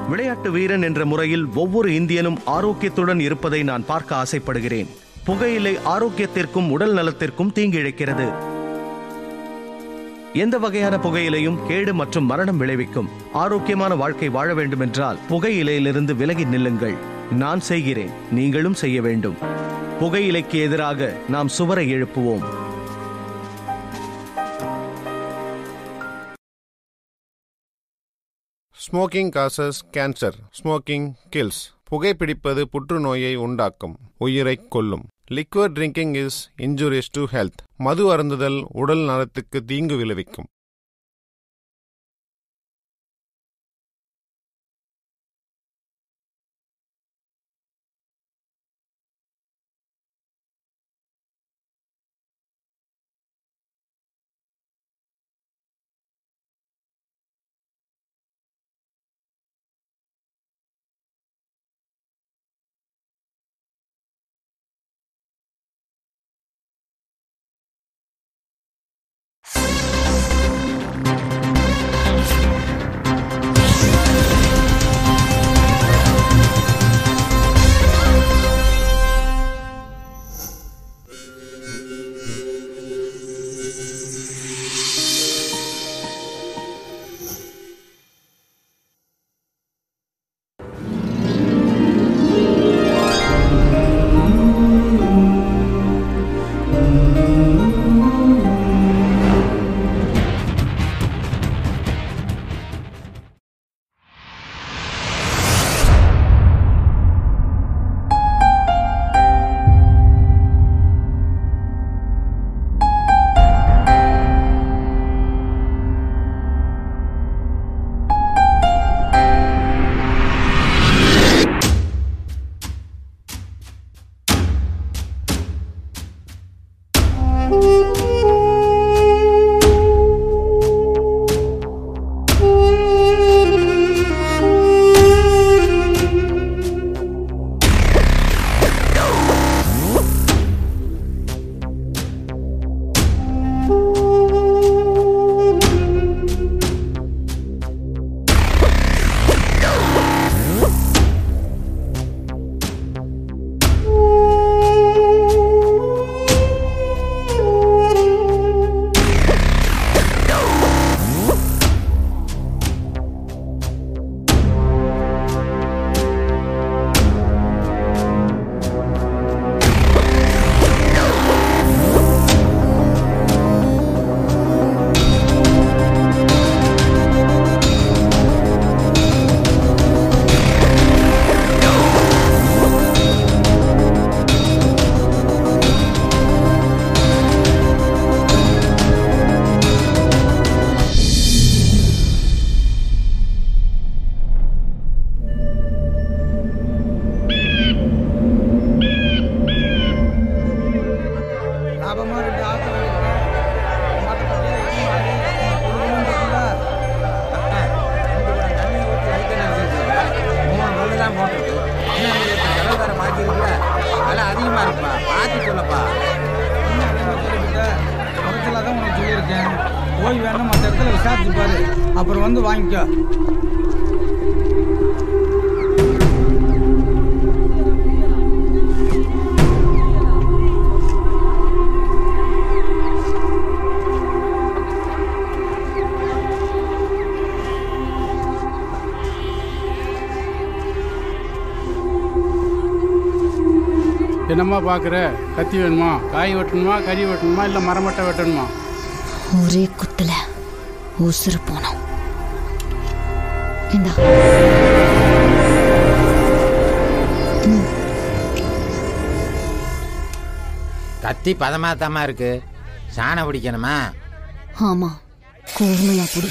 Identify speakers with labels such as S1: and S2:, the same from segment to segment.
S1: விளையாட்டு வீரன் என்ற முறையில் ஒவ்வொரு இந்தியனும் ஆரோக்கியத்துடன் இருப்பதை நான் பார்க்க ஆசைப்படுகிறேன் புகையிலை ஆரோக்கியத்திற்கும் உடல் நலத்திற்கும் தீங்கிழைக்கிறது எந்த வகையான புகையிலையும் கேடு மற்றும் மரணம் விளைவிக்கும் ஆரோக்கியமான வாழ்க்கை வாழ வேண்டுமென்றால் புகையிலையிலிருந்து விலகி நில்லுங்கள் நான் செய்கிறேன் நீங்களும் செய்ய வேண்டும் புகையிலைக்கு எதிராக நாம் சுவரை எழுப்புவோம்
S2: smoking causes cancer smoking kills புகைப்பிடிப்பது புற்றுநோயை உண்டாக்கும் உயிரைக் கொல்லும் liquid drinking is injurious to health மது அருந்துதல் உடல் நலத்துக்கு தீங்கு விளைவிக்கும்
S3: லாபமாக ரெண்டு ஆசை வாங்கிட்டேன் மாட்டப்பட்டு எருமை மாடு குழுகுழுன்னு இருக்குல்ல தண்ணி ஊற்றி வைக்கணும் இருக்குது மூணு முள்ளு தான் போட்டிருக்கு இன்னும் இது இப்போ செலவு வேறு மாற்றி இருக்குல்ல விலை அதிகமாக இருக்குப்பா பார்த்து சொல்லப்பா இன்னும் வேணும் சொல்லிக்கிட்ட குறைச்சலாக தான் உனக்கு சொல்லியிருக்கேன் போய் வேணும் மற்ற இடத்துல விசாரிச்சு பாரு அப்புறம் வந்து வாங்கிக்கோ
S4: என்னம்மா பார்க்குற கத்தி வேணுமா காய் வெட்டணுமா கறி வெட்டணுமா இல்லை மரமட்டை வெட்டணுமா
S5: ஒரே குத்துல உசுறு போனோம் இந்தா
S6: கத்தி பதமாத்தாமா இருக்கு சாணம் பிடிக்கணுமா
S5: ஆமா கூர்மையா புடி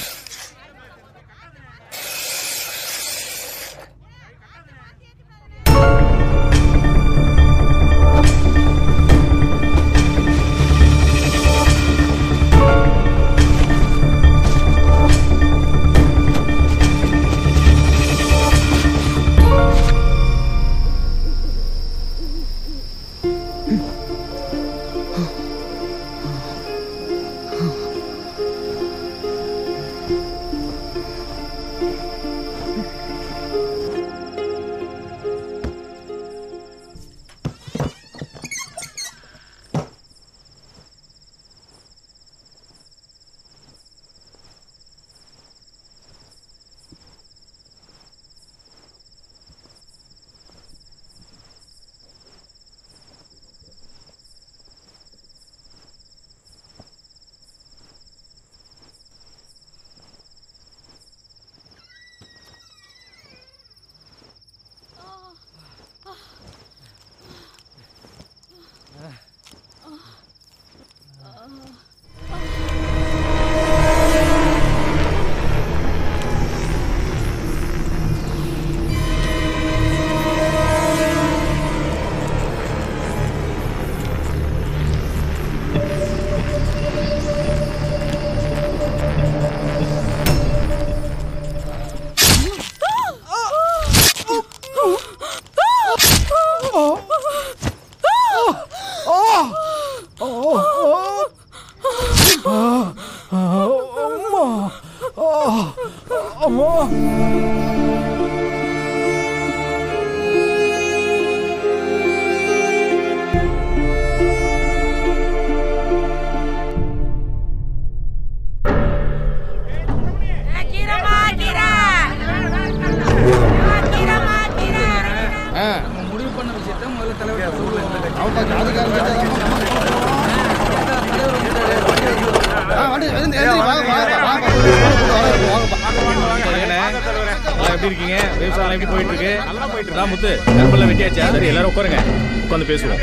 S3: நம்ம முடிவு பண்ண விஷயத்த முதல்ல தலைவர் சொல்லுங்க
S7: எப்படி இருக்கீங்க விவசாயம் எப்படி போயிட்டு இருக்கு நல்லா போயிட்டு இருக்கு முத்து நெருப்பெல்லாம் வெட்டியாச்சா சரி எல்லாரும் உட்காருங்க உட்காந்து பேசுவோம்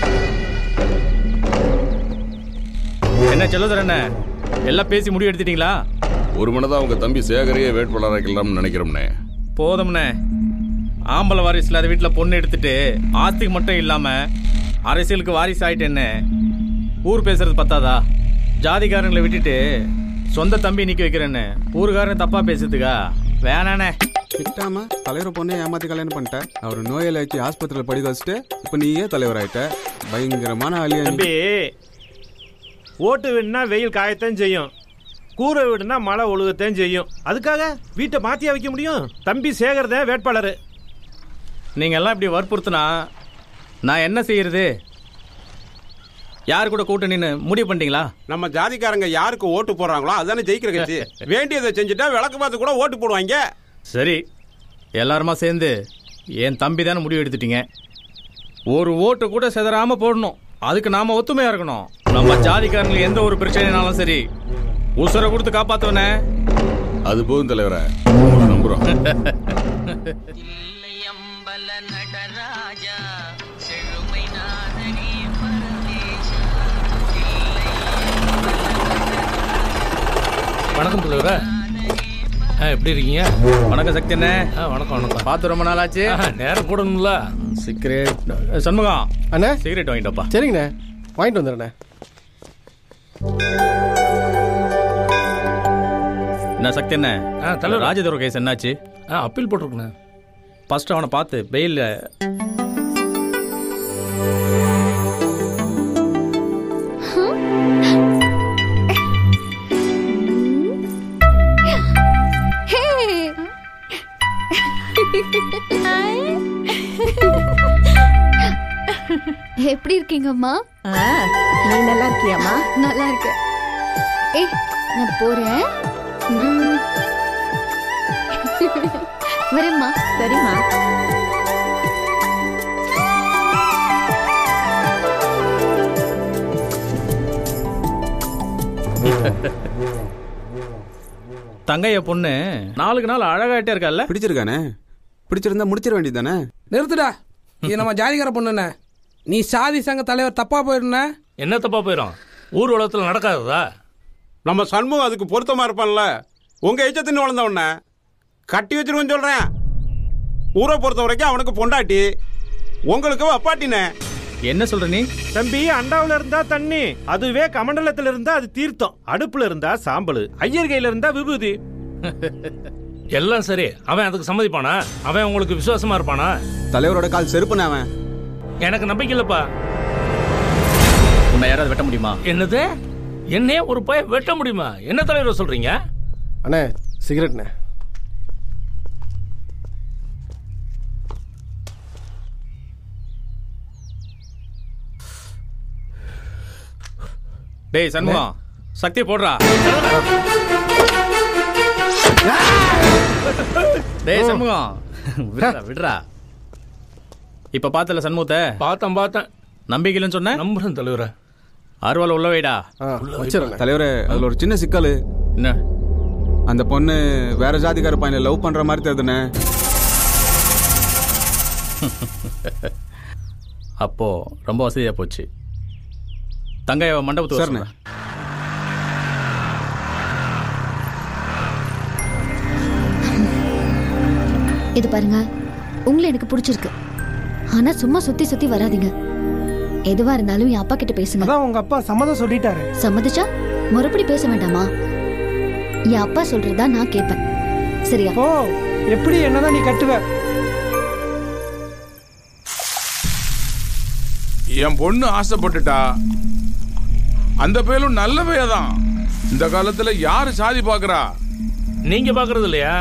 S7: என்ன செல்லதுர என்ன எல்லாம் பேசி முடிவு எடுத்துட்டீங்களா
S8: ஒரு மனதா உங்க தம்பி சேகரையே வேட்பாளராக்கலாம்னு நினைக்கிறோம்னே
S7: போதும்ண்ணே ஆம்பளை வாரிசு இல்லாத வீட்டில் பொண்ணு எடுத்துட்டு ஆஸ்திக்கு மட்டும் இல்லாம அரசியலுக்கு வாரிசு ஆயிட்டேன்னு ஊர் பேசுறது பத்தாதா ஜாதிக்காரங்களை விட்டுட்டு சொந்த தம்பி நிக்க வைக்கிறேன்னு ஊருக்காரன் தப்பா பேசுறதுக்கா வேணாண்ணே
S9: திட்டாம தலைவர் பொண்ணை ஏமாத்தி கல்யாணம் பண்ணிட்ட அவர் நோயாளி ஆக்கி ஆஸ்பத்திரியில் படிக்க வச்சுட்டு இப்போ நீயே தலைவர் ஆயிட்ட பயங்கரமான ஆளியா நீ.
S10: தம்பி ஓட்டு வீடுனா வெயில் காயத்தான் செய்யும் கூரை வீடுனா மழை ஒழுகத்தான் செய்யும் அதுக்காக வீட்டை மாத்தியா வைக்க முடியும் தம்பி சேகர் தான் வேட்பாளர்
S7: நீங்க எல்லாம் இப்படி வற்புறுத்தினா நான் என்ன செய்யறது யார் கூட கூட்டணின்னு முடிவு பண்ணிட்டீங்களா
S11: நம்ம ஜாதிக்காரங்க யாருக்கு ஓட்டு போடுறாங்களோ அதானே ஜெயிக்கிற கட்சி வேண்டியதை செஞ்சுட்டா விளக்கு பார்த்து கூட ஓட்டு போடுவாங்க
S7: சரி எல்லாருமா சேர்ந்து என் தம்பி தானே முடிவு எடுத்துட்டீங்க ஒரு ஓட்டு கூட செதறாம போடணும் அதுக்கு நாம ஒத்துமையா இருக்கணும் நம்ம ஜாதிக்காரங்களுக்கு எந்த ஒரு பிரச்சனைனாலும் சரி உசுரை கொடுத்து காப்பாத்துவனே
S8: அது போதும் தலைவரே உங்களை நம்புறோம்
S12: வணக்கம் தலைவரே ஆ எப்படி இருக்கீங்க
S7: வணக்கம் சக்தி அண்ணே
S12: ஆ வணக்கம் வணக்கம்
S7: பார்த்து ரொம்ப நாள் ஆச்சு
S12: ஆ, நேரம் கூடணும்ல
S7: சிகரெட் சண்முகம்
S13: அண்ணே
S7: சிகரெட் வாங்கிட்டப்பா
S13: சரிங்கண்ணே வாங்கிட்டு வந்துடுறேண்ணே
S7: என்ன சக்தி என்ன
S12: ஆ, தலைவர்.
S7: ராஜதுர கேஸ் என்னாச்சு
S12: ஆ அப்பீல் போட்டிருக்கண்ணே
S7: ஃபர்ஸ்ட் அவனை பார்த்து பெயில்
S14: எப்படி இருக்கீங்கம்மா
S15: நீ நல்லா இருக்கியாம்மா
S14: நல்லா இருக்கேன் ஏய் நான் போறேன் ம். வரேம்மா
S15: சரிம்மா
S7: தங்கைய பொண்ணு நாளுக்கு நாள் அழகாயிட்டே இருக்கல்ல
S9: பிடிச்சிருக்கானே பிடிச்சிருந்தா முடிச்சிட வேண்டியதானே
S16: நிறுத்துடா இது நம்ம ஜாதிகார பொண்ணுண்ணே நீ சாதி சங்க தலைவர் தப்பா போயிருந்த
S12: என்ன தப்பா போயிடும் ஊர் உலகத்தில் நடக்காததா
S11: நம்ம சண்முகம் அதுக்கு பொருத்தமா இருப்பான்ல உங்க எச்சத்தின்னு வளர்ந்த உடனே கட்டி வச்சிருவேன்னு சொல்றேன் ஊரை பொறுத்த வரைக்கும் அவனுக்கு பொண்டாட்டி உங்களுக்கு அப்பாட்டினே
S7: என்ன சொல்ற நீ
S10: தம்பி அண்டாவுல இருந்தா தண்ணி அதுவே கமண்டலத்துல இருந்தா அது தீர்த்தம் அடுப்புல இருந்தா சாம்பல் ஐயர் கையில இருந்தா விபூதி
S12: எல்லாம் சரி அவன் அதுக்கு சம்மதிப்பானா அவன் உங்களுக்கு விசுவாசமா இருப்பானா
S9: தலைவரோட கால் செருப்புண்ணே அவன்
S12: எனக்கு நம்பிக்கை இல்லப்பா
S7: உன்னை யாராவது வெட்ட முடியுமா
S12: என்னது என்னையே ஒரு பய வெட்ட முடியுமா என்ன தலைவர் சொல்றீங்க
S13: அண்ணே சிகரெட்ண்ணே
S7: டேய் சண்முகம் சக்தி போடுறா டேய் சண்முகம் விடுறா விடுறா இப்ப பார்த்தல சண்முகத்தை
S12: பார்த்தேன் பார்த்தேன்
S7: நம்பிக்கைன்னு சொன்ன
S12: நம்புறேன் தலைவரை
S7: அருவாள் உள்ள வைடா
S9: தலைவரே அதுல ஒரு சின்ன சிக்கல்
S7: என்ன
S9: அந்த பொண்ணு வேற ஜாதிக்கார பையனை லவ் பண்ற மாதிரி தெரியுதுண்ணே
S7: அப்போ ரொம்ப வசதியா போச்சு தங்கைய மண்டபத்துக்கு வர
S9: சரிண்ணே.
S7: சொல்றேன்.
S5: இது பாருங்க உங்களை எனக்கு பிடிச்சிருக்கு ஆனா சும்மா சுத்தி சுத்தி வராதீங்க எதுவா இருந்தாலும் என் அப்பா கிட்ட பேசுங்க
S17: அதான் உங்க அப்பா சம்மதம் சொல்லிட்டாரு
S5: சம்மதிச்சா மறுபடி பேச வேண்டாமா என் அப்பா சொல்றதா நான் கேட்பேன் சரியா
S17: ஓ எப்படி என்னதான் நீ கட்டுவ
S18: என் பொண்ணு ஆசைப்பட்டுட்டா அந்த பேரும் நல்ல தான் இந்த காலத்துல யாரு சாதி பாக்குறா
S12: நீங்க பாக்குறது இல்லையா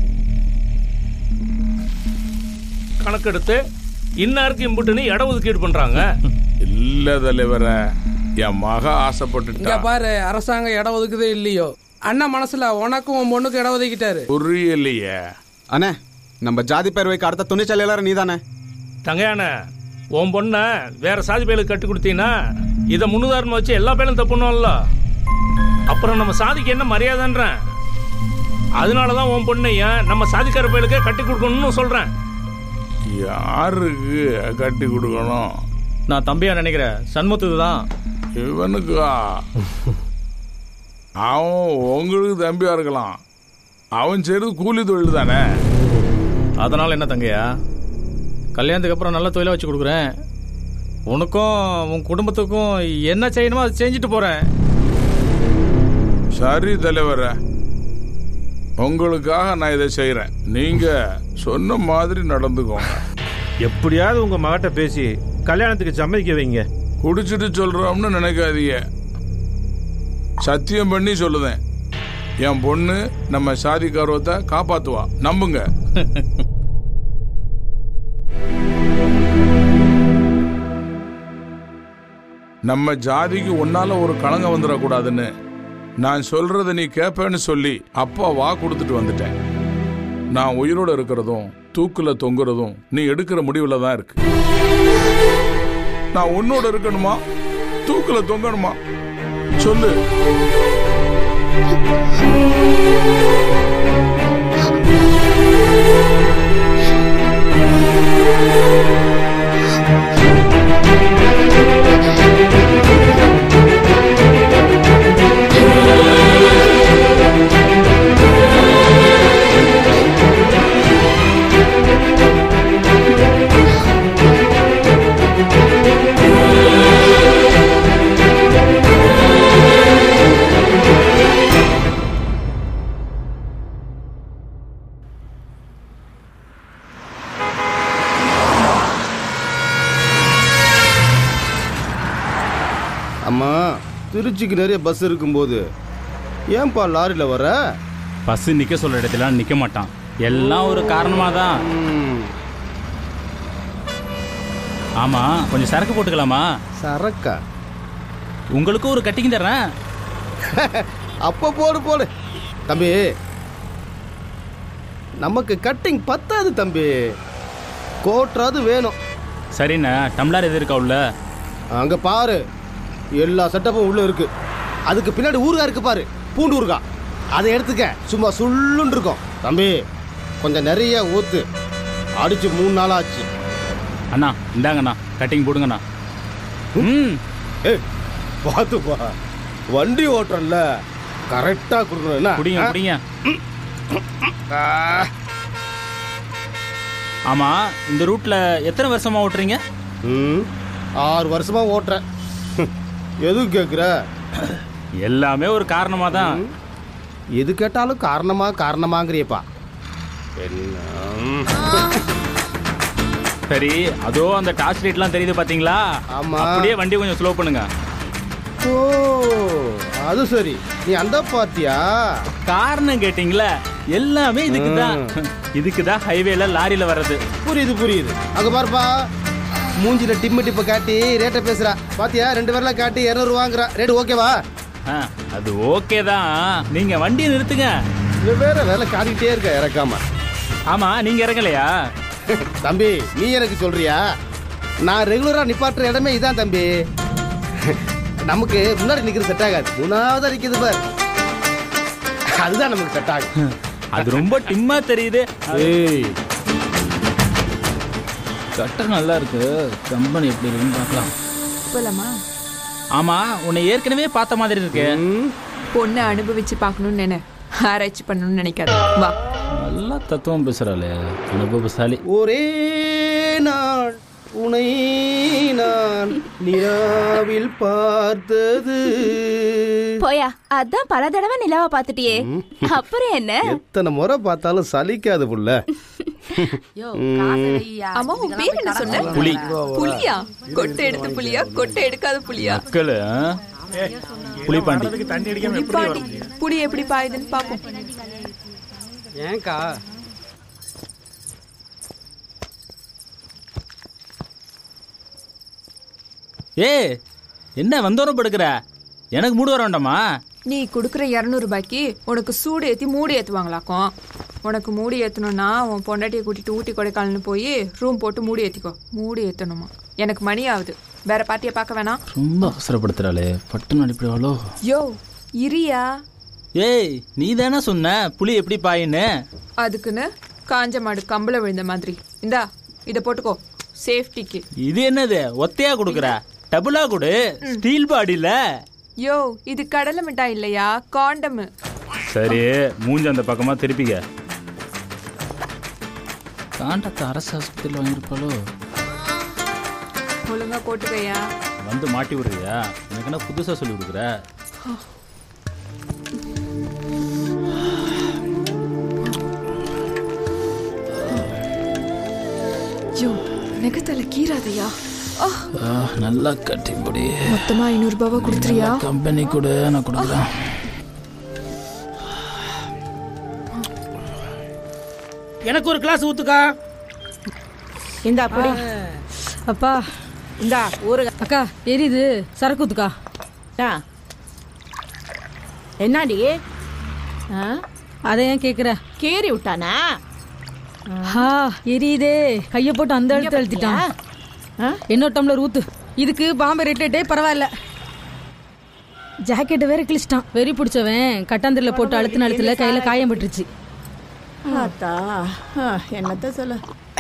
S12: கணக்கெடுத்து இன்னாருக்கு இம்புட்டுன்னு இட ஒதுக்கீடு பண்றாங்க
S18: இல்ல தலைவர என் மக
S16: இங்க
S18: ஆசைப்பட்டுட்டா
S16: பாரு அரசாங்கம் இடம் ஒதுக்குதே இல்லையோ அண்ணா மனசுல உனக்கும் உன் பொண்ணுக்கு இடம் ஒதுக்கிட்டாரு
S18: புரியலையே
S9: அண்ணே நம்ம ஜாதி பேர் வைக்க அடுத்த துணிச்சல் எல்லாரும் நீதானே
S12: தங்கையான உன் பொண்ண வேற சாதி பயலுக்கு கட்டி கொடுத்தீங்கன்னா இதை முன்னுதாரணம் வச்சு எல்லா பேரும் தப்புணும்ல அப்புறம் நம்ம சாதிக்கு என்ன மரியாதைன்றேன் அதனாலதான் உன் பொண்ணைய நம்ம சாதிக்கார பயலுக்கே கட்டி கொடுக்கணும்னு சொல்றேன்
S18: யாருக்கு கட்டி கொடுக்கணும்
S7: நான் தம்பியா நினைக்கிறேன் சண்முகத்துக்கு தான்
S18: இவனுக்கா அவன் உங்களுக்கு தம்பியா இருக்கலாம் அவன் செய்யறது கூலி தொழில் தானே
S7: அதனால என்ன தங்கையா கல்யாணத்துக்கு அப்புறம் நல்ல தொழிலை வச்சு கொடுக்குறேன் உனக்கும் உன் குடும்பத்துக்கும் என்ன செய்யணுமோ அதை செஞ்சுட்டு போறேன்
S18: சரி தலைவர உங்களுக்காக நான் இதை செய்யறேன் நீங்க சொன்ன மாதிரி நடந்துக்கோங்க
S10: எப்படியாவது உங்க மகட்ட பேசி கல்யாணத்துக்கு சம்மதிக்க வைங்க
S18: குடிச்சிட்டு சொல்றோம்னு நினைக்காதீங்க சத்தியம் பண்ணி சொல்லுதேன் என் பொண்ணு நம்ம சாதி கௌரவத்தை காப்பாத்துவா நம்புங்க நம்ம ஜாதிக்கு உன்னால ஒரு களங்கம் வந்துடக்கூடாதுன்னு நான் சொல்றத நீ கேப்பேன்னு சொல்லி அப்பா வா கொடுத்துட்டு வந்துட்டேன் நான் உயிரோட இருக்கிறதும் தூக்குல தொங்குறதும் நீ எடுக்கிற முடிவுல தான் இருக்கு நான் உன்னோட இருக்கணுமா தூக்குல தொங்கணுமா சொல்லு
S13: அம்மா திருச்சிக்கு நிறைய பஸ் இருக்கும்போது ஏன்பா லாரியில் வர
S19: பஸ் நிக்க சொல்ற இடத்துல நிக்க மாட்டான் எல்லாம் ஒரு காரணமா தான் ஆமா கொஞ்சம் சரக்கு போட்டுக்கலாமா
S13: சரக்கா
S19: உங்களுக்கும் ஒரு கட்டிங் தர்றேன்
S13: அப்போ போடு போடு தம்பி நமக்கு கட்டிங் பத்தாது தம்பி கோட்ராது வேணும்
S19: சரிண்ணே டம்ளர் எது இருக்கா உள்ள
S13: அங்க பாரு எல்லா செட்டப்பும் உள்ள இருக்கு அதுக்கு பின்னாடி ஊறுகாய் இருக்கு பாரு பூண்டு ஊறுகாய் அதை எடுத்துக்க சும்மா சுள்ளுன்னு இருக்கும் தம்பி கொஞ்சம் நிறைய ஊத்து அடிச்சு மூணு நாள் ஆச்சு
S19: அண்ணா இந்தாங்கண்ணா கட்டிங் போடுங்கண்ணா ம்
S13: ஏய் பார்த்துப்பா வண்டி ஓட்டுறல கரெக்டா கொடுக்கணும் என்ன
S19: குடிங்க
S13: ஆ?
S19: குடிங்க
S13: ஆ,
S19: ஆமா இந்த ரூட்ல எத்தனை வருஷமா ஓட்டுறீங்க
S13: ம் ஆறு வருஷமா ஓட்டுறேன் எதுக்கு கேட்குற
S19: எல்லாமே ஒரு காரணமா தான்
S13: எது கேட்டாலும் காரணமா காரணமாங்கிறியப்பா என்ன
S19: சரி அதோ அந்த டார்ச் லைட்லாம் தெரியுது பாத்தீங்களா
S13: ஆமா.
S19: அப்படியே வண்டி கொஞ்சம் ஸ்லோ பண்ணுங்க
S13: ஓ அது சரி நீ அந்த பாத்தியா
S19: காரணம் கேட்டீங்களா எல்லாமே இதுக்கு தான் இதுக்கு தான் ஹைவேல லாரியில வர்றது
S13: புரியுது புரியுது அங்க பாருப்பா மூஞ்சில டிம்மு டிப்ப காட்டி ரேட்டை பேசுறா பாத்தியா ரெண்டு பேர்லாம் காட்டி இரநூறு வாங்குறா ரேட் ஓகேவா
S19: ஆ, அது ஓகே தான் நீங்க வண்டியை நிறுத்துங்க
S13: இவன் வேற வேலை காட்டிக்கிட்டே இருக்க இறக்காம
S19: ஆமா நீங்க இறங்கலையா
S13: தம்பி நீ எனக்கு சொல்றியா நான் ரெகுலரா நிப்பாட்டுற இடமே இதான் தம்பி நமக்கு முன்னாடி நிக்கிறது செட் ஆகாது மூணாவதா நிக்குது பார் அதுதான் நமக்கு செட் ஆகும்
S19: அது ரொம்ப டிம்மா தெரியுது
S13: ஏய்
S19: சட்டம் நல்லா இருக்கு கம்பெனி எப்படி இருக்குன்னு பார்க்கலாம்
S15: போலாமா
S19: ஆமா உன்னை ஏற்கனவே பார்த்த மாதிரி இருக்கு
S15: பொண்ணை அனுபவிச்சு பார்க்கணும்னு நினை ஆராய்ச்சி பண்ணணும்னு நினைக்காத வா
S19: நல்லா நல்லா தத்துவம் பேசுறாளே அனுபவசாலி
S13: ஒரே நாள் உனை நான் நிலாவில் பார்த்தது
S15: போயா அதான் பல தடவை நிலாவை பார்த்துட்டியே அப்புறம் என்ன
S13: எத்தனை முறை பார்த்தாலும் சலிக்காது புள்ள
S20: அம்மா உன் பேர் என்ன சொன்ன
S19: புலி.
S20: புலியா கொட்டை எடுத்த புலியா கொட்டை எடுக்காத புலியா
S19: மக்கள் புலிப்பாண்டி
S20: புலிப்பாண்டி புலி எப்படி பாயுதுன்னு பாப்போம்
S17: ஏன்க்கா
S19: ஏ என்ன வந்தோரம் படுக்கிற எனக்கு மூடு வர வேண்டாமா
S20: நீ குடுக்குற இரநூறு ரூபாய்க்கு உனக்கு சூடு ஏத்தி மூடி ஏத்துவாங்களாக்கும் உனக்கு மூடி ஏத்தணும்னா உன் பொண்டாட்டியை கூட்டிட்டு ஊட்டி கொடைக்கானல்னு போய் ரூம் போட்டு மூடி ஏத்திக்கோ மூடி ஏத்தணுமா எனக்கு மணி ஆகுது வேற பார்ட்டியை பார்க்க வேணாம்
S19: ரொம்ப அவசரப்படுத்துறாளே பட்டுன்னு அடிப்படாளோ
S20: யோ இரியா
S19: ஏய் நீ தானே சொன்ன புலி எப்படி பாயின்னு
S20: அதுக்குன்னு காஞ்ச மாடு கம்பள விழுந்த மாதிரி இந்தா இத போட்டுக்கோ சேஃப்டிக்கு
S19: இது என்னது ஒத்தையா கொடுக்குற டபுளா கொடு ஸ்டீல் பாடியில
S20: யோ இது கடலை மிட்டாய் இல்லையா காண்டமு
S19: சரி மூஞ்சி அந்த பக்கமா திருப்பிக்க காண்டத்தை அரசு ஆஸ்பத்திரியில் வாங்கியிருப்பாளோ
S20: ஒழுங்கா போட்டுக்கையா
S19: வந்து மாட்டி விடுறியா எனக்கு என்ன புதுசா சொல்லி கொடுக்குற
S20: யோ நெகத்தல கீராதையா ஆ,
S19: ஆ, நல்லா கட்டி முடி
S20: மொத்தமா ஐநூறு ரூபாவா கொடுத்துறியா
S19: கம்பெனி கொடு நான் கொடுக்குறேன்
S17: எனக்கு ஒரு கிளாஸ் ஊத்துக்கா
S21: இந்தா அப்படி அப்பா இந்தா ஊரு அக்கா எரியுது சரக்கு ஊத்துக்கா
S15: என்னடி
S21: அதை ஏன் கேக்குற
S15: கீறி விட்டானா
S21: ஆ எரியுதே கைய போட்டு அந்த அழுத்து அழுத்திட்டான் இன்னொரு டம்ளர் ஊத்து இதுக்கு பாம்பே ரெட்டே பரவாயில்ல ஜாக்கெட்டை வேற கிழிச்சிட்டான் வெறி பிடிச்சவன் கட்டாந்திரில போட்டு அழுத்தின அழுத்துல கையில காயம் பட்டுருச்சு
S15: ஆத்தா ஆ, என்னத்த சொல்ல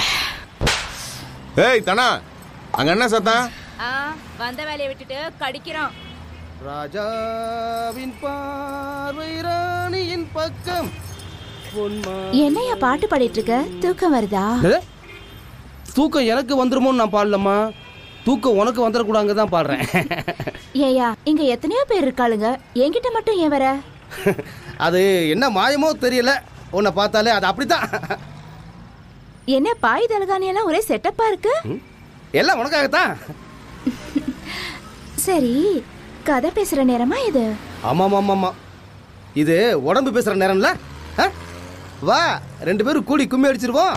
S2: ஏய் தனா அங்க என்ன சத்தம்
S15: வந்த வேலையை விட்டுட்டு கடிக்கிறோம்
S13: ராஜாவின் பார்வை ராணியின் பக்கம்
S15: என்னையா பாட்டு பாடிட்டு இருக்க தூக்கம் வருதா
S13: என்னது? தூக்கம் எனக்கு வந்துருமோன்னு நான் பாடலம்மா தூக்கம் உனக்கு வந்துடக்கூடாங்க தான் பாடுறேன்
S15: ஏயா இங்க எத்தனையோ பேர் இருக்காளுங்க என்கிட்ட மட்டும் ஏன் வர
S13: அது என்ன மாயமோ தெரியல உன்னை பார்த்தாலே அது அப்படித்தான்
S15: என்ன பாய் தலகாணி எல்லாம் ஒரே செட்டப்பா இருக்கு
S13: எல்லாம் உனக்காகத்தான்
S15: சரி கதை பேசுற நேரமா இது
S13: ஆமாம் ஆமாம் ஆமாம் இது உடம்பு பேசுகிற நேரம்ல ஆ? வா ரெண்டு பேரும் கூடி கும்மி அடிச்சிருவோம்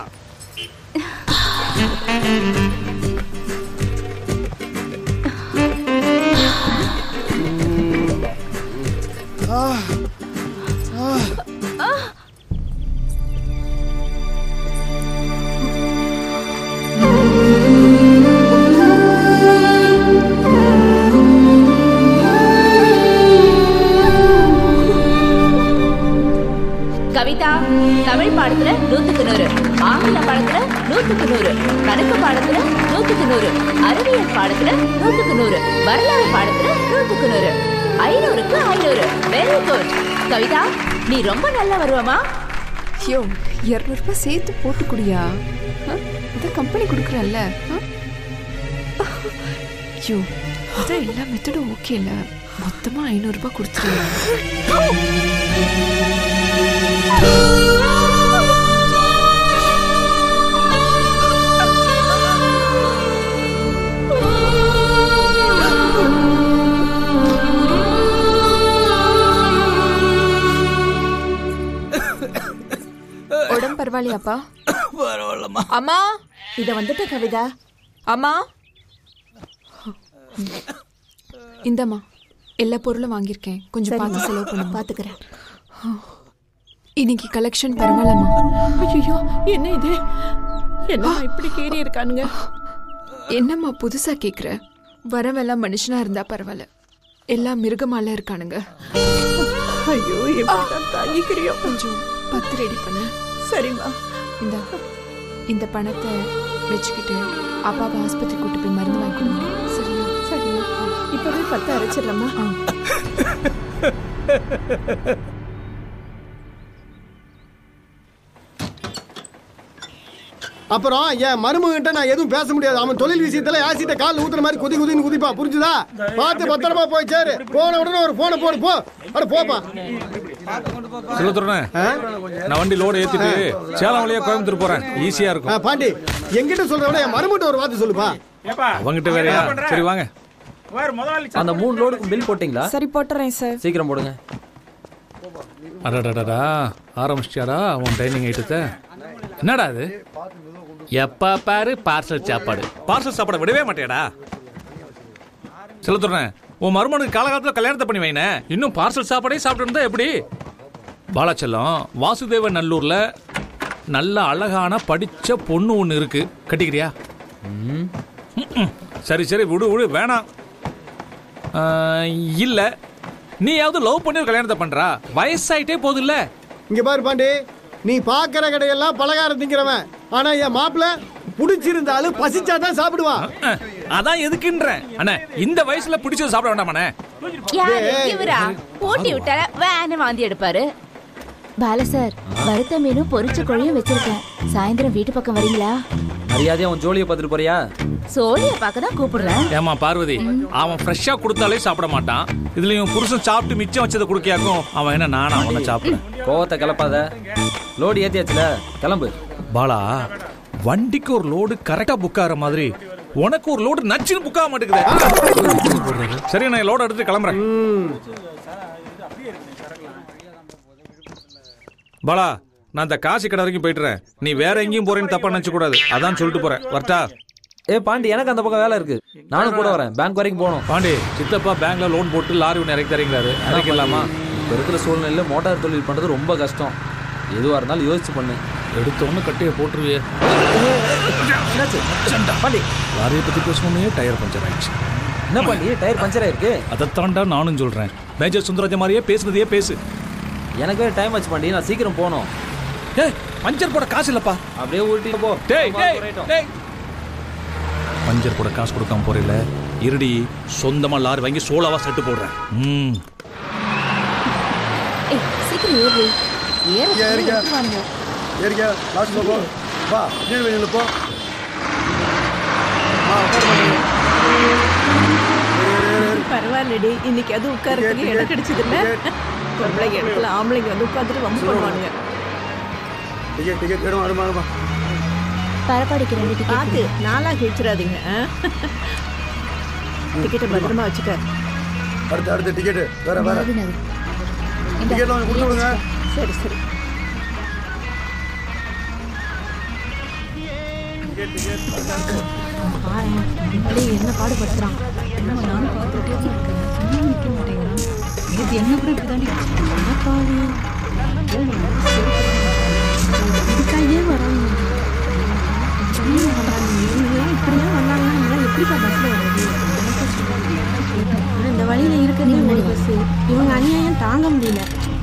S13: ஆ ஆ
S15: கவிதா தமிழ் பாடத்துல நூத்துக்கு நூறு ஆங்கில பாடத்துல நூத்துக்கு நூறு கணக்கு பாடத்துல நூத்துக்கு நூறு அறிவியல் பாடத்துல நூத்துக்கு நூறு வரலாறு பாடத்துல நூத்துக்கு நூறு ஐநூறுக்கு ஐநூறு வெரி குட் கவிதா நீ ரொம்ப நல்லா வருவமா
S20: யோ இரநூறுபா சேர்த்து போட்டு குடியா இதை கம்பெனி கொடுக்குறல்ல யோ அதான் எல்லா மெத்தடும் ஓகே இல்ல மொத்தமா ஐநூறுபா கொடுத்துருவேன் உடம்பு பரவாயில்லையாப்பா
S19: பரவாயில்லம்மா
S20: அம்மா
S15: இத வந்துட்ட கவிதா
S20: அம்மா இந்தம்மா எல்லா பொருளும் வாங்கியிருக்கேன் கொஞ்சம் பார்த்து செலவு பண்ணு
S15: பாத்துக்கிறேன்
S20: இன்னைக்கு கலெக்ஷன் பரவாயில்லம்மா
S15: ஐயோ என்ன இது என்ன இப்படி கேறி இருக்கானுங்க
S20: என்னம்மா புதுசா கேக்குற வரவெல்லாம் மனுஷனா இருந்தா பரவாயில்ல எல்லாம் மிருகமால இருக்கானுங்க
S15: ஐயோ எப்படிதான் தாங்கிக்கிறியோ
S20: கொஞ்சம் பத்து ரெடி பண்ணு
S15: சரிம்மா
S20: இந்த இந்த பணத்தை வச்சுக்கிட்டு அப்பாவை ஆஸ்பத்திரி கூட்டு போய் மருந்து வாங்கி கொடுங்க சரியா
S15: சரியா இப்பவே பத்து அரைச்சிடலாமா
S1: அப்புறம் என் மருமகிட்ட நான் எதுவும் பேச முடியாது அவன் தொழில் விஷயத்துல ஆசிட்ட கால் ஊத்துற மாதிரி குதி குதின்னு குதிப்பா புரிஞ்சுதா பார்த்து பத்திரமா போய் சேரு போன உடனே ஒரு போனை போடு போ அட போப்பா
S22: செல்வத்துறனே நான் வண்டி லோடு ஏத்திட்டு சேலம் வழியா கோயம்புத்தூர் போறேன் ஈஸியா
S1: ஆ,
S22: இருக்கும்
S1: பாண்டி என்கிட்ட சொல்ற விட என் மருமகிட்ட ஒரு வார்த்தை சொல்லுப்பா
S22: அவங்கிட்ட வேறயா சரி வாங்க
S23: அந்த மூணு லோடுக்கு பில் போட்டிங்களா
S20: சரி போட்டுறேன் சார்
S23: சீக்கிரம் போடுங்க
S22: அடடடடா ஆரம்பிச்சிட்டாரா உன் டைனிங் ஐட்டத்தை என்னடா அது எப்ப பாரு பார்சல் சாப்பாடு பார்சல் சாப்பாடை விடவே மாட்டேடா செலுத்துறேன் உன் மருமனுக்கு காலகாலத்தில் கல்யாணத்தை பண்ணி வைனே இன்னும் பார்சல் சாப்பாடே சாப்பிட்டு இருந்தா எப்படி பாலாச்சலம் வாசுதேவ நல்லூர்ல நல்ல அழகான படிச்ச பொண்ணு ஒன்று இருக்கு கட்டிக்கிறியா ம்ம். சரி சரி விடு விடு வேணாம் ஆ, இல்ல நீயாவது லவ் பண்ணி ஒரு கல்யாணத்தை பண்றா வயசாயிட்டே போகுது இல்ல
S1: இங்க பாரு பாண்டி நீ பாக்குற கடையெல்லாம் பலகாரம் திங்கிறவன் ஆனா என் மாப்பிள்ள புடிச்சிருந்தாலும் பசிச்சாதான் சாப்பிடுவான்
S22: அதான் எதுக்குன்றேன் அண்ணே இந்த வயசுல பிடிச்சது சாப்பிட வேண்டாமாண்ணே
S15: யாரு இவரா ஊட்டி விட்டால வேன வாந்தி எடுப்பாரு பால சார் வறுத்த மீனும் பொரிச்ச கோழியும் வச்சிருக்கேன் சாயந்தரம் வீட்டு பக்கம் வரீங்களா
S23: மரியாதையா உன் ஜோலியை பார்த்துட்டு போறியா
S15: சோழிய பார்க்க தான் கூப்பிடுறேன்
S22: ஏமா பார்வதி அவன் ஃப்ரெஷ்ஷா கொடுத்தாலே சாப்பிட மாட்டான் இதுல இவன் புருஷன் சாப்பிட்டு மிச்சம் வச்சதை குடுக்கியாக்கும் அவன் என்ன நானா அவனை சாப்பிடுறேன்
S23: கோவத்தை கிளப்பாத லோடு ஏத்தியாச்சுல கிளம்பு
S22: பாலா வண்டிக்கு ஒரு லோடு கரெக்டா புக் ஆகிற மாதிரி உனக்கு ஒரு லோடு நச்சுன்னு புக் ஆக மாட்டேங்குது சரி நான் லோடு எடுத்து கிளம்புறேன் பாலா நான் இந்த காசி கடை வரைக்கும் போயிட்டுறேன் நீ வேற எங்கேயும் போறேன்னு தப்பா நினைச்சு கூடாது அதான் சொல்லிட்டு போறேன் வரட்டா
S23: ஏ பாண்டி எனக்கு அந்த பக்கம் வேலை இருக்கு நானும் கூட வரேன் பேங்க் வரைக்கும் போகணும்
S22: பாண்டி சித்தப்பா பேங்க்ல லோன் போட்டு லாரி ஒன்று இறக்கி தரீங்களாரு இறக்கிடலாமா
S23: இப்போ இருக்கிற சூழ்நிலையில மோட்டார் தொழில் பண்றது ரொம்ப கஷ்டம் எதுவா இருந்தாலும் யோசிச்சு பண்ணு
S22: எடுத்த ஒன்று கட்டியை போட்டுருவியே
S23: பாண்டி
S22: லாரியை பத்தி பேசணுமே டயர் பஞ்சர் ஆயிடுச்சு
S23: என்ன பாண்டி டயர் பஞ்சர் ஆயிருக்கு
S22: அதைத்தாண்டா நானும் சொல்றேன் மேஜர் சுந்தரராஜ மாதிரியே பேசுனதையே பேசு
S23: எனக்கு வேற டைம் ஆச்சு பாண்டி நான் சீக்கிரம் போகணும்
S22: ஏய் பஞ்சர் போட காசு இல்லப்பா
S23: அப்படியே ஊட்டிட்டு போ
S22: டேய்
S23: போ,
S22: டேய்
S23: போயிட்டோம்.
S22: டேய் பஞ்சர் போட காசு கொடுக்காம போறீல இருடி சொந்தமா லாரி வாங்கி சோலாவா செட்டு போடுறேன் ம்
S15: ஏய் சீக்கிரம் ஏறு ஏற
S1: ஏறிக்க.
S15: எடுத்துருவானுங்க
S1: ஏறிக்க லாஸ்ட்ல போ வா நீர் வெளியில போ
S24: பரவாயில்லடி இன்னைக்கு அது உட்கார்றதுக்கு இடம் கிடைச்சது இல்ல பொம்பளை இடத்துல ஆம்பளைங்க வந்து உட்காந்துட்டு வம்பு பண்ணுவானுங்க
S1: டிக்கெட் டிக்கெட் வேணும் வருமா வருமா
S15: பரப்பாடிக்கு ரெண்டு டிக்கெட்
S24: பார்த்து நாளா கிழிச்சிடாதீங்க டிக்கெட்டை பத்திரமா வச்சுக்க
S1: அடுத்து அடுத்து டிக்கெட் வேற வேற
S15: நகரு, நகரு. இந்தா,
S1: டிக்கெட் வாங்கி கொடுத்து விடுங்க
S24: சரி சரி
S21: பாரு வழி என்ன பாடுபடுத்துறான் என்னம்மா நானும் பார்த்துட்டே தான் இருக்கேன் சும்மா நிற்க மாட்டேங்கிறான் இது என்ன கூட இப்படி தாண்டி என்ன பாடு இதுக்காக ஏன் வராங்க ஏன் வராங்க இவங்க ஏன் இப்படிலாம் வந்தாங்கன்னா நம்மளாம் எப்படிப்பா பஸ்ல வர்றது ஆனா, இந்த வழியில இருக்கிறதே ஒரு பஸ் இவங்க அநியாயம் தாங்க முடியல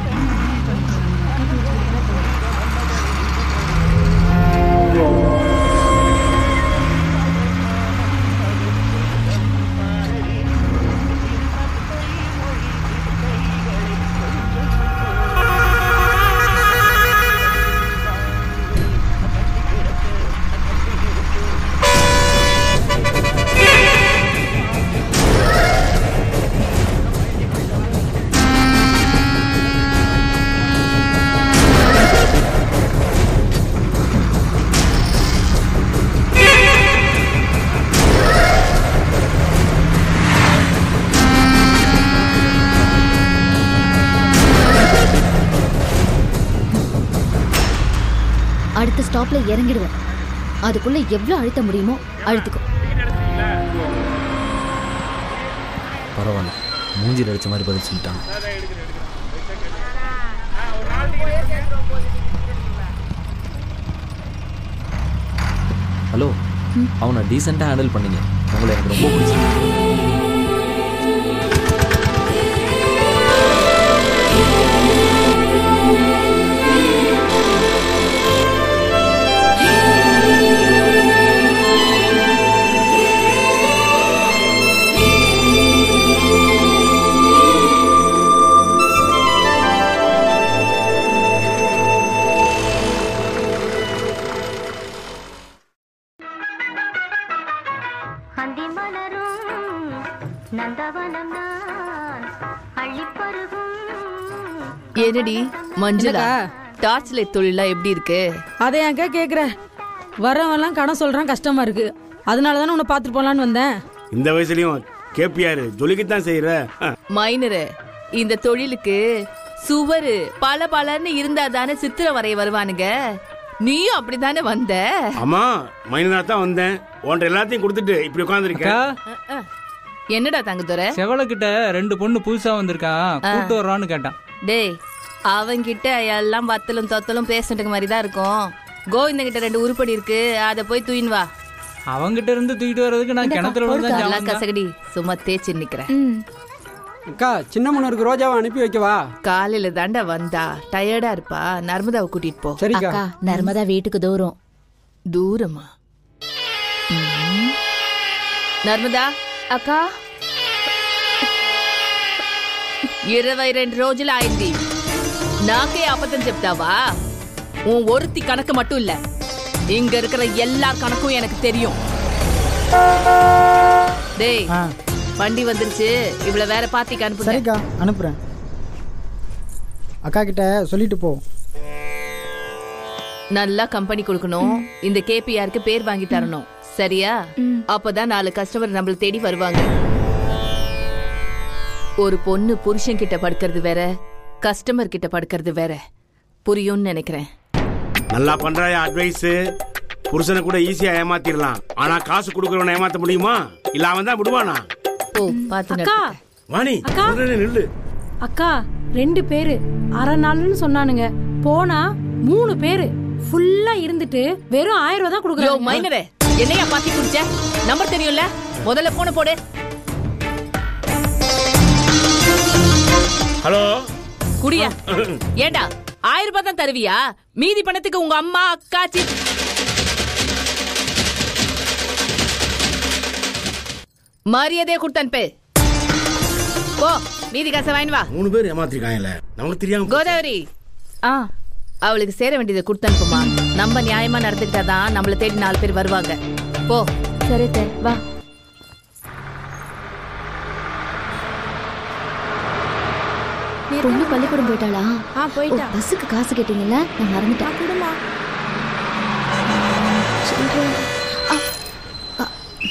S5: அடுத்த ஸ்டாப்ல இறங்கிடுவேன் அதுக்குள்ள எவ்வளவு அழுத்த முடியுமோ அழுத்துக்கோ
S23: பரவாயில்ல மூஞ்சில் அடிச்ச மாதிரி பதில் சொல்லிட்டான் ஹலோ அவனை டீசெண்டாக ஹேண்டில் பண்ணீங்க உங்களை எனக்கு ரொம்ப பிடிச்சிருக்கு
S15: என்னடி மஞ்சுளா டார்ச் லைட் தொழிலாம் எப்படி இருக்கு
S21: அதை ஏன்க்கா கேக்குற வரவெல்லாம் கடன் சொல்றான் கஷ்டமா இருக்கு அதனால தானே உன்னை பார்த்துட்டு போலான்னு வந்தேன்
S3: இந்த வயசுலயும் கேப்பியாரு ஜொலிக்கத்தான் செய்யற
S15: மைனரு இந்த தொழிலுக்கு சுவரு பல பலன்னு இருந்தா தானே சித்திரம் வரைய வருவானுங்க நீயும் அப்படித்தானே வந்த
S3: ஆமா மைனரா தான் வந்தேன் உன்ட்ட எல்லாத்தையும் கொடுத்துட்டு இப்படி உட்காந்துருக்கேன்
S15: அஹ், அஹ். என்னடா தங்கதுரை
S19: செவலக்கிட்ட ரெண்டு பொண்ணு புதுசா வந்திருக்கான் கூட்டு வர்றான்னு கேட்டான்
S15: டேய் அவங்கிட்ட எல்லாம் வத்தலும் தொத்தலும் பேசிட்டு மாதிரி தான் இருக்கும் கோவிந்தன் கிட்ட ரெண்டு உருப்படி இருக்கு அத போய் தூயின் வா
S19: அவங்கிட்ட இருந்து தூக்கிட்டு வர்றதுக்கு நான் கிணத்துல விழுந்து தான்
S15: நல்லா
S19: ஜாமான் தான்.
S15: கசகடி சும்மா தேய்ச்சி நிக்கிறேன்
S17: அக்கா சின்ன மன்னருக்கு ரோஜாவை அனுப்பி வைக்கவா
S15: காலையில தாண்டா வந்தா டயர்டா இருப்பா நர்மதாவை கூட்டிட்டு போ
S17: சரிக்கா.
S15: அக்கா, நர்மதா வீட்டுக்கு தூரம் தூரமா ம்ம். నర్మదా అక్క ఇరవై రెండు రోజులు అయింది నాకే అబద్ధం చెప్తావా உன் ஒருத்தி கணக்கு மட்டும் இல்ல இங்க இருக்கிற எல்லார் கணக்கும் எனக்கு தெரியும் டேய் வண்டி வந்துருச்சு இவ்வளவு வேற பாத்திக்கு அனுப்புங்க
S4: சரிக்கா அனுப்புறேன் அக்கா கிட்ட சொல்லிட்டு போ
S15: நல்லா கம்பெனி கொடுக்கணும் இந்த கேபிஆருக்கு பேர் வாங்கி தரணும் சரியா அப்பதான் நாலு கஸ்டமர் நம்மள தேடி வருவாங்க ஒரு பொண்ணு புருஷன் கிட்ட படுக்கிறது வேற கஸ்டமர் கிட்ட படுக்கிறது வேற புரியும்னு நினைக்கிறேன்
S3: நல்லா பண்றாயா அட்வைஸ் புருஷனை கூட ஈஸியா ஏமாத்திரலாம் ஆனா காசு கொடுக்கறவன ஏமாத்த முடியுமா இல்ல அவன் தான் விடுவானா
S15: ஓ பாத்து
S6: அக்கா
S3: வாணி
S6: அக்கா.
S3: உடனே நில்லு
S6: அக்கா ரெண்டு பேரு அரை நாள்னு சொன்னானுங்க போனா மூணு பேரு ஃபுல்லா இருந்துட்டு வெறும் ஆயிரம் ரூபாய் தான்
S15: யோ
S6: கொடுக்குறாங்க
S15: மைனரே என்னையா பாத்தி குடிச்ச நம்பர் தெரியும்ல முதல்ல போன போடு
S3: ஹலோ
S15: குடியா ஏண்டா ஆயிரம் ரூபாய் தான் தருவியா மீதி பணத்துக்கு உங்க அம்மா அக்கா சி மரியாதையை கொடுத்து அனுப்பு போ மீதி காசை வாங்கி வா
S3: மூணு பேர் ஏமாத்திருக்காங்கல்ல நமக்கு தெரியாம
S15: கோதாவரி ஆ அவளுக்கு சேர வேண்டியதை கொடுத்து அனுப்புமா நம்ம நியாயமா நடந்துக்கிட்டாதான் நம்மள தேடி நாலு பேர் வருவாங்க போ
S5: சரி வா பொண்ணு பள்ளிக்கூடம் போயிட்டாளா
S6: ஆ போயிட்டா
S5: ஓ, பஸ்ஸுக்கு காசு கேட்டீங்கல்ல நான் மறந்துட்டேன்
S6: குடுமா
S5: சொல்றேன் ஆ, ஆ.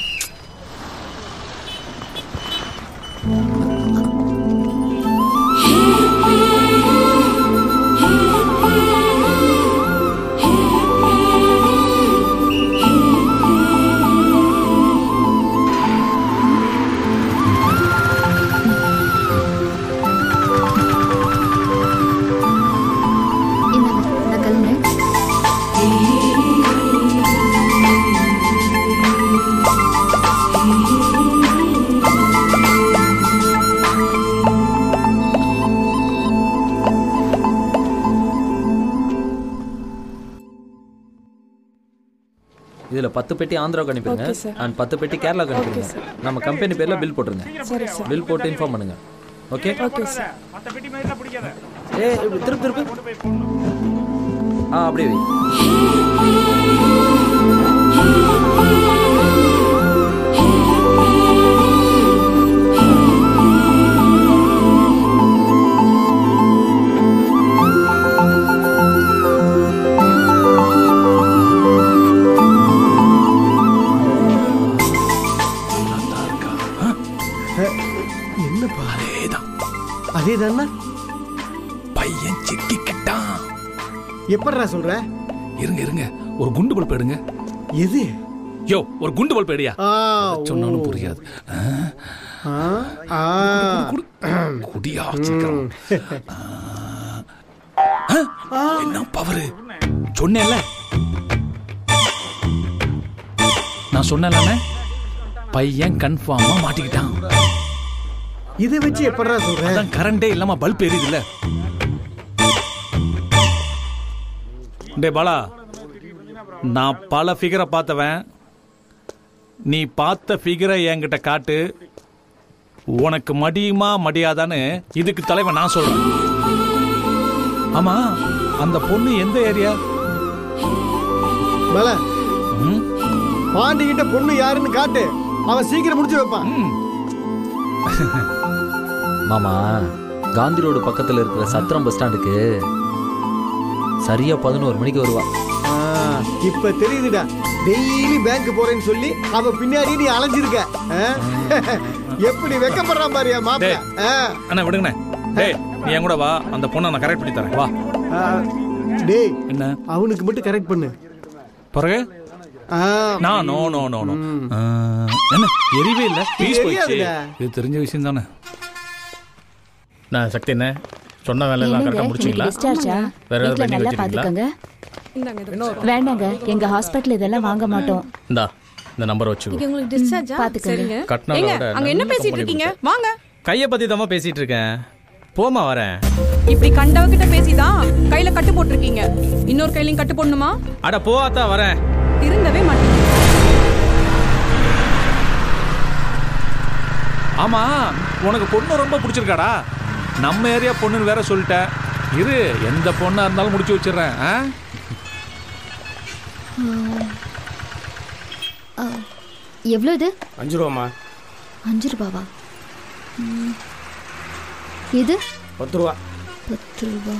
S5: இந்தாங்க, நான் கிளம்புறேன்
S23: இதுல பத்து பெட்டி ஆந்திராவுக்கு அனுப்பிடுங்க
S20: Okay, sir.
S23: அண்ட் பத்து பெட்டி கேரளாவுக்கு
S20: Okay,
S23: அனுப்பிடுங்க
S20: sir.
S23: நம்ம கம்பெனி பேர்ல பில் போட்டுருங்க
S20: சரி, sir.
S23: பில் போட்டு இன்ஃபார்ம் பண்ணுங்க ஓகே
S20: ஓகே சார்
S23: ஏ திருப்பு திருப்பு ஆ அப்படியே வை
S1: என்னப்பா
S22: அதேதான்
S1: அதே தானே
S22: பையன் சிக்கிக்கிட்டான்
S1: எப்படிடா சொல்ற
S22: இருங்க இருங்க ஒரு குண்டு பல்ப் எடுங்க
S1: எது
S22: யோ ஒரு குண்டு பல்ப் எடுயா
S1: ஆ,
S22: சொன்னாலும் புரியாது ஆ?
S1: ஆ, ஆ.
S22: குடியா சீக்கிரம் ஆ? என்ன பவரு சொன்னேன்ல நான் சொன்னேன்ல பையன் கன்ஃபார்மா மாட்டிக்கிட்டான்
S1: இதை வச்சு எப்படிடா சொல்ற
S22: அதான் கரண்டே இல்லாம பல்ப் எரியுதுல்ல டே பாலா நான் பல ஃபிகரை பார்த்தவன் நீ பார்த்த ஃபிகரை என்கிட்ட காட்டு உனக்கு மடியுமா மடியாதான்னு இதுக்கு தலைவன் நான் சொல்றேன் ஆமா அந்த பொண்ணு எந்த ஏரியா
S1: மல பாண்டி கிட்ட பொண்ணு யாருன்னு காட்டு அவன் சீக்கிரம் முடிச்சு வைப்பான்
S23: மாமா காந்தி ரோடு பக்கத்துல இருக்கிற சத்திரம் பஸ் ஸ்டாண்டுக்கு சரியா பதினோரு மணிக்கு வருவா
S1: ஆ, இப்ப தெரியுதுடா டெய்லி பேங்க் போறேன்னு சொல்லி அவ பின்னாடி நீ அலைஞ்சிருக்க ஆ? எப்படி வெக்கப்படுறான் பாரியா மாப்பிள்ள ஆ.
S22: அண்ணா விடுங்கண்ணே டேய் நீ என் கூட வா அந்த பொண்ணை நான் கரெக்ட் பண்ணி தரேன் வா
S1: ஆ, டேய்
S22: என்ன
S1: அவனுக்கு மட்டும் கரெக்ட் பண்ணு
S22: பிறகு
S1: ஆ,
S22: நான் நோ நோ நோ நோ என்ன எரிவே இல்ல பீஸ் போயிடுச்சு
S1: தெரியாதுடா.
S22: இது தெரிஞ்ச விஷயம் தானே
S7: நான் சக்தி என்ன சொன்ன வேலை எல்லாம் கரெக்டாக முடிச்சிங்களா
S15: டிஸ்சார்ஜா
S7: வேற ஏதாவது
S15: வீட்ல
S7: பெண்டிங்
S15: நல்லா
S7: வச்சிருக்கீங்களா
S15: பாத்துக்கோங்க வேண்டாங்க எங்க ஹாஸ்பிட்டல் இதெல்லாம் வாங்க மாட்டோம்
S7: இந்தா இந்த நம்பர் வச்சுக்கோ
S24: இங்க உங்களுக்கு டிஸ்சார்ஜா
S15: பாத்துக்கங்க.
S7: கட்டினால
S24: ஏங்க
S7: விட
S24: அங்க என்ன
S7: நல்ல
S24: பேசிட்டு
S7: company
S24: இருக்கீங்க
S7: கொடுத்து.
S24: வாங்க
S7: கையை பத்தி தான் பேசிட்டு இருக்கேன் போமா வரேன்
S24: இப்படி கண்டவகிட்ட பேசிதான் கையில கட்டு போட்டிருக்கீங்க இன்னொரு கையிலயும் கட்டு போடணுமா
S7: அட போவாத்தா வரேன்
S24: திருந்தவே மாட்டீங்க
S22: ஆமா உனக்கு பொண்ணு ரொம்ப பிடிச்சிருக்காடா நம்ம ஏரியா பொண்ணுன்னு வேற சொல்லிட்ட இரு எந்த பொண்ணா இருந்தாலும் முடிச்சு வச்சிடுறேன் ஆ?
S5: ஆ, எவ்வளவு இது
S3: அஞ்சு ரூபாமா
S5: அஞ்சு ரூபாவா ம். இது
S3: பத்து ரூபா
S5: பத்து ரூபா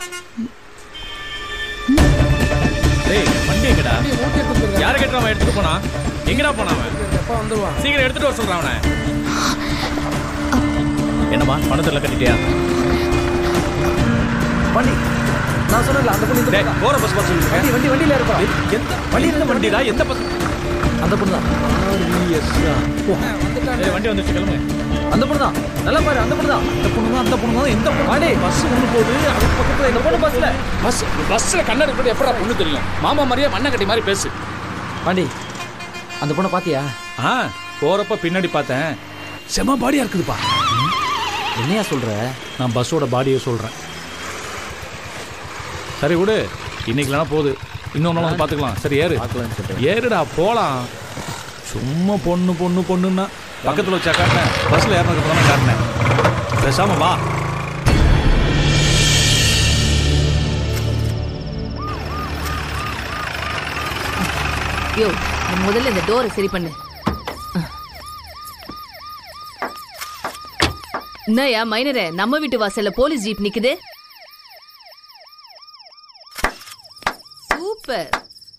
S7: டேய் வண்டி எங்கடா யார கேட்டா அவன் எடுத்துட்டு போனா எங்கடா போனா அவன் சீக்கிரம் எடுத்துட்டு வர சொல்றான் அவனை என்னம்மா பணத்துல கட்டிட்டியா
S23: வண்டி நான் சொன்னல அந்த பொண்ணு
S7: டேய் போற பஸ் பஸ் சொல்லுங்க
S23: வண்டி வண்டி வண்டியில இருப்பா
S7: எந்த வண்டி எந்த வண்டிடா எந்த பஸ்
S23: அந்த பொண்ணு தான்
S7: டேய் வண்டி வந்துச்சு கிளம்புங்க
S23: அந்த பொண்ணு தான் நல்லா பாரு அந்த பொண்ணு தான் அந்த பொண்ணு தான் அந்த பொண்ணு தான் எந்த பொண்ணு வாடே பஸ் ஒண்ணு போகுது அது பக்கத்துல இந்த பொண்ணு பஸ்ல
S19: பஸ் பஸ்ல கண்ணாடி போட்டு எப்படா பொண்ணு தெரியும் மாமா மாதிரியே மண்ணை கட்டி மாதிரி பேசு
S23: பாண்டி அந்த பொண்ணை பாத்தியா
S22: ஆ போறப்ப பின்னாடி பார்த்தேன் செம பாடியா இருக்குதுப்பா
S23: என்னையா சொல்ற
S22: நான் பஸ்ஸோட பாடியை சொல்றேன் சரி விடு இன்னைக்கு போகுது இன்னொரு நாள் வந்து பார்த்துக்கலாம் சரி ஏறு ஏறுடா போலாம் சும்மா பொண்ணு பொண்ணு பொண்ணுன்னா பக்கத்தில் வச்சா காட்டினேன் பஸ்ஸில் ஏறினதுக்கு தானே காட்டினேன் பேசாம வா
S15: யோ நீ முதல்ல இந்த டோரை சரி பண்ணு என்னய்யா மைனரே நம்ம வீட்டு வாசல்ல போலீஸ் ஜீப் நிக்குது சூப்பர்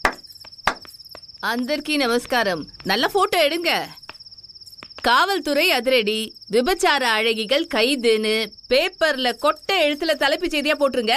S15: అందరికీ நமஸ்காரம் நல்ல போட்டோ எடுங்க காவல்துறை அதிரடி விபச்சார அழகிகள் கைதுன்னு பேப்பர்ல கொட்டை எழுத்துல தலைப்பு செய்தியா போட்டுருங்க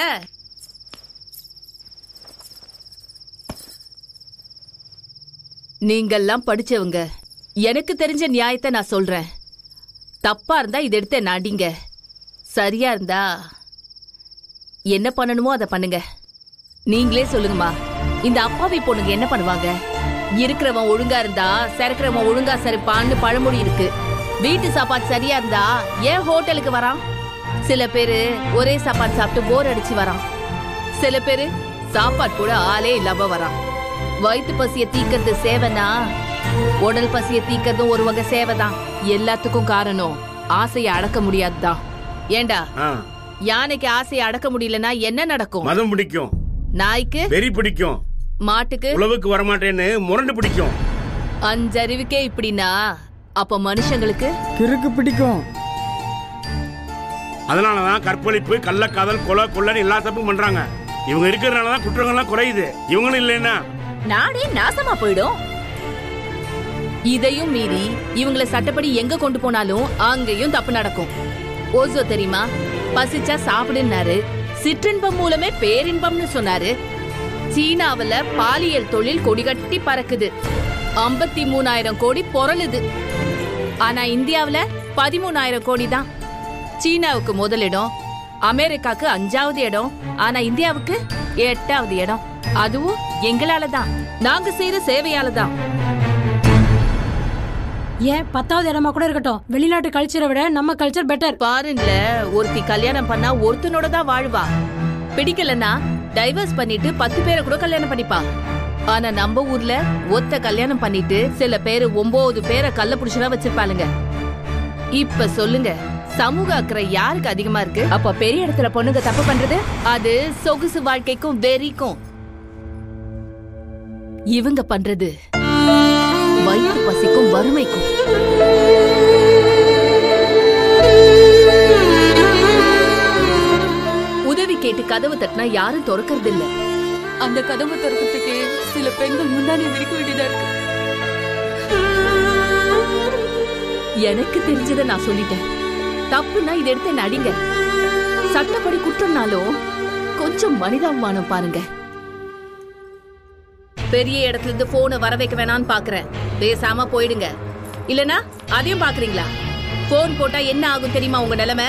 S15: நீங்கெல்லாம் படிச்சவங்க எனக்கு தெரிஞ்ச நியாயத்தை நான் சொல்றேன் தப்பா இருந்தா இதை எடுத்து என்ன அடிங்க சரியா இருந்தா என்ன பண்ணணுமோ அதை பண்ணுங்க நீங்களே சொல்லுங்கம்மா இந்த அப்பாவி பொண்ணுங்க என்ன பண்ணுவாங்க இருக்கிறவன் ஒழுங்கா இருந்தா சரக்கிறவன் ஒழுங்கா சரிப்பான்னு பழமொழி இருக்கு வீட்டு சாப்பாடு சரியா இருந்தா ஏன் ஹோட்டலுக்கு வரான் சில பேரு ஒரே சாப்பாடு சாப்பிட்டு போர் அடிச்சு வரான் சில பேரு சாப்பாடு கூட ஆளே இல்லாம வரான் வயிற்று பசிய தீக்கிறது சேவைனா உடல் பசிய தீக்கிறதும் ஒரு வகை சேவைதான் எல்லாத்துக்கும் காரணம் ஆசையை அடக்க முடியாதுதான் ஏண்டா
S3: ஆ,
S15: யானைக்கு ஆசையை அடக்க முடியலன்னா என்ன நடக்கும்
S3: மதம் பிடிக்கும்
S15: நாய்க்கு
S3: வெறி பிடிக்கும்
S15: மாட்டுக்கு
S3: உழவுக்கு வரமாட்டேன்னு முரண்டு பிடிக்கும்
S15: அஞ்சறிவுக்கே இப்படின்னா அப்ப மனுஷங்களுக்கு
S4: கிறுக்கு பிடிக்கும்
S3: அதனாலதான் கற்பழிப்பு கள்ளக்காதல் கொலை கொள்ளன்னு எல்லா தப்பும் பண்றாங்க இவங்க இருக்கிறதுனாலதான் குற்றங்கள்லாம் குறையுது இவங்களும் இல்லைன்னா
S15: நாடே நாசமா போயிடும் இதையும் மீறி இவங்கள சட்டப்படி எங்க கொண்டு போனாலும் அங்கேயும் தப்பு நடக்கும் ஓசோ தெரியுமா பசிச்சா சாப்பிடுனாரு சிற்றின்பம் மூலமே பேரின்பம்னு சொன்னாரு சீனாவுல பாலியல் தொழில் கொடிகட்டி பறக்குது ஐம்பத்தி மூணாயிரம் கோடி பொருளுது ஆனா இந்தியாவுல பதிமூணாயிரம் கோடி தான் சீனாவுக்கு முதலிடம் அமெரிக்காக்கு அஞ்சாவது இடம் ஆனா இந்தியாவுக்கு எட்டாவது இடம் அதுவும் எங்களால தான் நாங்க செய்யற சேவையால தான்
S6: ஏன் பத்தாவது இடமா கூட இருக்கட்டும் வெளிநாட்டு கல்ச்சரை விட நம்ம கல்ச்சர் பெட்டர்
S15: பாருங்கள ஒருத்தி கல்யாணம் பண்ணா ஒருத்தனோட தான் வாழ்வா பிடிக்கலன்னா டைவர்ஸ் பண்ணிட்டு பத்து பேரை கூட கல்யாணம் பண்ணிப்பா ஆனா நம்ம ஊர்ல ஒத்த கல்யாணம் பண்ணிட்டு சில பேரு ஒன்பது பேரை கள்ள புடிச்சதா வச்சிருப்பாளுங்க இப்ப சொல்லுங்க சமூக அக்கறை யாருக்கு அதிகமா இருக்கு அப்ப பெரிய இடத்துல பொண்ணுங்க தப்பு பண்றது அது சொகுசு வாழ்க்கைக்கும் வெறிக்கும் இவங்க பண்றது வயிற்று பசிக்கும் வறுமைக்கும் கேட்டு கதவு தட்டினா யாரும் திறக்கறது இல்ல
S8: அந்த கதவை திறக்கிறதுக்கு சில பெண்கள் முந்தானி விரிக்க வேண்டியதா இருக்கு
S15: எனக்கு தெரிஞ்சதை நான் சொல்லிட்டேன் தப்புன்னா இதை எடுத்து என்ன அடிங்க சட்டப்படி குற்றம்னாலும் கொஞ்சம் மனிதாபிமானம் பாருங்க பெரிய இடத்துல இருந்து போனை வர வைக்க வேணாம்னு பாக்குறேன் பேசாம போயிடுங்க இல்லனா அதையும் பாக்குறீங்களா போன் போட்டா என்ன ஆகும் தெரியுமா உங்க நிலைமை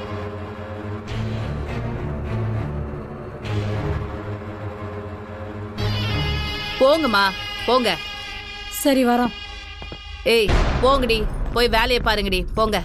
S15: போங்கம்மா போங்க
S6: சரி வரோம்
S15: ஏய் போங்கடி போய் வேலையை பாருங்கடி போங்க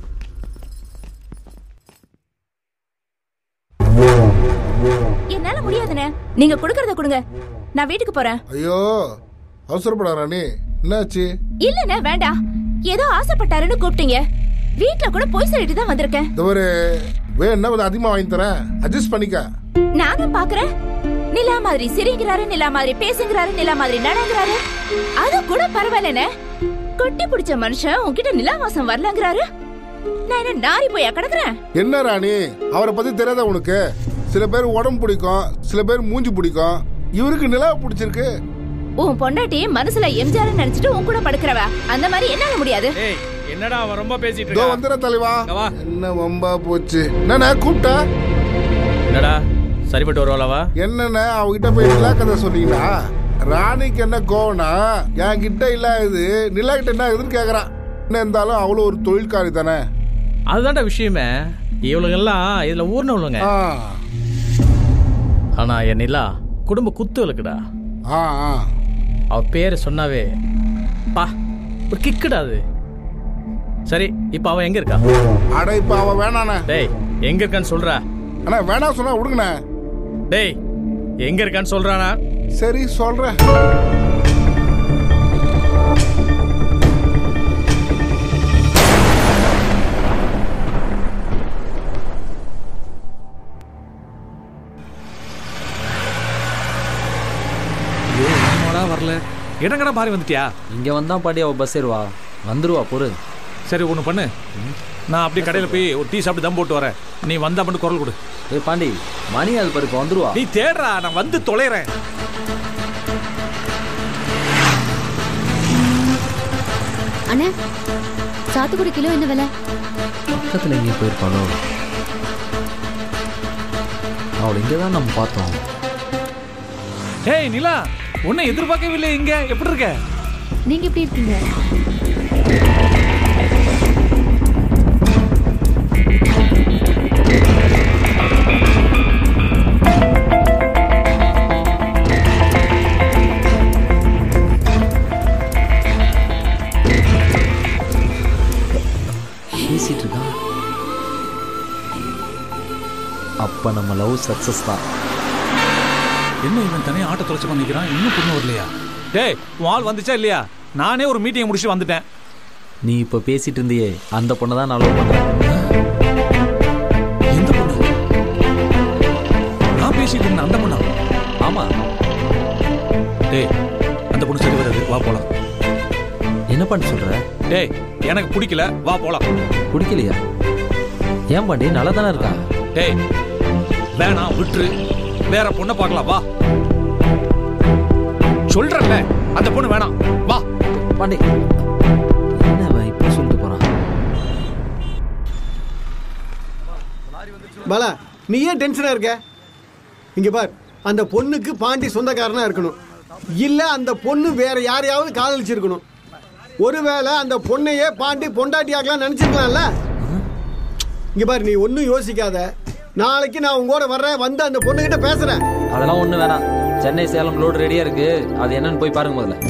S11: என்னால முடியாதுண்ணே நீங்க கொடுக்கறத கொடுங்க நான் வீட்டுக்கு போறேன்
S14: ஐயோ அவசரப்படா ராணி என்னாச்சு
S11: இல்லண்ணே வேண்டாம் ஏதோ ஆசைப்பட்டாருன்னு கூப்பிட்டீங்க வீட்ல கூட போய் சொல்லிட்டு தான் வந்திருக்கேன்
S14: இந்த ஒரு வேணா கொஞ்சம் அதிகமா வாங்கி தரேன் அட்ஜஸ்ட் பண்ணிக்க
S11: நானும் பாக்குறேன் நிலா மாதிரி சிரிக்கிறாரு நிலா மாதிரி பேசுங்கிறாரு நிலா மாதிரி நடங்கிறாரு அது கூட பரவாயில்லண்ணே கொட்டி பிடிச்ச மனுஷன் உன்கிட்ட நிலாவாசம் வரலங்கிறாரு நான் என்ன நாரி போயா கிடக்குறேன்
S14: என்ன ராணி அவரை பத்தி தெரியாத உனக்கு சில பேர் உடம்பு பிடிக்கும் சில பேர் மூஞ்சி பிடிக்கும் இவருக்கு நிலா பிடிச்சிருக்கு
S11: உன் பொண்டாட்டி மனசுல எம்ஜிஆர் நினைச்சிட்டு உன் கூட படுக்கிறவ அந்த மாதிரி என்னால முடியாது
S7: ஏய் என்னடா அவன் ரொம்ப பேசிட்டு
S14: இதோ
S7: இருக்கா
S14: வந்துடுற தலைவா
S7: இங்க வா
S14: என்ன வம்பா போச்சு என்னண்ணா கூப்பிட்டா
S7: என்னடா சரிப்பட்டு வருவாளவா
S14: என்னண்ணே அவகிட்ட போய் நிலா கதை சொன்னீங்களா ராணிக்கு என்ன கோவனா என் கிட்ட இல்லாதது நிலா கிட்ட என்ன ஆகுதுன்னு கேக்குறான் என்ன இருந்தாலும் அவ்வளோ ஒரு தொழில்காரி தானே
S7: அதுதான்டா விஷயமே இவளுங்கெல்லாம் இதுல ஊர்னவளுங்க ஆனா என் நிலா குடும்ப குத்து விளக்குடா அவ பேரை சொன்னாவே பா ஒரு கிக்குடா அது சரி இப்ப அவ எங்க இருக்கா
S14: அட இப்ப அவ வேணாண்ணே
S7: டேய் எங்க இருக்கான்னு சொல்றா
S14: அண்ணா வேணாம் சொன்னா விடுங்கண்ணே
S7: டேய் எங்க இருக்கான்னு சொல்றானா
S14: சரி சொல்றேன்
S23: என்னடா வரல இடங்கடா மாறி வந்துட்டியா
S19: இங்க வந்தா பாட்டி அவ பஸ் ஏறுவா வந்துருவா பொறு
S23: சரி ஒன்று பண்ணு நான் அப்படியே கடையில் போய் ஒரு டீ சாப்பிட்டு தம் போட்டு வரேன் நீ வந்தா மட்டும் குரல் கொடு
S19: ஏய் பாண்டி மணி அது பாரு இப்ப வந்துருவா
S23: நீ தேடுறா நான் வந்து தொலைறேன்
S5: அண்ணே சாத்துக்குடி கிலோ என்ன விலை
S19: பக்கத்துல எங்கேயும் போயிருப்பாளோ அவள் இங்கே தான் நம்ம பார்த்தோம்
S23: ஏய் நிலா உன்னை எதிர்பார்க்கவில்லை இங்க எப்படி இருக்க
S5: நீங்க எப்படி இருக்கீங்க
S19: பேசிட்டு இருக்கா அப்ப நம்ம லவ் சக்சஸ் தான்
S23: என்ன இவன் தனியாக ஆட்டோ தொலைச்சு பண்ணிக்கிறான் இன்னும் பொண்ணு வரலையா டேய் உன் ஆள் வந்துச்சா இல்லையா நானே ஒரு மீட்டிங் முடிச்சு வந்துட்டேன்
S19: நீ இப்ப பேசிட்டு இருந்தியே அந்த பொண்ணை தான் நான் லவ் பண்றேன்
S23: எந்த பொண்ணு நான் பேசிட்டு இருந்தேன் அந்த பொண்ணா
S19: ஆமா
S23: டேய் அந்த பொண்ணு சரி வராது வா போலாம்
S19: என்ன பண்ண சொல்ற
S23: டேய் எனக்கு பிடிக்கல வா போலாம்
S19: பிடிக்கலையா ஏன் பாண்டி நல்லா தானே இருக்கா
S23: டேய் வேணாம் விட்டுரு வேற பொண்ணை பார்க்கலாம் வா சொல்றேன்ல அந்த பொண்ணு வேணாம் வா
S19: பாண்டி என்ன அவன் இப்படி சொல்லிட்டு போறான்
S1: பாலா நீ ஏன் டென்ஷனா இருக்க இங்க பார் அந்த பொண்ணுக்கு பாண்டி சொந்தக்காரனா இருக்கணும் இல்ல அந்த பொண்ணு வேற யாரையாவது காதலிச்சிருக்கணும் ஒருவேளை அந்த பொண்ணையே பாண்டி பொண்டாட்டி ஆக்கலாம் நினைச்சிருக்கலாம்ல இங்க பாரு நீ ஒன்னும் யோசிக்காத நாளைக்கு நான் உங்களோட வர்றேன் வந்து அந்த பொண்ணுகிட்ட பேசுறேன்
S19: அதெல்லாம் ஒண்ணு வேணாம் சென்னை சேலம் லோடு ரெடியா இருக்கு அது என்னன்னு போய் பாருங்க முதல்ல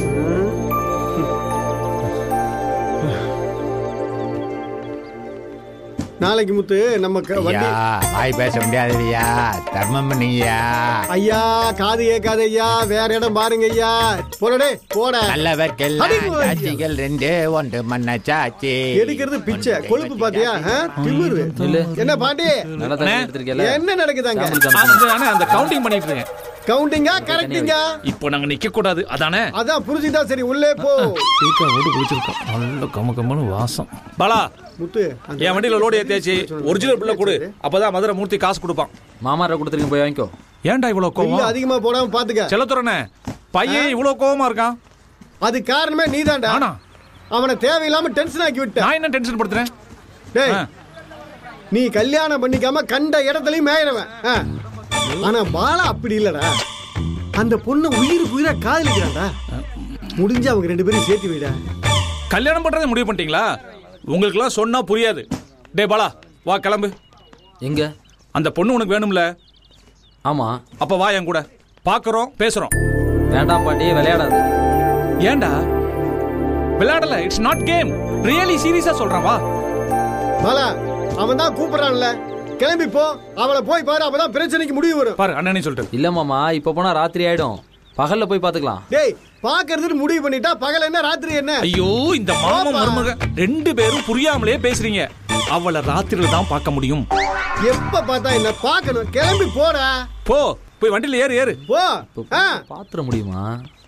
S1: நாளைக்கு முத்து நம்ம க- வண்டி
S16: ஐயா வாய் பேச முடியாதுயா தர்மம் பண்ணீங்கயா
S1: ஐயா காது கேட்காத ஐயா வேற இடம் பாருங்க ஐயா போடடே போட
S16: நல்லவர்க்கெல்லாம்
S1: அடிக்கு ஐயா.
S16: சாட்சிகள் ரெண்டு ஒன்று மன்ன சாட்சி
S1: எடுக்கிறது பிச்சை கொழுப்பு பாத்தியா ஆ? திமிரு என்ன பாண்டி
S19: நல்லா தானே எடுத்திருக்கல
S1: என்ன நடக்குதாங்க
S23: அந்த அண்ணா, அந்த கவுண்டிங் பண்ணிட்டு இருக்கேன்
S1: கவுண்டிங்கா கரெக்டிங்கா
S22: இப்போ நாங்க நிக்க கூடாது அதானே
S1: அதான் புரிஞ்சுதா சரி உள்ளே போ
S22: சீக்கிரம் வீட்டு குளிச்சிருக்கோம் நல்ல கம கம்மனு வாசம் பாலா
S1: முத்து
S22: என் வண்டியில லோடு ஏத்தியாச்சு ஒரிஜினல் பிள்ளை கொடு அப்பதான் மதுரை மூர்த்தி காசு கொடுப்பான்
S9: மாமாரை கொடுத்துருங்க போய் வாங்கிக்கோ
S22: ஏன்டா இவ்வளவு
S1: இல்ல
S22: கோவம்
S1: அதிகமா போடாம பாத்துக்க
S22: செல்லத்துறனே பையன் இவ்வளவு கோவமா இருக்கான்
S1: அது காரணமே நீதான்டா அவனை தேவையில்லாம டென்ஷன் ஆக்கி விட்ட
S22: நான் என்ன டென்ஷன் படுத்துறேன்
S1: டேய் நீ கல்யாணம் பண்ணிக்காம கண்ட இடத்துலயும் மேயிறவன் ஆ. ஆனா பாலா அப்படி இல்லடா அந்த பொண்ணு உயிருக்கு உயிரா காதலிக்கிறான்டா முடிஞ்சு அவங்க ரெண்டு பேரும் சேர்த்து வைடா
S22: கல்யாணம் பண்றதை முடிவு பண்ணிட்டீங்களா உங்களுக்குலாம் சொன்னா புரியாது டே பாலா வா கிளம்பு
S9: எங்க
S22: அந்த பொண்ணு உனக்கு வேணும்ல
S9: ஆமா
S22: அப்ப வா என் கூட பாக்குறோம் பேசுறோம்
S9: வேண்டாம் பாட்டி விளையாடாது
S22: ஏன்டா விளையாடல இட்ஸ் நாட் கேம் ரியலி சீரியஸா சொல்றேன் வா
S1: பாலா அவன் தான் கூப்பிடுறான்ல கிளம்பி போ அவளை போய் பாரு அப்பதான் பிரச்சனைக்கு முடிவு வரும்
S22: பாரு அண்ணனே சொல்லிட்டு
S9: இல்ல மாமா இப்ப போனா ராத்திரி ஆயிடும் பகல்ல போய் பாத்துக்கலாம்
S1: டேய் பாக்குறதுன்னு முடிவு பண்ணிட்டா பகல் என்ன ராத்திரி என்ன
S22: ஐயோ இந்த மாமன் மருமக ரெண்டு பேரும் புரியாமலே பேசுறீங்க அவளை ராத்திரில தான் பார்க்க முடியும்
S1: எப்ப பார்த்தா என்ன பார்க்கணும் கிளம்பி போடா
S22: போ போய் வண்டியில ஏறு ஏறு
S1: போ ஆ.
S9: பாத்துற முடியுமா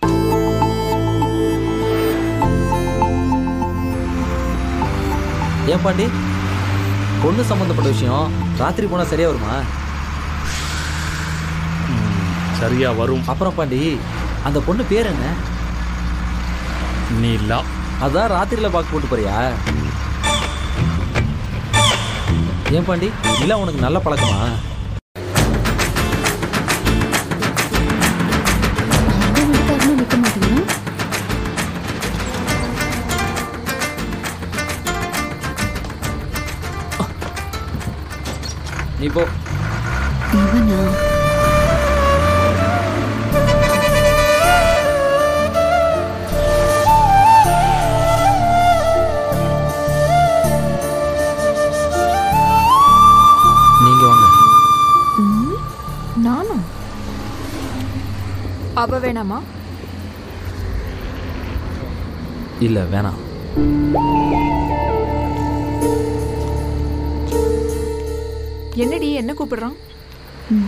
S9: ஏன் பாண்டி பொண்ணு சம்பந்தப்பட்ட விஷயம் ராத்திரி போனா சரியா வருமா
S22: சரியா வரும்
S9: அப்புறம் பாண்டி அந்த பொண்ணு பேர் என்ன
S22: நீலா
S9: அதான் ராத்திரில பாக்கு போட்டு போறியா ஏன் பாண்டி நிலா உனக்கு நல்ல பழக்கமா
S5: வீட்டுக்காரனும் நிக்க மாட்டீங்கன்னா
S9: நீ போ
S5: இவனா
S9: நீங்க வாங்க
S20: ம், நானும் அவ வேணாமா
S9: இல்ல வேணாம்
S20: என்னடி என்ன கூப்பிடுறான் ம்.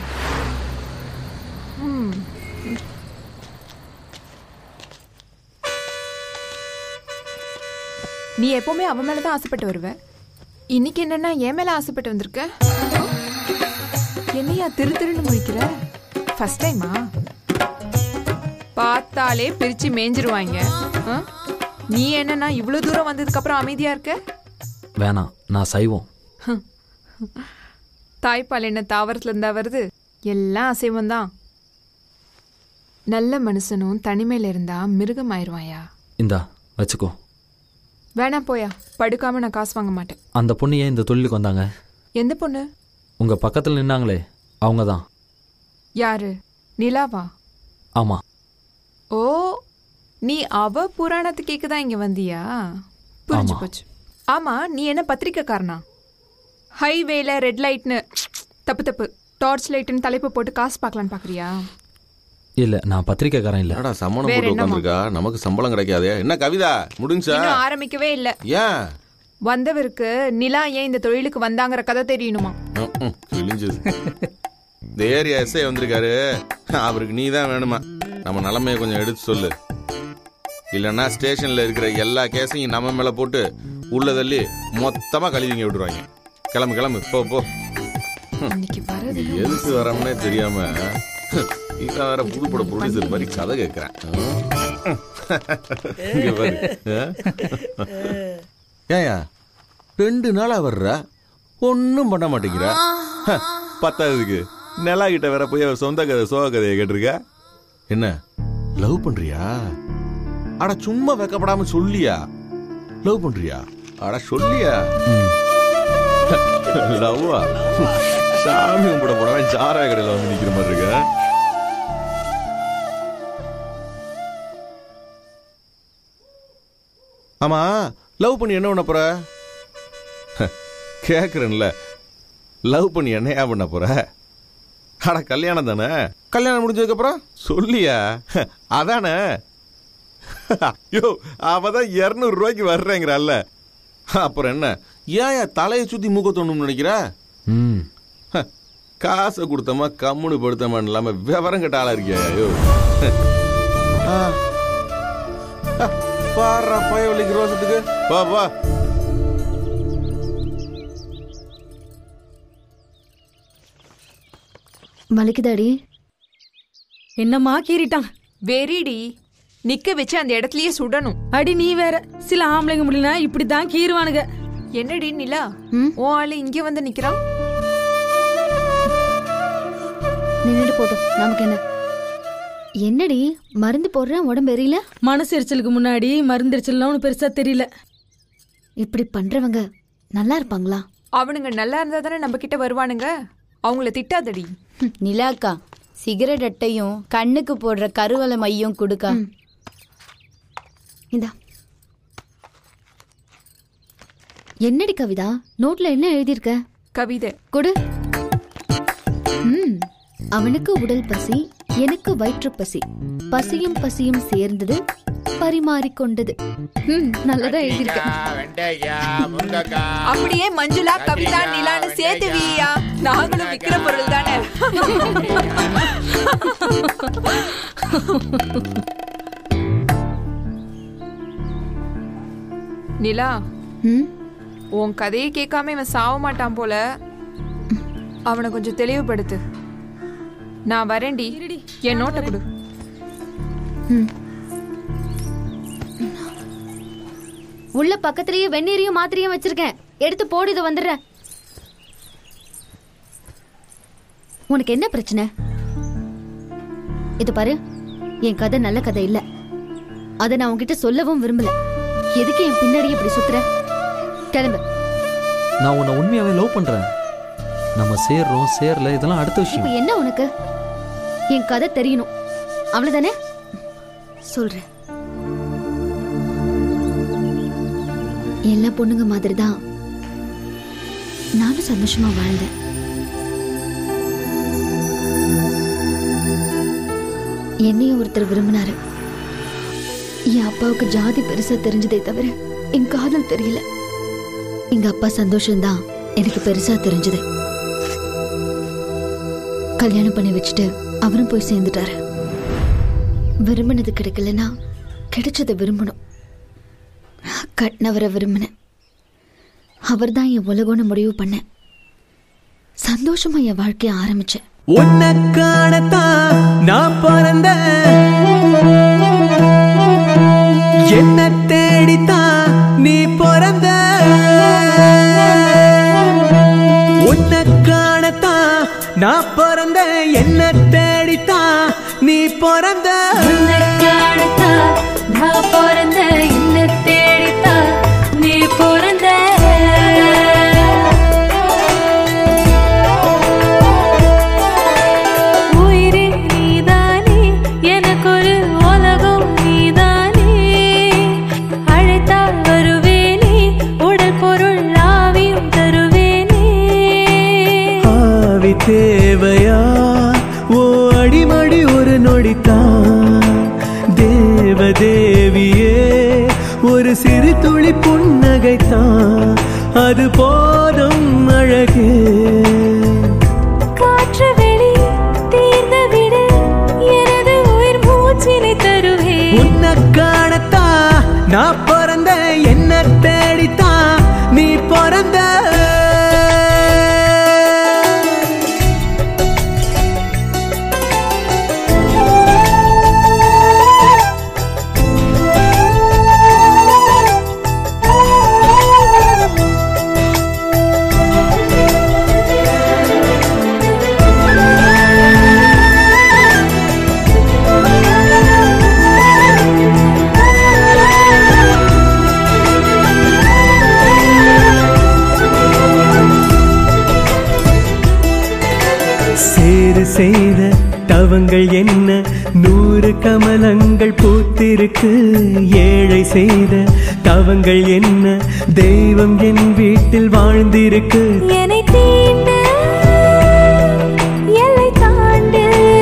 S20: நீ எப்பவுமே அவ மேல தான் ஆசைப்பட்டு வருவ இன்னைக்கு என்னன்னா என் மேல ஆசைப்பட்டு வந்திருக்க என்னையா திரு திருன்னு முழிக்கிற ஃபர்ஸ்ட் டைமா பார்த்தாலே பிரிச்சு மேய்ஞ்சிருவாங்க ஆ? நீ என்னன்னா இவ்வளவு தூரம் வந்ததுக்கு அப்புறம் அமைதியா இருக்க
S9: வேணாம் நான் சைவம்
S20: தாய்ப்பால் என்ன தாவரத்துல இருந்தா வருது எல்லாம் அசைவம் தான் நல்ல மனுஷனும் தனிமையில இருந்தா மிருகம் ஆயிருவாயா
S9: இந்தா வச்சுக்கோ
S20: வேணாம் போயா படுக்காம நான் காசு வாங்க மாட்டேன்
S9: அந்த பொண்ணு ஏன் இந்த தொழிலுக்கு வந்தாங்க
S20: எந்த பொண்ணு
S9: உங்க பக்கத்துல நின்னாங்களே அவங்க தான்
S20: யாரு நிலாவா
S9: ஆமா
S20: ஓ நீ அவ புராணத்து கேக்கு தான் இங்க வந்தியா புரிஞ்சு
S9: ஆமா.
S20: போச்சு ஆமா நீ என்ன பத்திரிக்கைக்காரனா ஹைவேல ரெட் லைட்னு தப்பு தப்பு டார்ச் லைட்னு தலைப்பு போட்டு காசு பார்க்கலான்னு பாக்குறியா
S9: இல்ல நான் பத்திரிக்கைக்காரன் இல்ல
S10: என்னடா சம்மணம்
S20: வேற
S10: போட்டு
S20: என்னம்மா?
S10: உட்காந்துருக்கா நமக்கு சம்பளம் கிடைக்காதே என்ன கவிதா முடிஞ்சா
S20: இன்னும் ஆரம்பிக்கவே இல்ல
S10: ஏன்
S20: வந்தவருக்கு நிலா ஏன் இந்த தொழிலுக்கு வந்தாங்கிற கதை தெரியணுமா
S10: ம், ம், கிழிஞ்சது இந்த ஏரியா எஸ்ஐ வந்திருக்காரு அவருக்கு நீ தான் வேணுமா நம்ம நிலைமையை கொஞ்சம் எடுத்து சொல்லு இல்லைன்னா ஸ்டேஷன்ல இருக்கிற எல்லா கேஸையும் நம்ம மேல போட்டு உள்ள தள்ளி மொத்தமா கழுவிங்க விட்டுருவாங்க கிளம்பு கிளம்பு போ போ
S20: இன்னைக்கு வரது
S10: எதுக்கு வரோம்னே தெரியாம இதான் வேற புதுப்பட ப்ரொடியூசர் மாதிரி கதை கேட்கிறேன் இங்க பாரு ஏயா ரெண்டு நாளா வர்ற ஒன்னும் பண்ண மாட்டேங்கிற ஹ, பத்தாவதுக்கு நிலா கிட்ட வேற போய் அவ சொந்த கதை சோக கதையை கேட்டிருக்க என்ன லவ் பண்றியா அட சும்மா வெக்கப்படாம சொல்லியா லவ் பண்றியா அட சொல்லியா லவ்வா சாமி கும்பிட போனவன் சாரா கடையில் வந்து நிக்கிற மாதிரி இருக்க ஆமா லவ் பண்ணி என்ன பண்ண போற கேக்குறேன்ல லவ் பண்ணி என்னையா பண்ண போற அட கல்யாணம் தானே கல்யாணம் முடிஞ்சதுக்கு அப்புறம் சொல்லியா அதானே ஐயோ அவதான் இருநூறு ரூபாய்க்கு வர்றேங்கிறல்ல அப்புறம் என்ன ஏன் தலையை சுத்தி மூக்க தோணும்னு நினைக்கிற
S9: ம்
S10: காசை கொடுத்தமா கம்முனு படுத்தமான்னு இல்லாம விவரம் கட்ட ஆளா இருக்கியா ஐயோ பாடுறா பயவலிக்கு ரோசத்துக்கு வா வா
S5: வலிக்குதாடி
S21: என்னம்மா கீறிட்டான்
S20: வெறிடி நிக்க வச்சு அந்த இடத்துலயே சுடணும்
S21: அடி நீ வேற சில ஆம்பளைங்க முடியலனா இப்படித்தான் கீறுவானுங்க
S20: என்னடி நிலா ஓ ஆளு இங்க வந்து நிக்கிறான்
S5: நின்னுட்டு போட்டோம் நமக்கு என்ன என்னடி மருந்து போடுறேன் உடம்பு எரியல
S21: மனசு எரிச்சலுக்கு முன்னாடி மருந்து எரிச்சல்லாம் ஒன்றும் பெருசா தெரியல
S5: இப்படி பண்றவங்க நல்லா இருப்பாங்களா
S20: அவனுங்க நல்லா இருந்தா தானே நம்ம கிட்ட வருவானுங்க அவங்கள திட்டாதடி
S2: நிலாக்கா சிகரெட் அட்டையும் கண்ணுக்கு போடுற கருவலை மையும் கொடுக்கா
S5: இந்தா என்னடி கவிதா நோட்ல என்ன எழுதியிருக்க
S20: கவிதை
S5: கொடு ம், அவனுக்கு உடல் பசி எனக்கு வயிற்று பசி பசியும் பசியும் சேர்ந்தது பரிமாறிக்கொண்டது ம், நல்லதா எழுதியிருக்க
S20: அப்படியே மஞ்சுளா கவிதா நிலான்னு சேர்த்து வீயா நாங்களும் விக்கிற பொருள் தானே நிலா உன் கதையை கேட்காம இவன் சாவ மாட்டான் போல அவனை கொஞ்சம் தெளிவுபடுத்து நான் வரேன்டி என் நோட்டை கொடு
S5: உள்ள பக்கத்துலயே வெந்நீரையும் மாத்திரையும் வச்சிருக்கேன் எடுத்து போடு இதை வந்துடுறேன் உனக்கு என்ன பிரச்சனை இது பாரு என் கதை நல்ல கதை இல்ல அதை நான் உன்கிட்ட சொல்லவும் விரும்பல எதுக்கு என் பின்னாடி இப்படி சுத்துற கிளம்பு
S9: நான் உன்னை உண்மையாவே லவ் பண்றேன் நம்ம சேர்றோம் சேரல இதெல்லாம் அடுத்த
S5: இப்ப
S9: விஷயம்
S5: என்ன உனக்கு என் கதை தெரியணும் அவ்வளவுதானே சொல்றேன் எல்லா பொண்ணுங்க மாதிரி தான் நானும் சந்தோஷமா வாழ்ந்தேன் என்னையும் ஒருத்தர் விரும்பினாரு என் அப்பாவுக்கு ஜாதி பெருசா தெரிஞ்சதே தவிர என் காதல் தெரியல எங்க அப்பா சந்தோஷம்தான் எனக்கு பெருசா தெரிஞ்சது கல்யாணம் பண்ணி வச்சுட்டு அவரும் போய் சேர்ந்துட்டாரு விரும்பினது கிடைக்கலன்னா கிடைச்சதை விரும்பணும் கட்டினவரை விரும்பினேன் அவர் தான் என் உலகம்னு முடிவு பண்ணேன் சந்தோஷமா என் வாழ்க்கைய ஆரம்பிச்சேன்
S12: உன்னை காணத்தான் நான் பிறந்த என்ன தேடித்தான் நீ பிறந்த உன்னை காணத்தான் நான் பிறந்த என்ன தேடித்தான் நீ பிறந்த
S13: நான் பிறந்த என்ன தேடித்தா நீ பிறந்த உயிரே நீதானே எனக்கொரு உலகம் நீதானே அழைத்தால் வருவேனே உடல் பொருள் ஆவியும் தருவேனே
S12: ஆவி தேவையா ஓ அடிமடி ஒரு நொடித்தான் தேவதேவியே ஒரு சிறு துளி புன்னகைத்தான் அது போதும் அழகே
S13: காற்று வெளி தீர்ந்து விடு எனது உயிர் மூச்சினை தருவேன்
S12: உன்னை காணத்தான் நான் பிறந்த என்ன தேடித்தான் நீ பிறந்த சேரு செய்த தவங்கள் என்ன நூறு கமலங்கள் பூத்திருக்கு ஏழை செய்த தவங்கள் என்ன தெய்வம் என் வீட்டில் வாழ்ந்திருக்கு
S13: என்னை தீண்ட எல்லை தாண்டு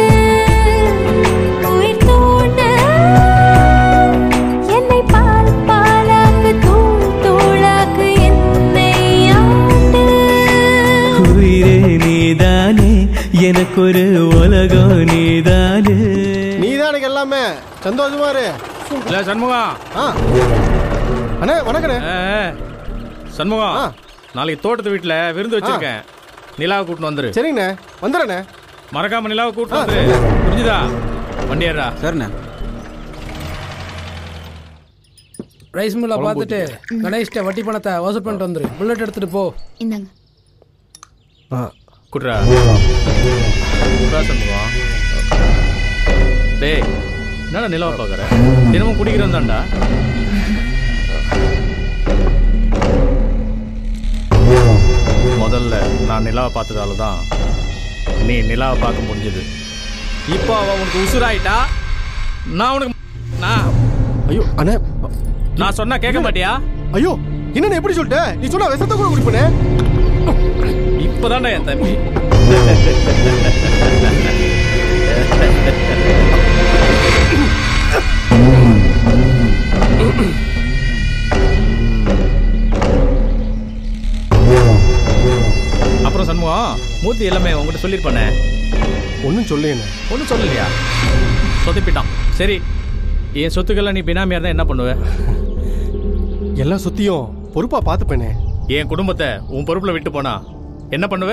S13: உயிர் தூண்ட என்னை பால் பாலாக்கு தூள் தூளாக்கு என்னை ஆண்டு
S12: உயிரே நீதானே எனக்கு ஒரு உலகம் நீதானு
S1: நீ தான் எனக்கு எல்லாமே சந்தோஷமா இரு
S7: இல்ல சண்முகம்
S1: ஆ அண்ணே வணக்கண்ணே
S7: ஆ, ஆ. சண்முகம் நாளைக்கு தோட்டத்து வீட்டுல விருந்து வச்சிருக்கேன் நிலாவை கூட்டிட்டு வந்துரு
S1: சரிங்கண்ணே வந்துடுறேண்ணே
S7: மறக்காம நிலாவை கூட்டிட்டு வந்துரு புரிஞ்சுதா வண்டி ஏறா
S4: சரிண்ணே
S17: ரைஸ் மில்ல
S7: குழம்பு
S17: பார்த்துட்டு கணேஷ்ட வட்டி பணத்தை வசூல் பண்ணிட்டு வந்துரு புல்லட் எடுத்துட்டு போ
S5: இந்தாங்க
S7: குட்ரா குட்ரா சண்முகம் டேய் என்னடா நிலாவை பார்க்குற தினமும் குடிக்கிறோம் தான்டா முதல்ல நான் நிலாவை பார்த்ததால தான் நீ நிலாவை பார்க்க முடிஞ்சது இப்போ அவ உனக்கு உசுராயிட்டா நான் உனக்கு நான்
S1: ஐயோ அண்ணே
S7: நான் சொன்னா கேட்க மாட்டியா
S1: ஐயோ என்ன எப்படி சொல்லிட்ட நீ சொன்ன விஷத்தை கூட குடிப்பனே
S7: இப்பதான்டா என் தம்பி அப்புறம் சண்முகம் மூர்த்தி எல்லாமே உங்ககிட்ட சொல்லியிருப்பானே
S1: ஒன்றும் சொல்லுங்கண்ணே
S7: ஒன்றும் சொல்லலையா சொதப்பிட்டான் சரி என் சொத்துக்கெல்லாம் நீ பினாமியா இருந்தா என்ன பண்ணுவ
S1: எல்லா சொத்தையும் பொறுப்பா பார்த்துப்பேனே
S7: என் குடும்பத்தை உன் பொறுப்புல விட்டு போனா என்ன பண்ணுவ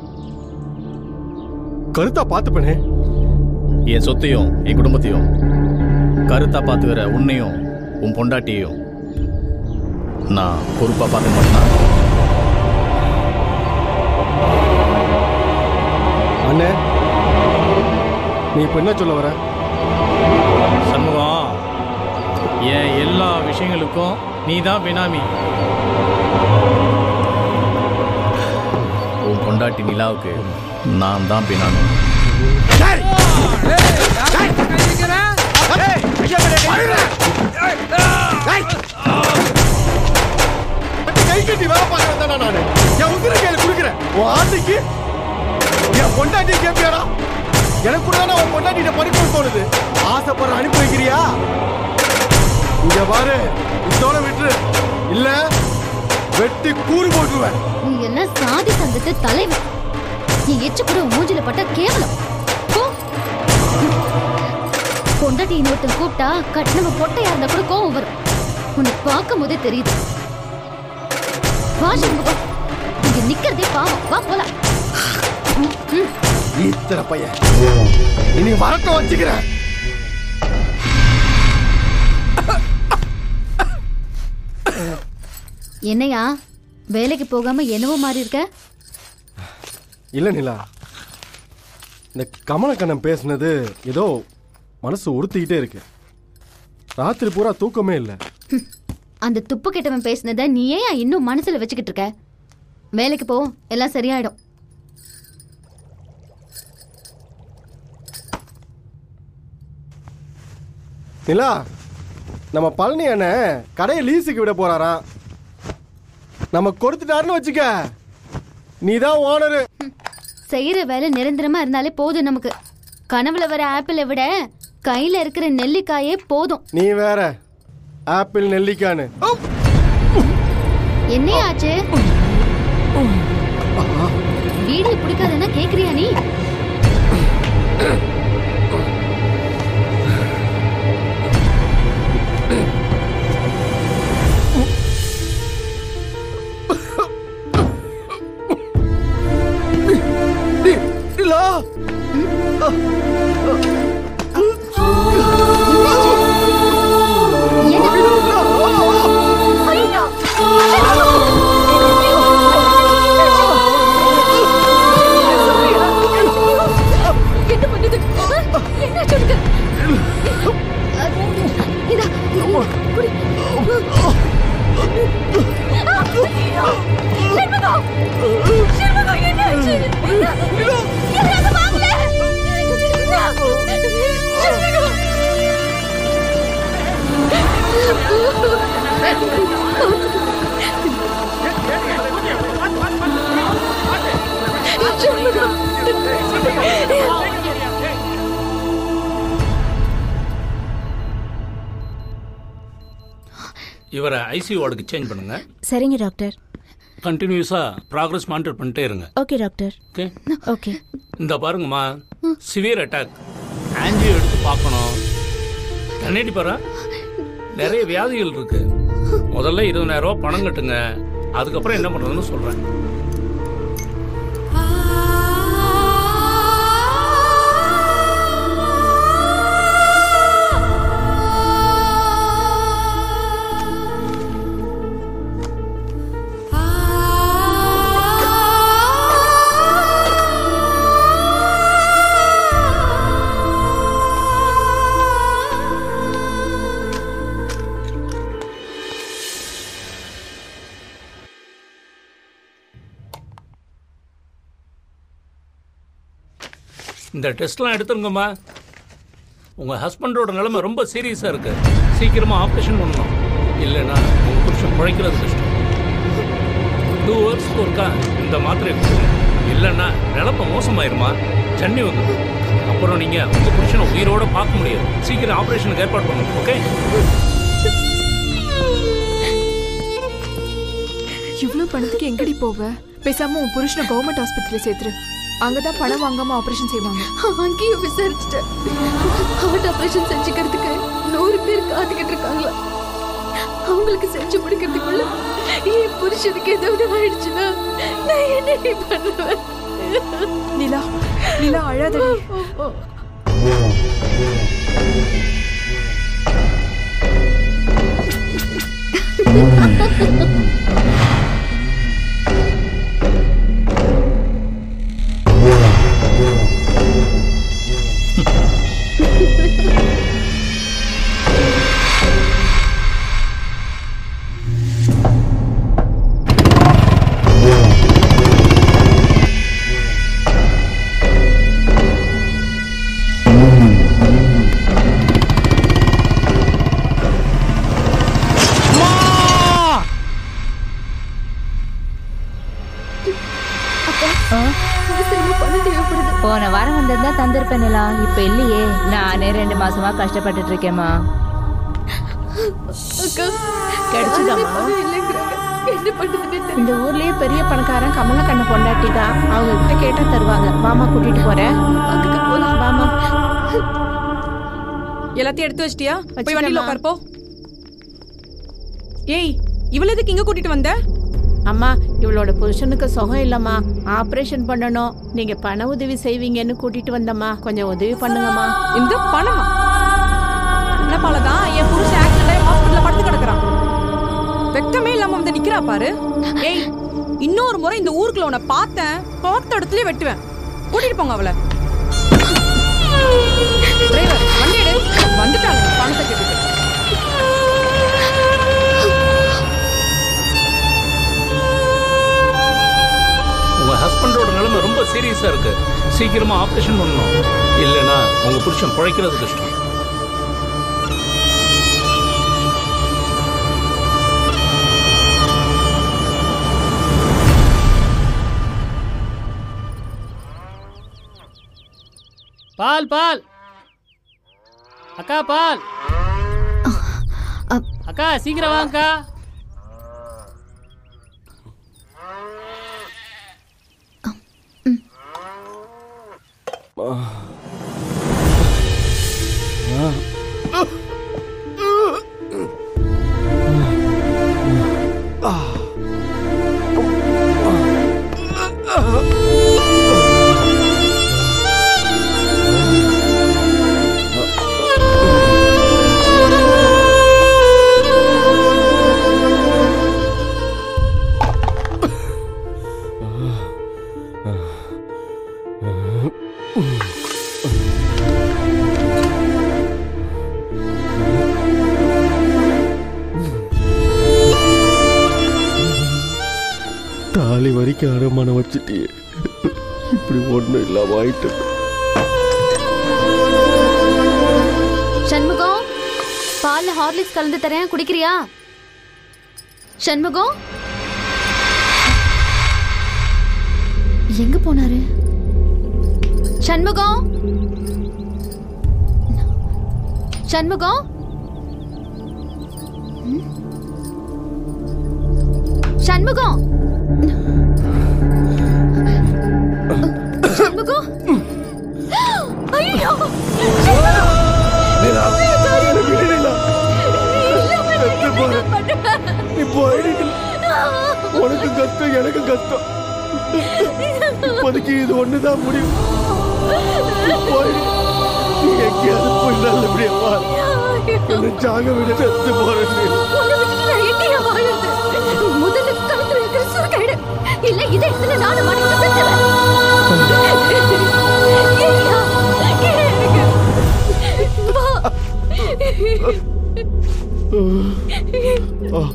S1: கருத்தா பார்த்துப்பேனே
S7: என் சொத்தையும் என் குடும்பத்தையும் கருத்தா பார்த்துக்கிற உன்னையும் உன் பொண்டாட்டியையும் நான் பொறுப்பா பார்க்க மாட்டேன்
S1: அண்ணே நீ இப்ப என்ன சொல்ல வர
S7: சண்முகம் என் எல்லா விஷயங்களுக்கும் நீ தான் பினாமி உன் பொண்டாட்டி நிலாவுக்கு நான் தான் பினாமி
S1: கை கட்டி வேலை பார்க்கறேன் தானே நானு என் உதிர கையில குடுக்குறேன் உன் ஆட்டுக்கு என் பொண்டாட்டி கேட்பியாடா எனக்கு கூட தானே உன் பொண்டாட்டிட்ட படிக்கணும்னு தோணுது ஆசைப்படுற அனுப்பி வைக்கிறியா இங்க பாரு இதோட விட்டுரு இல்ல வெட்டி கூறு போட்டுருவேன்
S5: நீ எல்லாம் சாதி சங்கத்து தலைவன் நீ எச்சு கூட உன் மூஞ்சில பட்ட கேவலம் போ. பொண்டாட்டி இன்னொருத்தன் கூப்பிட்டா கட்டினவ பொட்டையா இருந்தா கூட கோவம் வரும் உனக்கு பார்க்கும் போதே தெரியுது வா சண்முகம் இங்க நிக்கிறதே பாவம் வா போலாம் ம், ம்.
S1: இத்தனை பையன் இனி வரட்டும் வச்சுக்கிறேன்
S5: என்னையா வேலைக்கு போகாம என்னவோ மாறி இருக்க
S1: இல்ல நிலா இந்த கமலக்கண்ணன் பேசுனது ஏதோ மனசு உறுத்திக்கிட்டே இருக்கு ராத்திரி பூரா தூக்கமே இல்லை
S5: அந்த துப்பு கெட்டவன் பேசினதை நீ ஏன் இன்னும் மனசுல வச்சுக்கிட்டு இருக்க வேலைக்கு போ எல்லாம் சரியாயிடும்
S1: நிலா நம்ம பழனி அண்ணன் கடையை லீஸுக்கு விட போறாராம் நம்ம கொடுத்துட்டாருன்னு வச்சுக்க நீ தான் ஓனரு
S5: செய்யற வேலை நிரந்தரமா இருந்தாலே போதும் நமக்கு கனவுல வர ஆப்பிளை விட கையில இருக்கிற நெல்லிக்காயே போதும்
S1: நீ வேற ஆப்பிள் நெல்லிக்கான்னு
S5: என்ன ஆச்சு வீடியோ பிடிக்காதுன்னா கேக்குறியா நீ
S1: நிலா
S5: என்ன பண்ணுது என்ன சொல்லுங்க இதா குடி சண்முகம் சண்முகம் என்ன ஆச்சு யாராவது வாங்கல
S22: இவரை ஐசியூ வார்டுக்கு சேஞ்ச் பண்ணுங்க
S11: சரிங்க டாக்டர்
S3: கண்டினியூஸா ப்ராக்ரஸ் மானிட்டர் பண்ணிட்டே இருங்க
S11: ஓகே டாக்டர்
S3: ஓகே
S11: ஓகே
S3: இந்த பாருங்கம்மா சிவியர் அட்டாக் ஆன்ஜியோ எடுத்து பார்க்கணும் கண்ணாடி பாரு நிறைய வியாதிகள் இருக்கு முதல்ல இருபதாயிரம் ரூபாய் பணம் கட்டுங்க அதுக்கப்புறம் என்ன பண்றதுன்னு சொல்றேன் இந்த டெஸ்ட்லாம் எடுத்துருங்கம்மா உங்க ஹஸ்பண்டோட நிலைமை ரொம்ப சீரியஸா இருக்கு சீக்கிரமா ஆப்ரேஷன் பண்ணணும் இல்லைன்னா உங்க புருஷன் பிழைக்கிறது கஷ்டம் டூ ஹவர்ஸ்க்கு ஒருக்கா இந்த மாத்திரை கொடுங்க இல்லைன்னா நிலப்ப மோசமாயிருமா தண்ணி வந்து அப்புறம் நீங்க உங்க புருஷனை உயிரோட பார்க்க முடியாது சீக்கிரம் ஆபரேஷனுக்கு ஏற்பாடு பண்ணுங்க ஓகே
S20: இவ்வளவு பணத்துக்கு எங்கடி போவ பேசாம உன் புருஷனை கவர்மெண்ட் ஆஸ்பத்திரியில சேர்த்துரு அங்கதான் பணம் வாங்காம ஆபரேஷன் செய்வாங்க
S8: அங்கேயும் விசாரிச்சுட்டேன் ஹார்ட் ஆபரேஷன் செஞ்சுக்கிறதுக்கு நூறு பேர் காத்துக்கிட்டு இருக்காங்களா அவங்களுக்கு செஞ்சு முடிக்கிறதுக்குள்ள என் புருஷனுக்கு ஏதாவது ஆயிடுச்சுன்னா நான் என்ன பண்ணுவேன்
S20: நிலா நிலா அழாதடி
S15: போன வாரம் வந்திருந்தா தந்திருப்பேன் நிலா இப்ப இல்லையே நானே ரெண்டு மாசமா கஷ்டப்பட்டுட்டு இருக்கேம்மா
S8: அக்கா
S15: கிடைச்சுதாம்மா?
S8: இல்லைங்கிறாங்க என்ன பண்ணுதுன்னு தெரியல
S11: இந்த ஊர்லயே பெரிய பணக்காரன் கமலக்கண்ண பொண்டாட்டி தான் அவங்க கிட்ட கேட்டா தருவாங்க மாமா கூட்டிட்டு போறேன்
S8: அதுக்கு போலாம்
S11: மாமா
S20: எல்லாத்தையும் எடுத்து வச்சிட்டியா போய்
S11: வச்சிட்டேம்மா.
S20: வண்டியில உட்கார் போ ஏய் இவள எதுக்கு இங்க கூட்டிட்டு வந்த
S11: அம்மா இவளோட புருஷனுக்கு சுகம் இல்லம்மா ஆபரேஷன் பண்ணணும் நீங்க பண உதவி செய்வீங்கன்னு கூட்டிட்டு வந்தம்மா கொஞ்சம் உதவி பண்ணுங்கம்மா
S20: இந்த பணமா என்னப்பாலதான் என் புருஷன் ஆக்சிடென்ட் ஹாஸ்பிடல்ல படுத்து கிடக்குறான் வெக்கமே இல்லாம வந்து நிக்கிறா பாரு ஏய் இன்னொரு முறை இந்த ஊருக்குள்ள உன்னை பார்த்தேன் பார்த்த இடத்துலயே வெட்டுவேன் கூட்டிட்டு போங்க அவளை டிரைவர் வண்டி எடு வந்துட்டாங்க பணத்தை கேட்டுட்டு
S3: உங்க ஹஸ்பண்டோட நிலைமை ரொம்ப சீரியஸா இருக்கு சீக்கிரமா ஆபரேஷன் பண்ணணும் இல்லைன்னா உங்க புருஷன் பிழைக்கிறது கஷ்டம்
S19: பால் பால் அக்கா பால் அக்கா சீக்கிரம் வாங்கக்கா
S4: தாலி வரைக்கும் அடமானம் வச்சுட்டியே இப்படி ஒன்றும் இல்லாம ஆயிட்டு
S8: சண்முகம் பால்ல ஹார்லிக்ஸ் கலந்து தரேன் குடிக்கிறியா சண்முகம் எங்க போனாரு சண்முகம் சண்முகம் ம்? சண்முகம் சண்முகம் ஐயோ
S4: நீ போயிடு உனக்கு கஷ்டம் எனக்கு கஷ்டம் இப்போதைக்கு இது ஒண்ணுதான் முடியும் நீ போயிடு நீ எங்கேயாவது போய் நல்லபடியா வா என்னை சாக விட செத்து போறேன் நீ.
S8: உன்னை விட்டுட்டு நான் எங்கேயா வாழுறது? முதல்ல கழுத்துல இருக்கிற சுருக்க எடு. இல்ல இதை எடுத்துட்டு நானும் மாட்டிக்கிட்டு செத்துருவேன். ஏய்யா, கீழே இறங்கு. வா.
S4: ஆ.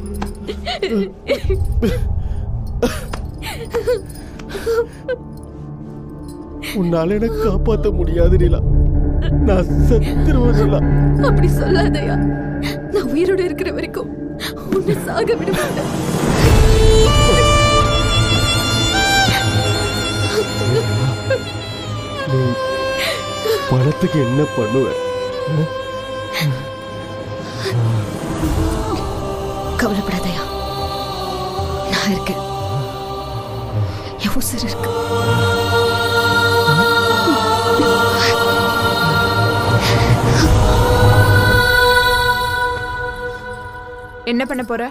S4: உன்னால எனக்கு காப்பாத்த முடியாது நிலா நான் செத்துருவேன் நிலா
S8: அப்படி சொல்லாதயா நான் உயிரோட இருக்கிற வரைக்கும் உன்னை சாக விட மாட்டேன்
S4: நீ பணத்துக்கு என்ன பண்ணுவ
S8: கவலைப்படாதயா நான் இருக்கேன் என் உசுர் இருக்கு
S20: என்ன பண்ண போற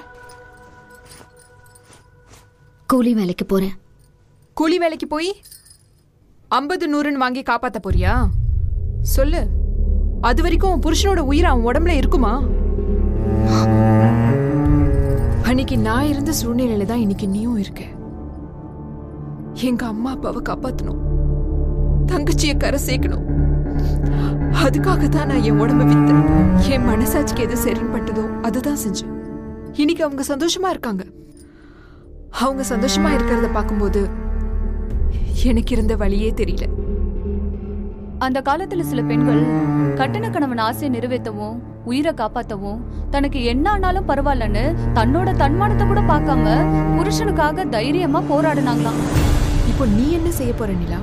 S8: கூலி வேலைக்கு போறேன்
S20: கூலி வேலைக்கு போய் ஐம்பது நூறுன்னு வாங்கி காப்பாத்த போறியா சொல்லு அது வரைக்கும் உன் புருஷனோட உயிர் அவன் உடம்புல இருக்குமா அன்னைக்கு நான் இருந்த சூழ்நிலையில தான் இன்னைக்கு நீயும் இருக்க எங்க அம்மா அப்பாவை காப்பாத்தணும் தங்கச்சியை கரை சேர்க்கணும் அதுக்காக தான் நான் என் உடம்ப வித்தேன் என் மனசாட்சிக்கு எது சரின்னு பட்டதோ அதுதான் செஞ்சேன் இன்னைக்கு அவங்க சந்தோஷமா இருக்காங்க அவங்க சந்தோஷமா இருக்கிறத பார்க்கும்போது எனக்கு இருந்த வழியே தெரியல
S6: அந்த காலத்துல சில பெண்கள் கட்டண கணவன் ஆசையை நிறைவேற்றவும் உயிரை காப்பாத்தவும் தனக்கு என்ன ஆனாலும் பரவாயில்லன்னு தன்னோட தன்மானத்தை கூட பார்க்காம புருஷனுக்காக தைரியமா போராடினாங்களாம்
S20: இப்போ நீ என்ன செய்ய போற நிலா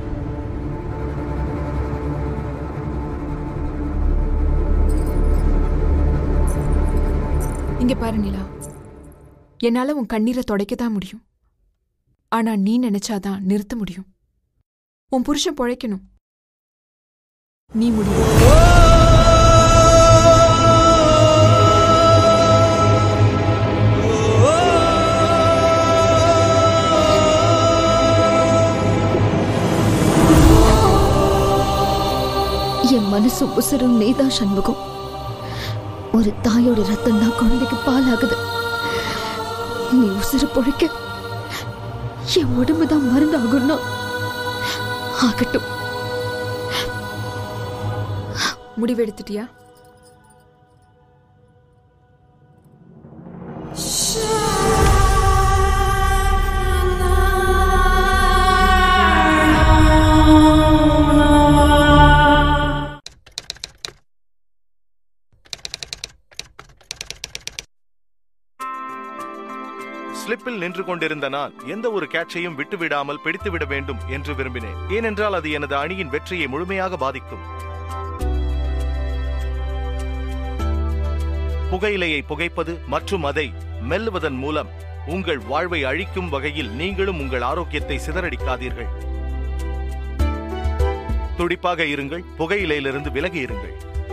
S20: இங்க பாரு நிலா என்னால உன் கண்ணீரை துடைக்க தான் முடியும் ஆனா நீ நினைச்சாதான் நிறுத்த முடியும் உன் புருஷன் பொழைக்கணும் நீ முடியும்
S8: என் மனசும் உசுரும் நீதான் சண்முகம் ஒரு தாயோட ரத்தம் தான் குழந்தைக்கு பாலாகுது நீ உசுறு பொழைக்க என் உடம்பு தான் மருந்தாகும்னா ஆகட்டும்
S20: முடிவெடுத்துட்டியா
S14: ஸ்லிப்பில் நின்று கொண்டிருந்த நான் எந்த ஒரு கேட்சையும் விட்டுவிடாமல் பிடித்துவிட வேண்டும் என்று விரும்பினேன் ஏனென்றால் அது எனது அணியின் வெற்றியை முழுமையாக பாதிக்கும் புகையிலையை புகைப்பது மற்றும் அதை மெல்லுவதன் மூலம் உங்கள் வாழ்வை அழிக்கும் வகையில் நீங்களும் உங்கள் ஆரோக்கியத்தை சிதறடிக்காதீர்கள் துடிப்பாக இருங்கள் புகையிலையிலிருந்து விலகி இருங்கள்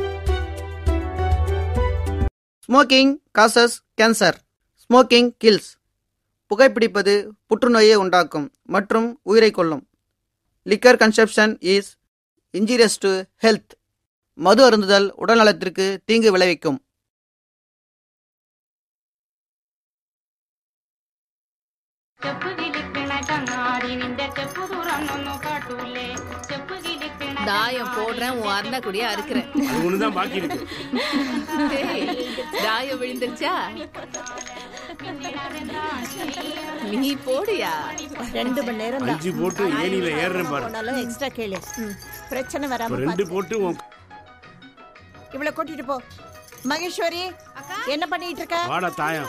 S18: smoking causes cancer smoking kills புகைப்பிடிப்பது புற்றுநோயை உண்டாக்கும் மற்றும் உயிரை கொல்லும் liquor consumption is injurious to health மது அருந்துதல் உடல்நலத்திற்கு தீங்கு விளைவிக்கும்
S15: தாயம் போடுறேன் உன் அருணக்குடிய அறுக்கிறேன்
S1: அது ஒண்ணுதான் பாக்கி இருக்கு
S15: டேய், தாயம் விழுந்துருச்சா நீ போடியா
S24: ரெண்டு மணி நேரம்
S1: அஞ்சு போட்டு ஏணியில ஏறுறேன் பாரு
S24: போனாலும் எக்ஸ்ட்ரா கேளு ம், பிரச்சனை வராம
S1: இப்ப ரெண்டு
S24: பாத்து.
S1: போட்டு உன்
S24: இவளை கூட்டிட்டு போ மகேஸ்வரி என்ன பண்ணிட்டு இருக்க
S1: வாடா தாயம்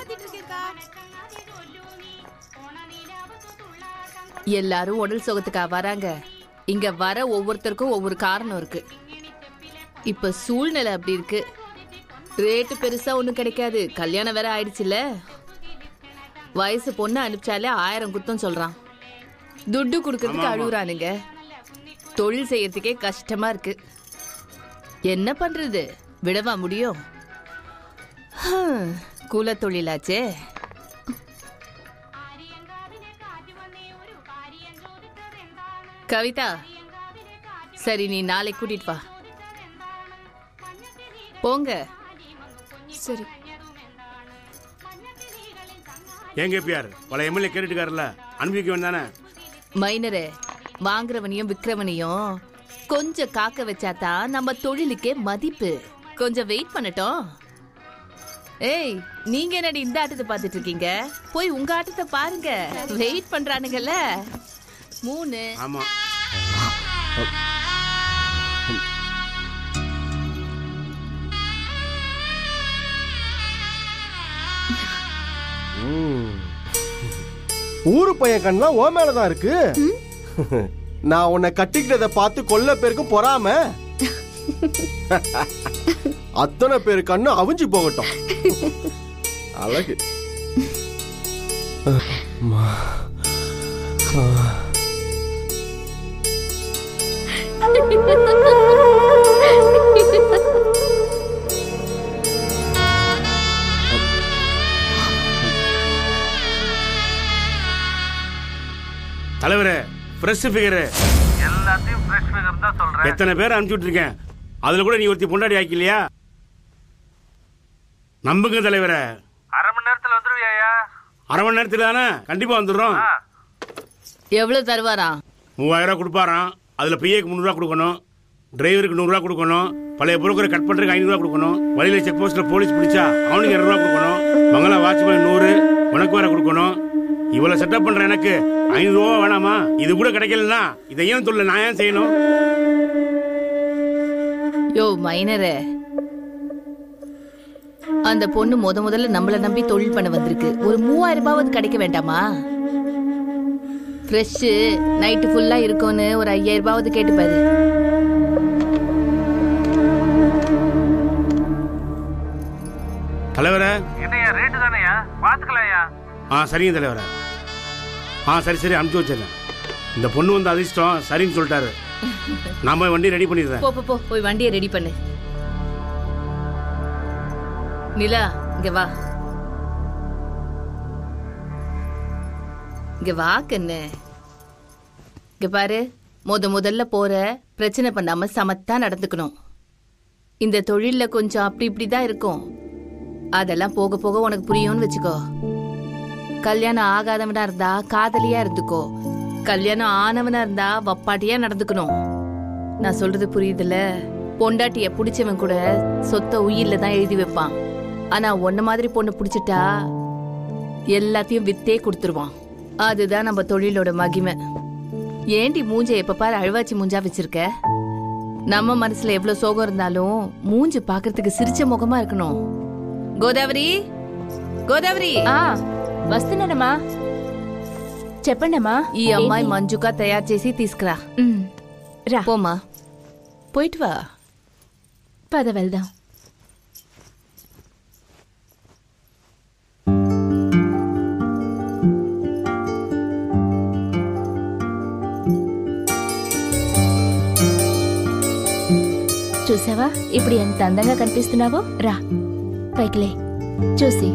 S15: எல்லாரும் உடல் சுகத்துக்கா வராங்க இங்க வர ஒவ்வொருத்தருக்கும் ஒவ்வொரு காரணம் இருக்கு இப்ப சூழ்நிலை அப்படி இருக்கு ரேட்டு பெருசா ஒண்ணும் கிடைக்காது கல்யாணம் வேற ஆயிடுச்சுல வயசு பொண்ணு அனுப்பிச்சாலே ஆயிரம் குத்தம் சொல்றான் துட்டு கொடுக்கறதுக்கு
S10: ஆமா, ஆமா.
S15: அழுகுறானுங்க தொழில் செய்யறதுக்கே கஷ்டமா இருக்கு என்ன பண்றது விடவா முடியும் ஹம், குலத் தொழிலாச்சே கவிதா சரி நீ நாளைக்கு கூட்டிட்டு வா போங்க
S20: சரி
S10: ஏங்க பியார் பல எம்எல்ஏ கேட்டுக்காருல்ல அனுப்பிக்க வேண்டானே
S15: மைனரே வாங்குறவனையும் விக்கிறவனையும் கொஞ்சம் காக்க வச்சாதான் நம்ம தொழிலுக்கே மதிப்பு கொஞ்சம் வெயிட் பண்ணட்டும் ஏய் நீங்க என்னடி இந்த ஆட்டத்தை பார்த்துட்டு இருக்கீங்க போய் உங்க ஆட்டத்தை பாருங்க வெயிட் பண்றானுங்கல்ல மூணு
S10: ஆமா
S4: ஊரு பையன் கண்ணா ஓ மேலதான் இருக்கு நான் உன்னை கட்டிக்கிட்டத பார்த்து கொல்ல பேருக்கும் பொறாம அத்தனை பேரு கண்ணு அவிஞ்சு போகட்டும் அழகு அம்மா. ஆ.
S10: தலைவரே ஃப்ரெஷ் ஃபிகரு
S16: எல்லாத்தையும் ஃப்ரெஷ் ஃபிகர் தான் சொல்றேன்
S10: எத்தனை பேர் அனுப்பிச்சு விட்டுருக்கேன் அதுல கூட நீ ஒருத்தி பொண்டாடி ஆக்கலையா நம்புங்க தலைவரே
S16: அரை மணி நேரத்துல வந்துருவியா
S10: அரை மணி நேரத்துல தானே கண்டிப்பா வந்துடுறோம்
S15: எவ்வளவு தருவாராம்
S10: மூவாயிரம் ரூபா கொடுப்பாராம் அதுல பிஏக்கு முந்நூறுவா கொடுக்கணும் டிரைவருக்கு நூறுரூவா கொடுக்கணும் பழைய புரோக்கரை கட் பண்றதுக்கு ஐநூறுரூவா கொடுக்கணும் வழியில செக் போஸ்ட்ல போலீஸ் பிடிச்சா அவனுக்கு இரநூறுவா கொடுக்கணும் மங்களா வாட்ச்மேன் நூறு உனக்கு வேற கொடுக்கணும் இவ்வளவு செட்டப் பண்ற எனக்கு ஐநூறுரூவா வேணாமா இது கூட கிடைக்கலன்னா இதை ஏன் தொழில் நான் ஏன் செய்யணும்
S15: யோ மைனரே அந்த பொண்ணு முத முதல்ல நம்மள நம்பி தொழில் பண்ண வந்திருக்கு ஒரு மூவாயிரம் ரூபாவது கிடைக்க வேண்டாமா ஃப்ரெஷ் நைட்டு ஃபுல்லா இருக்கும்னு ஒரு ஐயாயிரம் ரூபாவது கேட்டு பாரு
S10: தலைவரே
S16: என்னையா ரேட்டு தானேயா பாத்துக்கலாம்யா
S10: ஆ சரிங்க தலைவரே ஆ சரி சரி அனுப்பிச்சு வச்சிருக்கேன் இந்த பொண்ணு வந்து அதிர்ஷ்டம் சரின்னு சொல்லிட்டாரு நான் போய் வண்டி ரெடி பண்ணிடுறேன்
S15: போ போ போ போய் வண்டியை ரெடி பண்ணு நிலா இங்க வா இங்க வா கண்ணு இங்க பாரு முத முதல்ல போற பிரச்சனை பண்ணாம சமத்தா நடந்துக்கணும் இந்த தொழில்ல கொஞ்சம் அப்படி இப்படி தான் இருக்கும் அதெல்லாம் போக போக உனக்கு புரியும்னு வச்சுக்கோ கல்யாணம் ஆகாதவனா இருந்தா காதலியா இருந்துக்கோ கல்யாணம் ஆனவனா இருந்தா வப்பாட்டியா நடந்துக்கணும் நான் சொல்றது புரியுதுல்ல பொண்டாட்டிய புடிச்சவன் கூட சொத்த உயிர்ல தான் எழுதி வைப்பான் ஆனா உன்ன மாதிரி பொண்ணு புடிச்சிட்டா எல்லாத்தையும் வித்தே கொடுத்துருவான் அதுதான் நம்ம தொழிலோட மகிமை ஏண்டி மூஞ்ச எப்ப பாரு அழுவாச்சி மூஞ்சா வச்சிருக்க நம்ம மனசுல எவ்வளவு சோகம் இருந்தாலும் மூஞ்சி பாக்குறதுக்கு சிரிச்ச முகமா இருக்கணும் గోదావరి గోదావరి
S11: వస్తున్నానమ్మా చెప్పండమ్మా
S15: ఈ అమ్మాయి మంజుగా తయారు చేసి తీసుకురా
S11: రా
S15: పోమా పోయిட்டு వా
S11: పద వెళ్దాం చూసావా ఇప్పుడు ఎంత అందంగా కనిపిస్తున్నావో రా పైకిలే చూసి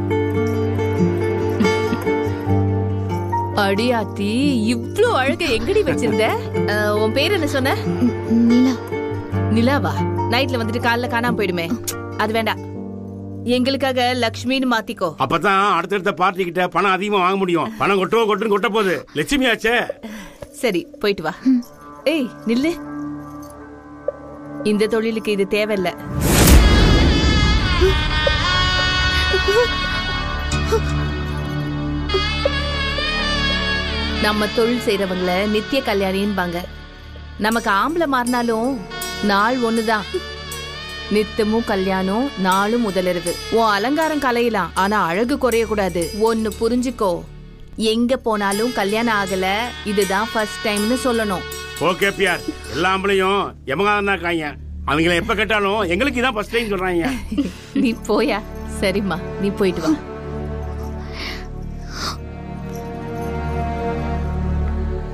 S15: அடி ஆத்தி இவ்ளோ அழக எங்கடி வச்சிருந்த அஹ், உன் பேர் என்ன சொன்ன
S8: நிலா
S15: நிலாவா நைட்ல வந்துட்டு காலைல காணாம போயிடுமே அது வேண்டாம் எங்களுக்காக லக்ஷ்மின்னு மாத்திக்கோ
S10: அப்பதான் அடுத்தடுத்த பார்ட்டி கிட்ட பணம் அதிகமா வாங்க முடியும் பணம் கொட்டோ கொட்டுன்னு கொட்ட போகுது லட்சுமி ஆச்சே
S15: சரி போயிட்டு வா ஏய் நில்லு இந்த தொழிலுக்கு இது தேவையில்ல நம்ம தொழில் செய்யறவங்கள நித்திய கல்யாணின்பாங்க நமக்கு ஆம்பளை மாறினாலும் நாள் ஒண்ணுதான் நித்தமும் கல்யாணம் நாளும் முதலிரவு உன் அலங்காரம் கலையலாம் ஆனா அழகு குறைய கூடாது ஒன்னு புரிஞ்சுக்கோ எங்க போனாலும் கல்யாணம் ஆகல இதுதான் ஃபர்ஸ்ட் டைம்னு சொல்லணும்
S10: ஓகே பியார் எல்லா ஆம்பளையும் எமகாதான் தான் இருக்காங்க அவங்கள எப்ப கேட்டாலும் எங்களுக்கு இதான் ஃபர்ஸ்ட் டைம் சொல்றாங்க
S15: நீ போயா சரிம்மா நீ போயிட்டு வா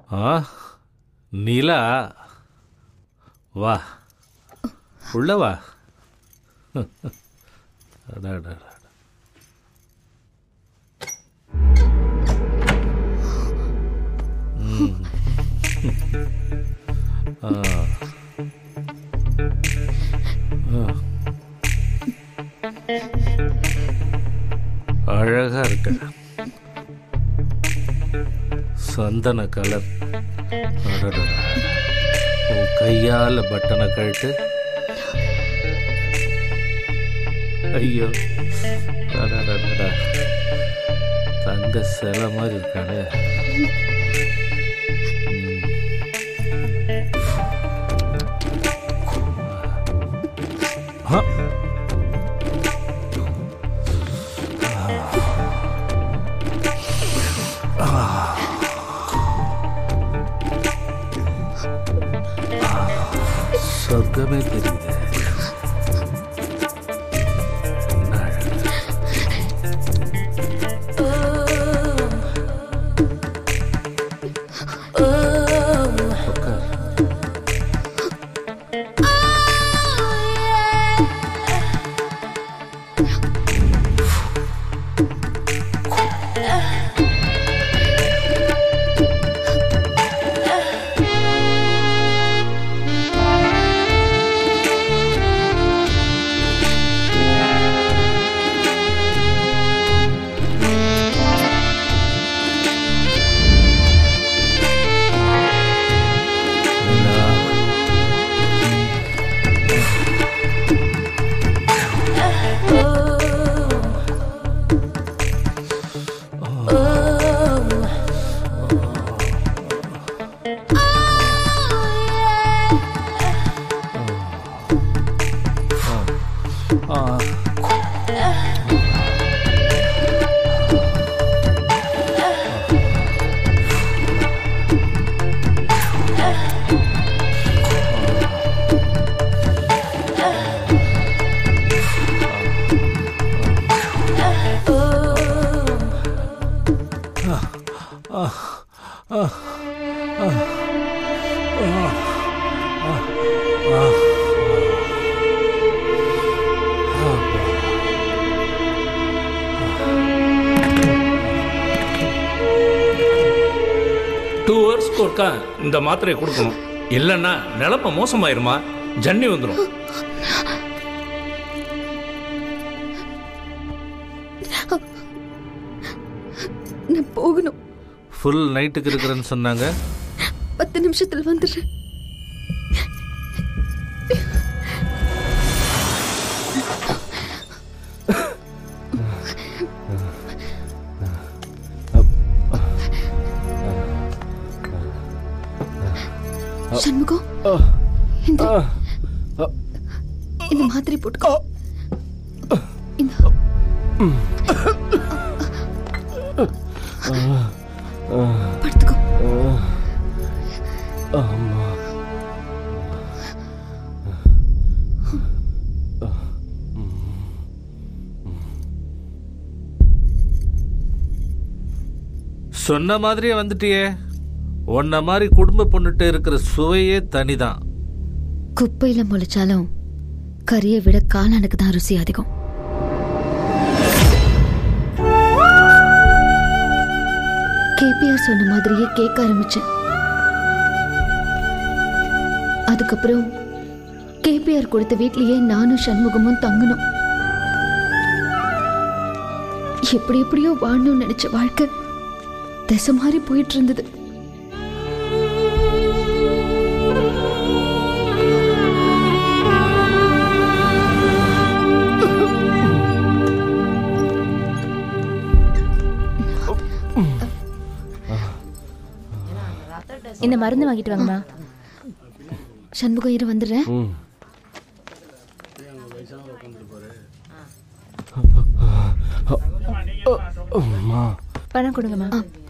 S22: ஆ நிலா வா உள்ள வா அடா, அடா, அடா. ம். ஆ. ஆ. அழகா இருக்க சந்தன கலர் அடடடா. உன் கையால பட்டனை கழட்டு ஐயோ அடடடடா. தங்க சிலை மாதிரி இருக்கானே ஆ. ஆ. சொர்க்கமே தெரியுது ஆ
S3: டூ ஹவர்ஸ்க்கு ஒருக்கா இந்த மாத்திரையை கொடுக்கணும் இல்லைன்னா நிலமை மோசமாயிருமா ஜன்னி வந்துடும்
S8: நான் போகணும்
S22: ஃபுல் நைட்டுக்கு இருக்கிறேன்னு சொன்னாங்க
S8: பத்து நிமிஷத்துல வந்துடுறேன் சண்முகம் இந்த இந்த மாத்திரை போட்டுக்கோ இந்த படுத்துக்கோ
S4: அம்மா
S22: சொன்ன மாதிரியே வந்துட்டியே உன்ன மாதிரி குடும்ப பொண்ணுகிட்ட இருக்கிற சுவையே தனிதான்
S5: குப்பையில முளைச்சாலும் கறியை விட காளானுக்கு தான் ருசி அதிகம் கேபிஆர் சொன்ன மாதிரியே கேட்க ஆரம்பிச்சேன் அதுக்கப்புறம் கேபிஆர் கொடுத்த வீட்லயே நானும் சண்முகமும் தங்கணும் எப்படி எப்படியோ வாழணும்னு நினைச்ச வாழ்க்கை திசை மாறி போயிட்டு இருந்தது
S15: இந்த மருந்து வாங்கிட்டு வாங்கம்மா
S5: சண்முகம் இரு வந்துடுறேன்
S4: ம் அம்மா
S15: பணம் கொடுங்கம்மா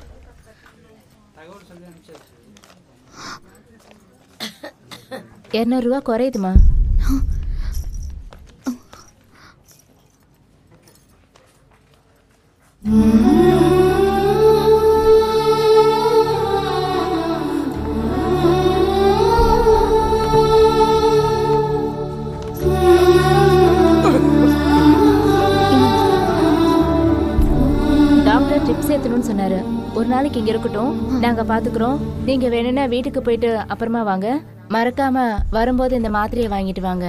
S15: இரநூறுவா குறையுதுமா ட்ரக்ஸ் ஏத்தணும்னு சொன்னாரு ஒரு நாளைக்கு இங்க இருக்கட்டும் நாங்க பாத்துக்கிறோம் நீங்க வேணும்னா வீட்டுக்கு போயிட்டு அப்புறமா வாங்க மறக்காம வரும்போது இந்த மாத்திரையை வாங்கிட்டு வாங்க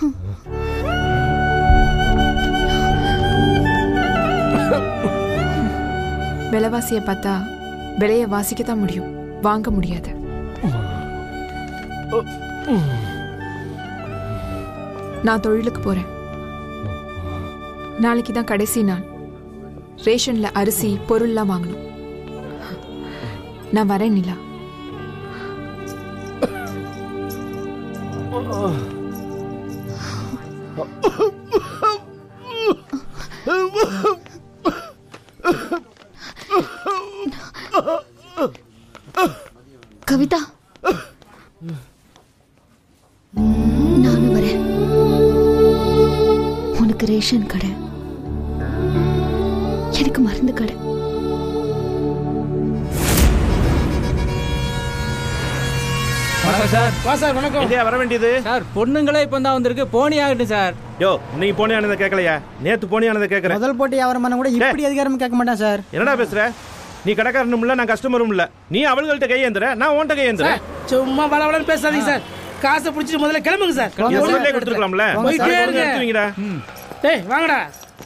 S20: விலைவாசியை பார்த்தா விலையை வாசிக்கத்தான் முடியும் வாங்க முடியாது நான் தொழிலுக்கு போறேன் நாளைக்கு தான் கடைசி நாள் ரேஷன்ல அரிசி பொருள்லாம் வாங்கணும் நான் வரேன் நிலா
S8: கவிதா நானும் வரேன் உனக்கு ரேஷன் கடை எனக்கு மருந்து கடை
S7: வணக்கம் சார்
S17: வா சார் வணக்கம்
S7: இல்லையா வர வேண்டியது
S19: சார் பொண்ணுங்களே இப்போ தான் வந்திருக்கு போனி ஆகட்டும் சார்
S7: யோ நீ போனியானதை கேட்கலையா நேத்து போனியானதை கேட்கறேன்
S18: முதல் போட்டி வியாபாரம் கூட இப்படி அதிகாரம் கேட்க மாட்டேன் சார்
S7: என்னடா பேசுற நீ கடைக்காரனும் இல்ல நான் கஸ்டமரும் இல்ல நீ அவள்கள்ட்ட கையேந்திர நான் உன்கிட்ட கையேந்திரேன்
S17: சும்மா வளவளன்னு பேசாதீங்க சார் காசை பிடிச்சிட்டு முதல்ல கிளம்புங்க சார்
S7: என் முதல்ல கொடுத்துருக்கலாம்ல
S17: போயிட்டே
S7: சார்,
S17: இருங்க.
S7: எடுத்து வைங்கடா.
S17: டேய் வாங்கடா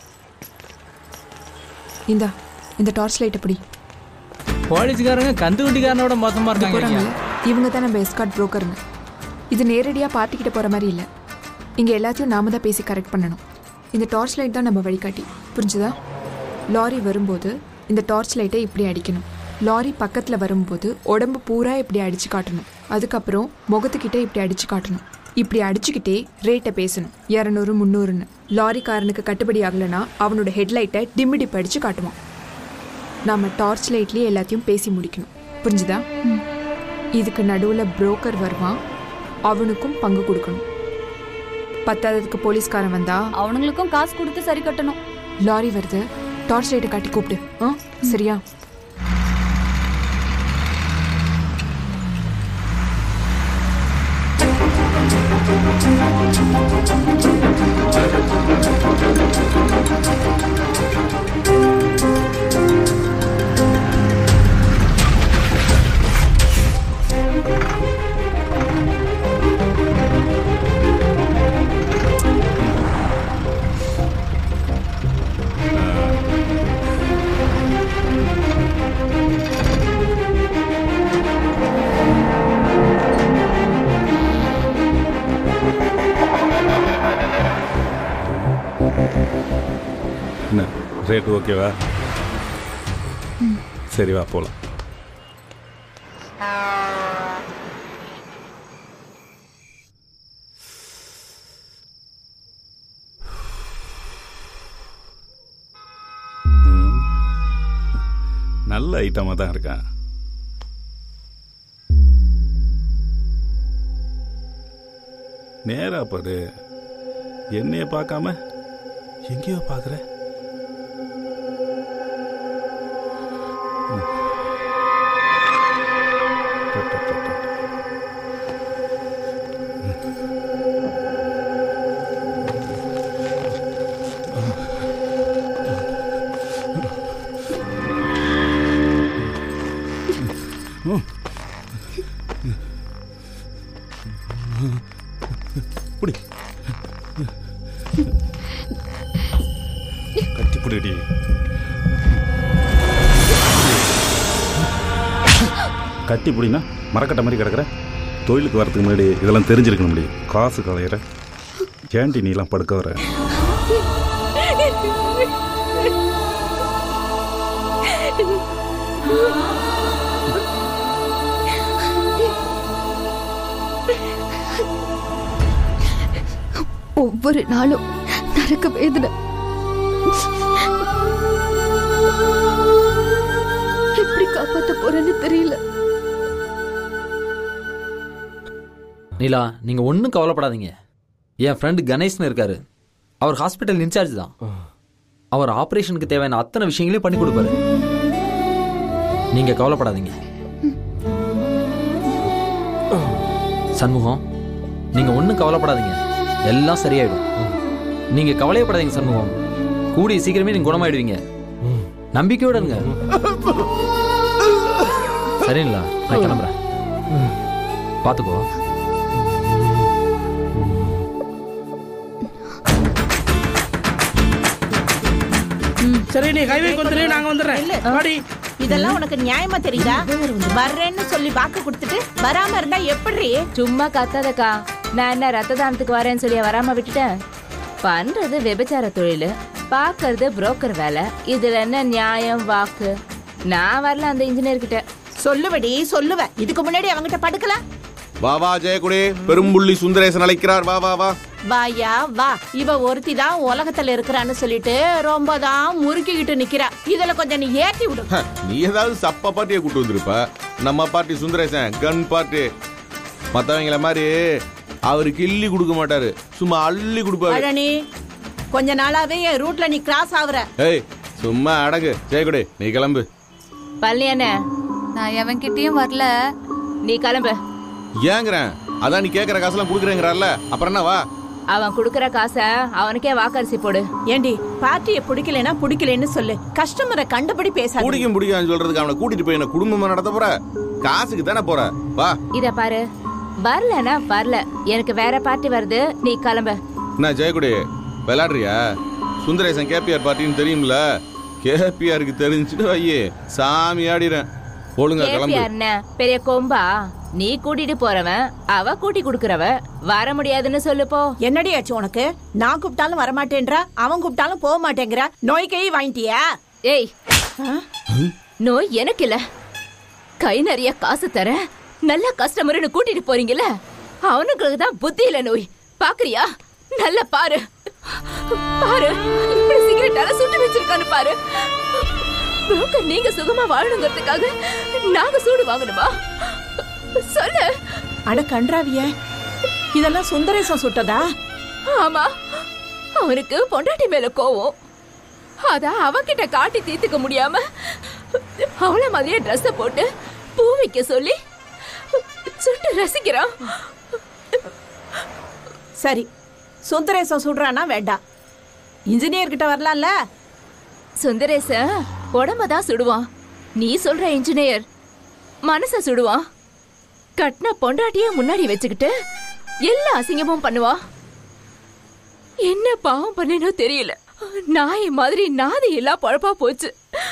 S20: இந்தா இந்த டார்ச் லைட் எப்படி
S19: போலீஸ்காரங்க கந்து வண்டிக்காரனோட மோசமா இருக்காங்க
S20: போறாங்க
S19: ஐயா.
S20: இவங்க தான் நம்ம எஸ்கார்ட் புரோக்கருங்க இது நேரடியாக பார்ட்டிக்கிட்ட போகிற மாதிரி இல்லை இங்கே எல்லாத்தையும் நாம தான் பேசி கரெக்ட் பண்ணணும் இந்த டார்ச் லைட் தான் நம்ம வழிகாட்டி புரிஞ்சுதா லாரி வரும்போது இந்த டார்ச் லைட்டை இப்படி அடிக்கணும் லாரி பக்கத்தில் வரும்போது உடம்பு பூரா இப்படி அடிச்சு காட்டணும் அதுக்கப்புறம் முகத்துக்கிட்ட இப்படி அடிச்சு காட்டணும் இப்படி அடிச்சுக்கிட்டே ரேட்டை பேசணும் இரநூறு முந்நூறுன்னு லாரிக்காரனுக்கு கட்டுப்படி ஆகலைன்னா அவனோட ஹெட்லைட்டை டிம்மி டிப் அடிச்சு காட்டுவான் நாம டார்ச் லைட்லயே எல்லாத்தையும் பேசி முடிக்கணும் புரிஞ்சுதா இதுக்கு நடுவில் புரோக்கர் வருவான் அவனுக்கும் பங்கு கொடுக்கணும் பத்தாததுக்கு போலீஸ்காரன் வந்தா
S6: அவனுங்களுக்கும் காசு கொடுத்து சரி கட்டணும்
S20: லாரி வருது டார்ச் லைட்டை காட்டி கூப்பிடு ஆ சரியா
S2: என்ன ரேட் ஓகேவா சரி வா போகலாம் நல்ல ஐட்டமாக தான் இருக்கான் நேரா பாரு என்னைய பார்க்காம எங்கேயோ பார்க்குற புடி கட்டி புடிடி கட்டி புடினா மரக்கட்ட மாதிரி கிடக்குற தொழிலுக்கு வரதுக்கு முன்னாடி இதெல்லாம் தெரிஞ்சிருக்கணும் முடியும் காசு கலையிற ஏன்டி நீலாம் படுக்க வர
S8: ஒவ்வொரு நாளும் நரக்க வேதனை எப்படி காப்பாத்த போறேன்னு தெரியல
S9: நீலா நீங்கள் ஒன்றும் கவலைப்படாதீங்க என் ஃப்ரெண்டு கணேஷ்னு இருக்காரு அவர் ஹாஸ்பிட்டல் இன்சார்ஜ் தான் அவர் ஆப்ரேஷனுக்கு தேவையான அத்தனை விஷயங்களையும் பண்ணி கொடுப்பாரு நீங்கள் கவலைப்படாதீங்க சண்முகம் நீங்கள் ஒன்றும் கவலைப்படாதீங்க எல்லாம் சரியாயிடும் நீங்கள் கவலையப்படாதீங்க சண்முகம் கூடிய சீக்கிரமே நீங்கள் குணமாயிடுவீங்க நம்பிக்கையோட இருங்க சரிங்களா நான் கிளம்புறேன் பார்த்துக்கோ
S24: சரி நீ ஹைவே வந்துரு நாங்க வந்துடுறேன் வாடி இதெல்லாம் உனக்கு நியாயமா தெரியுதா வர்றேன்னு சொல்லி வாக்கு கொடுத்துட்டு வராம இருந்தா எப்படி
S15: சும்மா கத்தாதக்கா நான் என்ன ரத்த தானத்துக்கு வரேன்னு சொல்லி வராம விட்டுட்டேன் பண்றது விபச்சார தொழில் பாக்குறது புரோக்கர் வேலை இதுல என்ன நியாயம் வாக்கு நான் வரல அந்த இன்ஜினியர் கிட்ட
S24: சொல்லுவடி சொல்லுவ இதுக்கு முன்னாடி அவங்கிட்ட படுக்கல
S12: வா வா ஜெயக்குடி பெரும்புள்ளி சுந்தரேசன் அழைக்கிறார் வா வா வா
S24: வாயா வா இவ ஒருத்தி தான் உலகத்துல இருக்கிறான்னு சொல்லிட்டு ரொம்ப தான் முறுக்கிக்கிட்டு நிக்கிறா இதுல கொஞ்சம் நீ ஏத்தி விடு
S12: ஹ, நீ ஏதாவது சப்ப பார்ட்டியை கூட்டு வந்திருப்ப நம்ம பார்ட்டி சுந்தரேசன் கன் பார்ட்டி மத்தவங்கள மாதிரி அவரு கிள்ளி கொடுக்க மாட்டாரு சும்மா அள்ளி கொடுப்பாரு
S24: பழனி கொஞ்ச நாளாவே என் ரூட்ல நீ கிராஸ் ஆகுற
S12: ஏய் சும்மா அடங்கு ஜெயக்குடி நீ கிளம்பு
S15: பள்ளி என்ன
S6: நான் எவன்கிட்டயும் வரல
S15: நீ கிளம்பு
S12: ஏங்குறேன் அதான் நீ கேக்குற காசெல்லாம் கொடுக்குறேங்கிறார்ல அப்புறம் என்ன வா
S15: அவன் குடுக்கற காசை அவனுக்கே வாக்கரிசி போடு
S24: ஏண்டி பார்ட்டியை பிடிக்கலனா பிடிக்கலன்னு சொல்லு கஸ்டமரை கண்டபடி பேசாத
S12: பிடிக்கும் பிடிக்கும் சொல்றதுக்கு அவனை கூட்டிட்டு போய் என்ன குடும்பமா நடத்த போற காசுக்கு தானே போற வா
S15: இத பாரு வரலனா வரல எனக்கு வேற பார்ட்டி வருது நீ கிளம்பு
S12: என்ன ஜெயக்குடி விளையாடுறியா சுந்தரேசன் கேபிஆர் பார்ட்டின்னு தெரியும்ல கேபிஆருக்கு தெரிஞ்சுட்டு வையே சாமி ஆடிறேன் ஒழுங்கா கிளம்பு
S15: கேபியார் பெரிய கொம்பா நீ கூட்டிட்டு போறவன் அவ கூட்டி குடுக்கறவ வர முடியாதுன்னு சொல்லு போ
S24: என்னடி ஆச்சு உனக்கு நான் கூப்பிட்டாலும் வரமாட்டேன்றா அவன் கூப்பிட்டாலும் போக மாட்டேங்கிறா நோய் கை வாங்கிட்டியா
S15: ஏய் நோய் எனக்கு இல்ல கை நிறைய காசு தர நல்ல கஸ்டமர்னு கூட்டிட்டு போறீங்கல்ல அவனுங்களுக்கு தான் புத்தி இல்ல நோய் பாக்குறியா நல்ல பாரு பாரு இப்படி சிகரெட்டால சுட்டு வச்சிருக்கான்னு பாரு broker நீங்க சுகமா வாழணுங்கிறதுக்காக நாங்க சூடு வாங்கணுமா சொல்லு
S24: அட கன்றாவிய இதெல்லாம் சுந்தரேசம் சுட்டதா
S15: ஆமா அவனுக்கு பொண்டாட்டி மேல கோவம் அத அவகிட்ட காட்டி தீர்த்துக்க முடியாம அவள மாதிரியே ட்ரெஸ் போட்டு பூ வைக்க சொல்லி சுட்டு ரசிக்கிறான்
S24: சரி சுந்தரேசம் சுடுறானா வேண்டாம் இன்ஜினியர் கிட்ட வரலாம்ல
S15: சுந்தரேச உடம்ப தான் சுடுவான் நீ சொல்ற இன்ஜினியர் மனச சுடுவான் கட்டின பொண்டாட்டிய முன்னாடி வச்சுக்கிட்டு எல்லா அசிங்கமும் பண்ணுவா என்ன பாவம் பண்ணேனோ தெரியல நாய் மாதிரி நாதி எல்லாம் பழப்பா போச்சு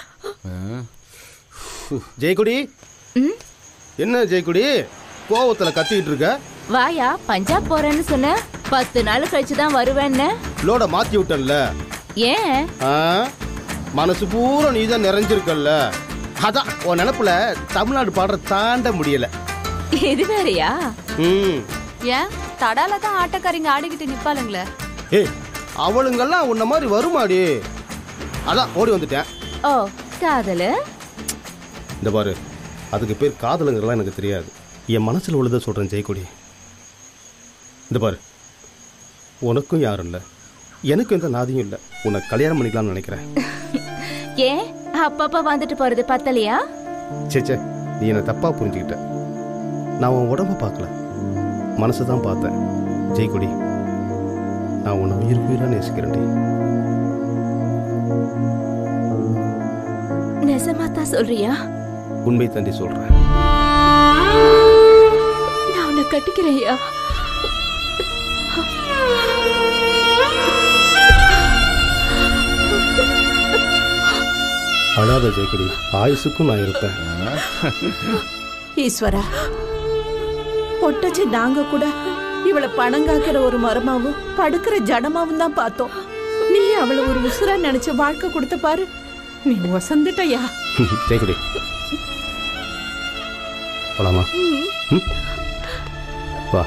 S4: ஜெயக்குடி என்ன ஜெயக்குடி கோவத்துல கத்திட்டு இருக்க
S15: வாயா பஞ்சாப் போறேன்னு சொன்ன பத்து நாள் கழிச்சு தான் வருவேன்னு
S4: லோட மாத்தி விட்டன்ல
S15: ஏன்
S4: ஆ? மனசு பூரா நீ தான் நிறைஞ்சிருக்கல்ல அதான் உன் நினப்புல தமிழ்நாடு பாடுற தாண்ட முடியல
S15: இது வேறயா
S4: ம்
S6: ஏன் தடால தான் ஆட்டக்காரிங்க ஆடிக்கிட்டு நிப்பாளுங்களே
S4: ஏய் அவளுங்கெல்லாம் உன்ன மாதிரி வருமாடி அதான் ஓடி வந்துட்டேன்
S15: ஓ காதலு
S4: இந்த பாரு அதுக்கு பேர் காதலுங்கிறலாம் எனக்கு தெரியாது என் மனசுல உள்ளதை சொல்றேன் ஜெயக்கொடி இந்த பாரு உனக்கும் யாரும் இல்லை எனக்கும் எந்த நாதியும் இல்லை உன்னை கல்யாணம் பண்ணிக்கலாம்னு நினைக்கிறேன்
S15: ஏன் அப்பப்ப வந்துட்டு போறது பத்தலையா
S4: சே சே நீ என்னை தப்பா புரிஞ்சுக்கிட்ட நான் உன் உடம்ப பார்க்கல மனசை தான் பார்த்தேன் ஜெயக்கொடி நான் உன்னை உயிர் உயிராக நேசிக்கிறேன்டி
S15: நெசமா தான் சொல்றியா
S4: உண்மை தாண்டி சொல்றேன்
S15: நான் உன்னை கட்டிக்கிறேன்யா
S4: அழாத ஜெயக்கொடி ஆயுசுக்கும் நான் இருப்பேன்
S24: ஈஸ்வரா பொட்டச்சி நாங்க கூட இவளை பணங்காக்கிற ஒரு மரமாவும் படுக்கிற ஜடமாவும் தான் பார்த்தோம் நீ அவளை ஒரு உசுரா நினைச்சு வாழ்க்கை கொடுத்த பாரு நீ வசந்துட்டயா
S4: ஜெயக்கொடி போலாமா ம்? வா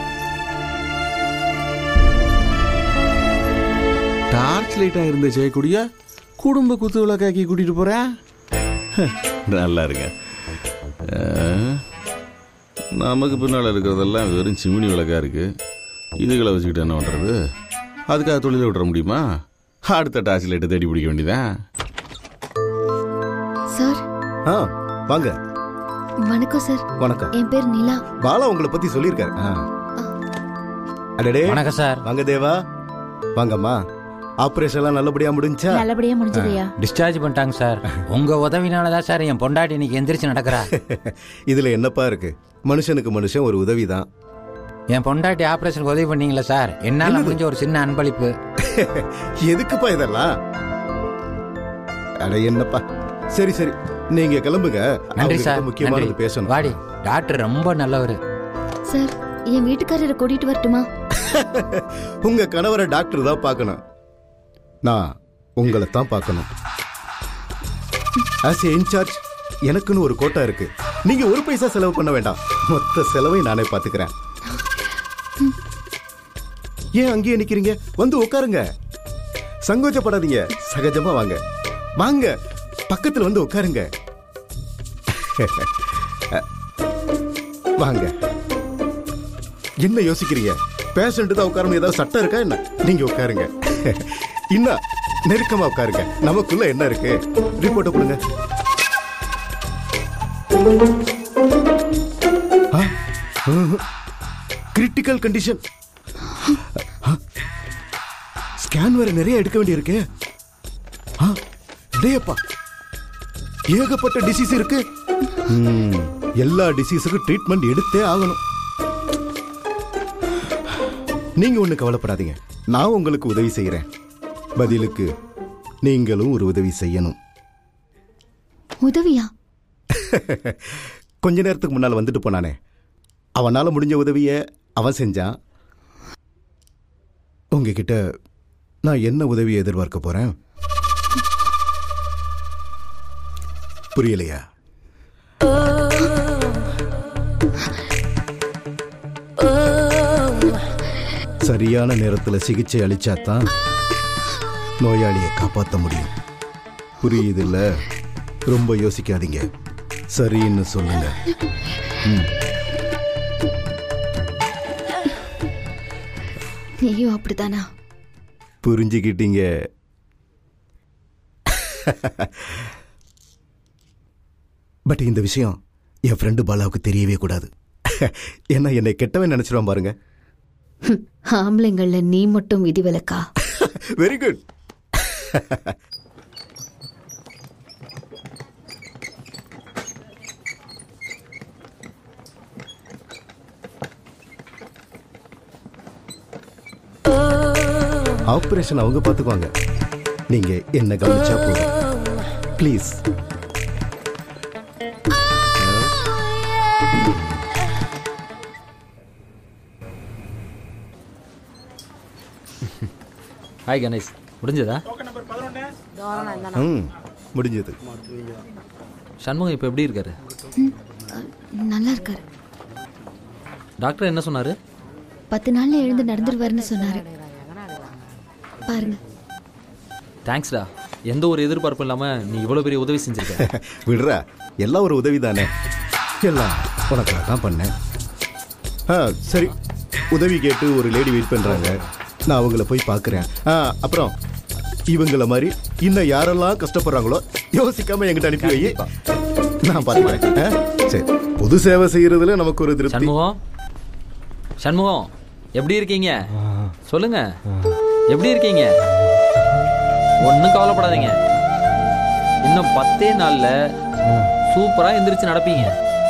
S12: டார்ச் லைட்டா இருந்த ஜெயக்குடியா குடும்ப குத்து விளக்காக்கி கூட்டிட்டு போறேன் நல்லா இருங்க அஹ், நமக்கு பின்னால் இருக்கிறதெல்லாம் வெறும் சிமினி விளக்கா இருக்கு இதுகளை வச்சுக்கிட்டு என்ன பண்றது அதுக்காக தொழிலை விட்டுற முடியுமா அடுத்த டார்ச் லைட்டை தேடி பிடிக்க வேண்டியதான்
S5: சார்
S4: ஆ வாங்க
S5: வணக்கம் சார்
S4: வணக்கம்
S5: என் பேர் நிலா
S4: பாலா உங்களை பத்தி சொல்லியிருக்காரு அடடே
S9: வணக்கம் சார்
S4: வாங்க தேவா வாங்கம்மா
S13: ஆபரேஷன்லாம் நல்லபடியா முடிஞ்சா
S11: நல்லபடியா முடிஞ்சதையா
S14: டிஸ்சார்ஜ் பண்ணிட்டாங்க சார் உங்க உதவினால தான் சார் என் பொண்டாட்டி இன்னைக்கு எந்திரிச்சு நடக்கிறா
S13: இதுல என்னப்பா இருக்கு மனுஷனுக்கு மனுஷன் ஒரு உதவி தான்
S14: என் பொண்டாட்டி ஆபரேஷனுக்கு உதவி பண்ணீங்களா சார் என்னால முடிஞ்ச ஒரு சின்ன அன்பளிப்பு
S13: எதுக்குப்பா இதெல்லாம் அட என்னப்பா சரி சரி நீங்க கிளம்புங்க
S14: நன்றி
S13: அவங்ககிட்ட
S14: சார்
S13: முக்கியமானது
S14: நன்றி.
S13: பேசணும்
S14: வாடி டாக்டர் ரொம்ப நல்லவர்
S5: சார் என் வீட்டுக்காரரை கூட்டிட்டு வரட்டுமா
S13: உங்க கணவரை டாக்டர் தான் பார்க்கணும் நான் உங்களை தான் பார்க்கணும் ஆஸ் ஏ இன்சார்ஜ் எனக்குன்னு ஒரு கோட்டா இருக்கு நீங்க ஒரு பைசா செலவு பண்ண வேண்டாம் மொத்த செலவை நானே பாத்துக்கிறேன் ஏன் அங்கேயே நிக்கிறீங்க வந்து உட்காருங்க சங்கோச்சப்படாதீங்க சகஜமா வாங்க வாங்க பக்கத்துல வந்து உட்காருங்க வாங்க என்ன யோசிக்கிறீங்க பேஷண்ட் தான் உட்காரணும் ஏதாவது சட்டம் இருக்கா என்ன நீங்க உட்காருங்க இன்னும் நெருக்கமா உட்காருங்க நமக்குள்ள என்ன இருக்கு ரிப்போர்ட்டை கொடுங்க கிரிட்டிக்கல் கண்டிஷன் ஸ்கேன் வேற நிறைய எடுக்க வேண்டியிருக்கு ஆ, டேயப்பா ஏகப்பட்ட டிசீஸ் இருக்கு ம், எல்லா டிசீஸுக்கும் ட்ரீட்மெண்ட் எடுத்தே ஆகணும் நீங்க ஒண்ணு கவலைப்படாதீங்க நான் உங்களுக்கு உதவி செய்யறேன் பதிலுக்கு நீங்களும் ஒரு உதவி செய்யணும்
S5: உதவியா
S13: கொஞ்ச நேரத்துக்கு முன்னால் வந்துட்டு போனானே அவனால முடிஞ்ச உதவிய அவன் செஞ்சான் உங்ககிட்ட நான் என்ன உதவியை எதிர்பார்க்க போறேன் புரியலையா சரியான நேரத்தில் சிகிச்சை அளிச்சாதான் நோயாளியை காப்பாற்ற முடியும் புரியுதுல்ல ரொம்ப யோசிக்காதீங்க சரின்னு சொல்லுங்க ம்
S5: நீயும் அப்படித்தானா
S13: புரிஞ்சுக்கிட்டீங்க பட் இந்த விஷயம் என் ஃப்ரெண்டு பாலாவுக்கு தெரியவே கூடாது ஏன்னா என்னை கெட்டவன் நினைச்சிருவான் பாருங்க
S5: ஆம்பளைங்கள்ல நீ மட்டும் விதிவிலக்கா
S13: வெரி குட் ஆபரேஷன் அவங்க பார்த்துக்குவாங்க நீங்க என்ன கவனிச்சா போதும் ப்ளீஸ்
S9: ஹாய் கணேஷ் முடிஞ்சதா
S13: ம் முடிஞ்சது
S9: சண்முகம் இப்போ எப்படி இருக்காரு
S5: நல்லா இருக்காரு
S9: டாக்டர் என்ன சொன்னாரு
S5: பத்து நாள்ல எழுந்து நடந்துருவாருன்னு சொன்னாரு பாருங்க
S9: தேங்க்ஸ்டா எந்த ஒரு எதிர்பார்ப்பும் இல்லாம நீ இவ்வளவு பெரிய உதவி செஞ்சிருக்க
S13: விடுறா எல்லாம் ஒரு உதவி தானே எல்லாம் உனக்காக தான் பண்ணேன் ஆ சரி உதவி கேட்டு ஒரு லேடி வெயிட் பண்ணுறாங்க நான் அவங்கள போய் பார்க்குறேன் ஆ அப்புறம் இவங்கள மாதிரி இன்னும் யாரெல்லாம் கஷ்டப்படுறாங்களோ யோசிக்காம என்கிட்ட அனுப்பி வை நான் பார்த்துக்கிறேன் ஆ? சரி பொது சேவை செய்யறதுல நமக்கு ஒரு திருப்தி
S9: சண்முகம் சண்முகம் எப்படி இருக்கீங்க சொல்லுங்க எப்படி இருக்கீங்க ஒன்றும் கவலைப்படாதீங்க இன்னும் பத்தே நாள்ல சூப்பரா எந்திரிச்சு நடப்பீங்க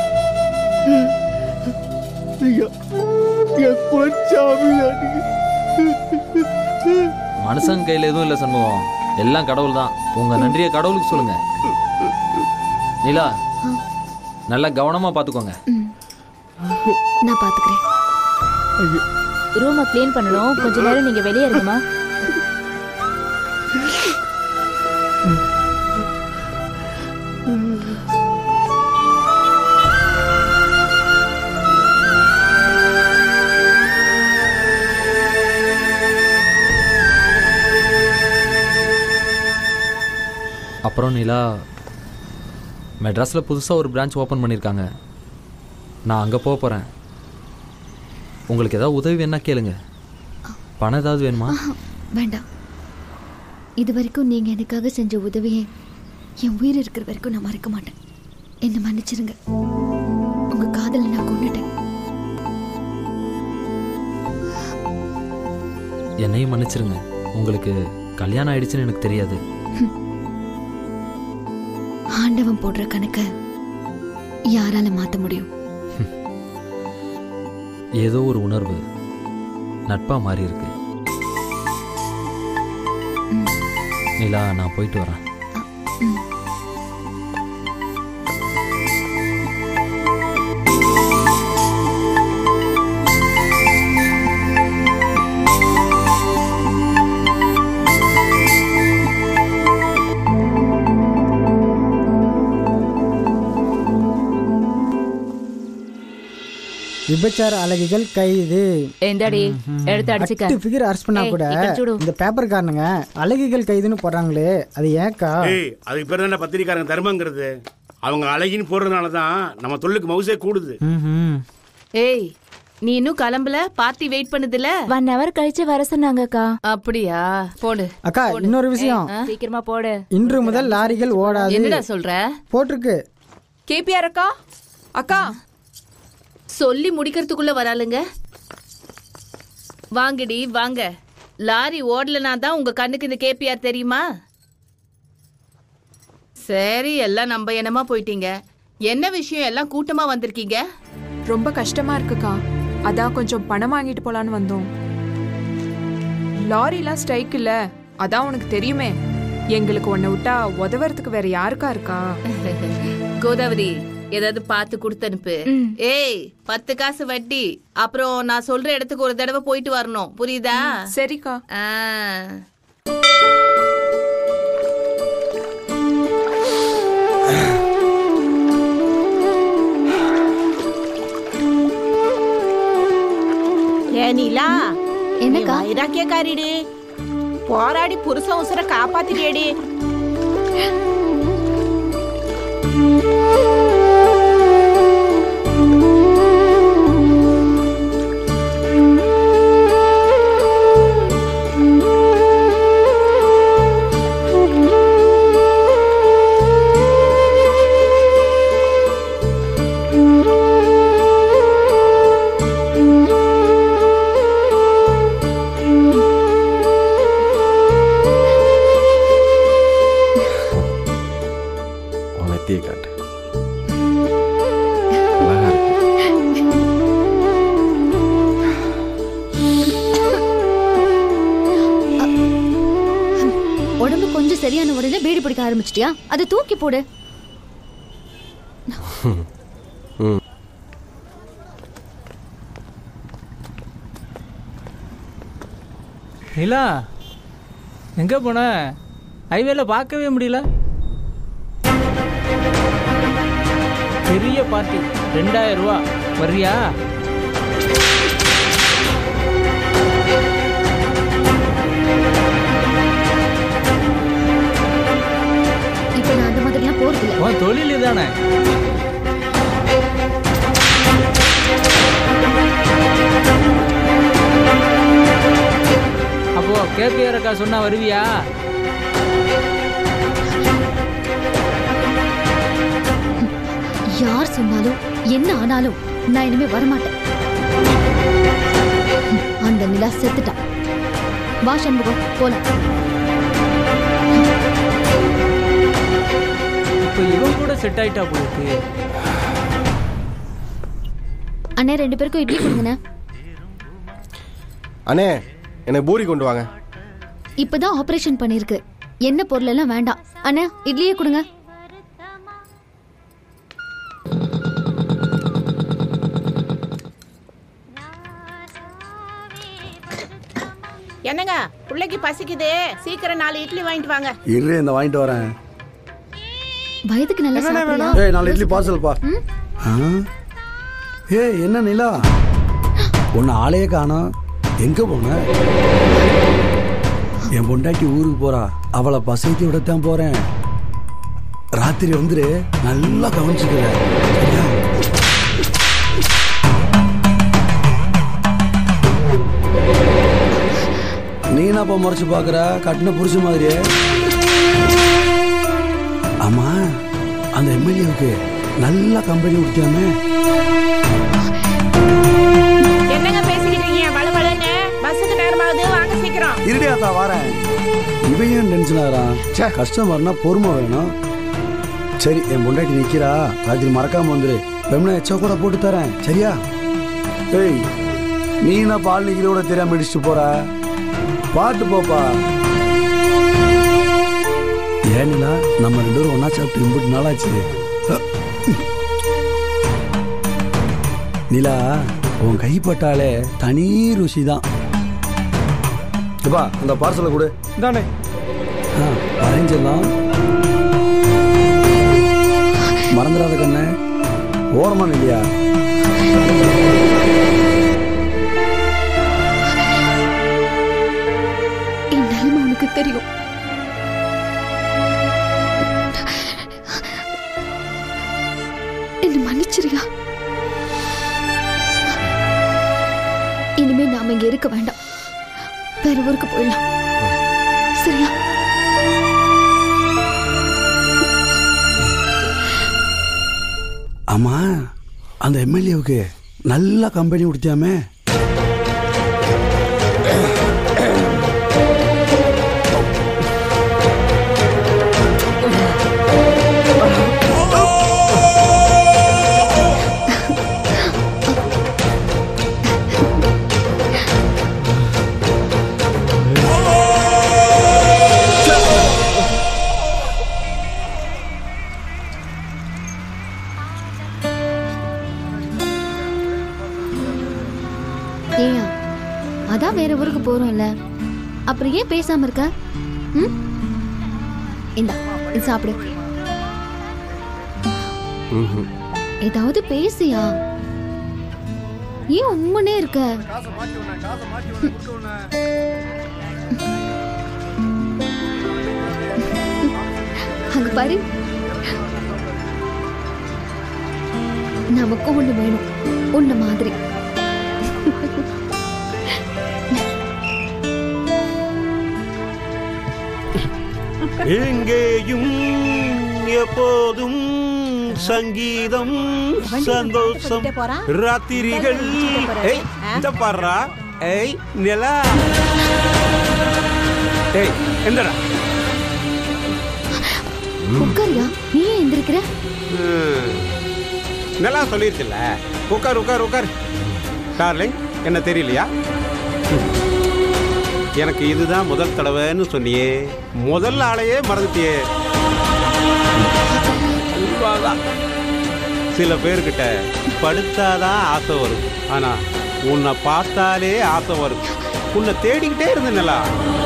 S9: மனுஷன் கையில எதுவும் இல்லை சண்முகம் எல்லாம் கடவுள் தான் உங்க நன்றியை கடவுளுக்கு சொல்லுங்க நிலா நல்லா கவனமா பாத்துக்கோங்க
S5: நான் பாத்துக்கிறேன்
S11: ரூமை க்ளீன் பண்ணணும் கொஞ்ச நேரம் நீங்க வெளியே இருங்கம்மா
S9: அப்புறம் நிலா மெட்ராஸில் புதுசாக ஒரு பிரான்ச் ஓப்பன் பண்ணியிருக்காங்க நான் அங்கே போக போகிறேன் உங்களுக்கு ஏதாவது உதவி வேணா கேளுங்க பணம் ஏதாவது வேணுமா
S5: வேண்டாம் இது வரைக்கும் நீங்க எனக்காக செஞ்ச உதவியை என் உயிர் இருக்கிற வரைக்கும் நான் மறக்க மாட்டேன் என்னை மன்னிச்சிருங்க உங்க காதலை நான் கொண்டுட்டேன்
S9: என்னையும் மன்னிச்சிருங்க உங்களுக்கு கல்யாணம் ஆயிடுச்சுன்னு எனக்கு தெரியாது
S8: ஆண்டவன் போடுற கணக்க யாரால மாத்த முடியும்
S9: ஏதோ ஒரு உணர்வு நட்பா மாறி இருக்கு நிலா நான் போயிட்டு வரேன்
S18: விபச்சார அழகிகள் கைது
S15: எந்தாடி எடுத்து அடிச்சுக்க
S18: ஃபிகர் அரெஸ்ட் பண்ணா
S15: ஏய்,
S18: கூட
S15: ఇక్కడ చూడు.
S18: இந்த பேப்பர் காரணங்க அழகிகள் கைதுன்னு போடுறாங்களே அது ஏன்க்கா
S10: ஏய் அதுக்கு பேர் தானே பத்திரிக்காரங்க தர்மங்கிறது அவங்க அழகின்னு போடுறதுனால தான் நம்ம தொழிலுக்கு மவுசே கூடுது
S1: ஏய் நீ இன்னும் கிளம்பல பார்ட்டி வெயிட் பண்ணுதுல
S15: ஒன் ஹவர் கழிச்சு வர சொன்னாங்கக்கா
S1: அப்படியா போடு
S18: அக்கா இன்னொரு விஷயம்
S1: ஏய்,
S15: சீக்கிரமா போடு
S18: இன்று முதல் லாரிகள் ஓடாது
S1: என்னடா சொல்ற
S18: போட்டிருக்கு
S20: கேபிஆர் அக்கா அக்கா
S1: சொல்லி முடிக்கிறதுக்குள்ள வராளுங்க வாங்கடி வாங்க லாரி ஓடலனா தான் உங்க கண்ணுக்கு இந்த கேபிஆர் தெரியுமா சரி எல்லாம் நம்ம என்னமா போயிட்டீங்க என்ன விஷயம் எல்லாம் கூட்டமா வந்திருக்கீங்க
S20: ரொம்ப கஷ்டமா இருக்குக்கா அதான் கொஞ்சம் பணம் வாங்கிட்டு போலான்னு வந்தோம் லாரிலாம் ஸ்ட்ரைக் இல்ல அதான் உனக்கு தெரியுமே எங்களுக்கு உன்னை விட்டா உதவறதுக்கு வேற யாருக்கா இருக்கா
S1: கோதாவரி ஏதாவது பார்த்து கொடுத்து அனுப்பு ஏய் பத்து காசு வட்டி அப்புறம் நான் சொல்ற இடத்துக்கு ஒரு தடவை போயிட்டு வரணும் புரியுதா
S20: சரிக்கா
S1: ஆ
S24: ஏ நீலா
S8: என்னக்கா?
S24: நீ வைராக்கியக்காரிடி போராடி புருஷன் உசுர காப்பாத்திடியடி
S13: உன் நெத்தியை காட்டு அழகா இருக்கு
S5: உடம்பு கொஞ்சம் சரியான உடனே பீடி பிடிக்க ஆரம்பிச்சிட்டியா அதை தூக்கி போடு
S13: ம்
S19: நிலா எங்க போன ஹைவேல பார்க்கவே முடியல பெரிய பார்ட்டி ரெண்டாயிரம் ரூபா வர்றியா
S5: இப்ப நான் அந்த மாதிரிலாம் போறது இல்ல
S19: உன் தொழில் இதானே அப்போ கேபிஆர் அக்கா சொன்னா வருவியா
S5: யார் சொன்னாலும் என்ன ஆனாலும் நான் இனிமே வரமாட்டேன் அந்த நிலா செத்துட்டான் வா சண்முகம் போலாம்
S19: இப்போ இவன் கூட செட் ஆயிட்டா போயிருக்கு
S5: அண்ணே ரெண்டு பேருக்கும் இட்லி கொடுங்கண்ணே
S13: அண்ணே எனக்கு பூரி கொண்டு வாங்க
S5: இப்பதான் ஆபரேஷன் பண்ணிருக்கு என்ன பொருள் எல்லாம் வேண்டாம் அண்ணா இட்லியே கொடுங்க
S24: என்னங்க பிள்ளைக்கு பசிக்குது சீக்கிரம் நாலு இட்லி வாங்கிட்டு வாங்க
S16: இரு இந்த வாங்கிட்டு வரேன்
S5: வயதுக்கு நல்லா சாப்பிடுறியா?
S16: ஏய் நாலு இட்லி பார்சல்ப்பா ஆ? ஏய் என்ன நிலா உன்னை ஆளையே காணோம் எங்க போன என் பொண்டாட்டி ஊருக்கு போறா அவளை பசைத்தி விடத்தான் போறேன் ராத்திரி வந்துரு நல்லா கவனிச்சுக்கிறேன் சரியா? நீ என்னப்பா முறைச்சு பாக்குற கட்டின புருஷ மாதிரியே ஆமா அந்த எம்எல்ஏவுக்கு நல்லா கம்பெனி கொடுத்தாமே
S24: என்னங்க பேசிக்கிட்டு இருக்கீங்க வள வளன்னு பஸ்ஸுக்கு நேரமாகுது வாங்க சீக்கிரம்
S16: இருடியாத்தா வரேன் இவன் ஏன் டென்ஷன் ஆகிறான் கஸ்டமர்னா பொறுமை வேணும் சரி என் பொண்டாட்டி நிக்கிறா ராத்திரி மறக்காம வந்துரு வெம்னா எச்சா கூட போட்டு தரேன் சரியா ஏய் நீ என்ன பால் நிக்கிறோட தெரியாம இடிச்சுட்டு போற பாட்டு போப்பா ஏன்னா நம்ம ரெண்டு பேரும் ஒன்னா சாப்பிட்டு இம்புட்டு நாளாச்சு நிலா உன் கைப்பட்டாலே தனி ருசி தான் அந்த பார்சலை கொடு
S4: தானே
S16: வரைஞ்செல்லாம் மறந்துடாத கண்ணு ஓரமா இல்லையா
S8: என் நிலைமை உனக்கு தெரியும் என்ன மன்னிச்சிரியா இனிமே நாம இங்க இருக்க வேண்டாம் வேற ஊருக்கு போயிடலாம் சரியா
S16: ஆமா அந்த எம்எல்ஏவுக்கு நல்ல கம்பெனி கொடுத்தியாமே
S5: ஏயா அதான் வேற ஊருக்கு போறோம்ல அப்புறம் ஏன் பேசாம இருக்க ம் இந்தா இது சாப்பிடு ஏதாவது பேசியா ஏன் உம்முனே இருக்க அங்க பாரு நமக்கும் ஒண்ணு வேணும் உன்ன மாதிரி
S10: எங்கேயும் எப்போதும் சங்கீதம் சந்தோஷம் ராத்திரிகள் ஏய் இந்த பாடுறா ஏய் நிலா ஏய் எந்தடா
S5: உட்காரியா நீ ஏன் எந்திரிக்கிற
S10: ம். நிலா சொல்லிருச்சுல்ல உட்கார் உட்கார் உட்கார் டார்லிங் என்ன தெரியலையா எனக்கு இதுதான் முதல் தடவைன்னு சொன்னியே முதல் ஆளையே மறந்துட்டியே அல்வாதான். சில பேர்கிட்ட படுத்தாதான் ஆசை வரும் ஆனா உன்னை பார்த்தாலே ஆசை வரும் உன்னை தேடிக்கிட்டே இருந்தனலா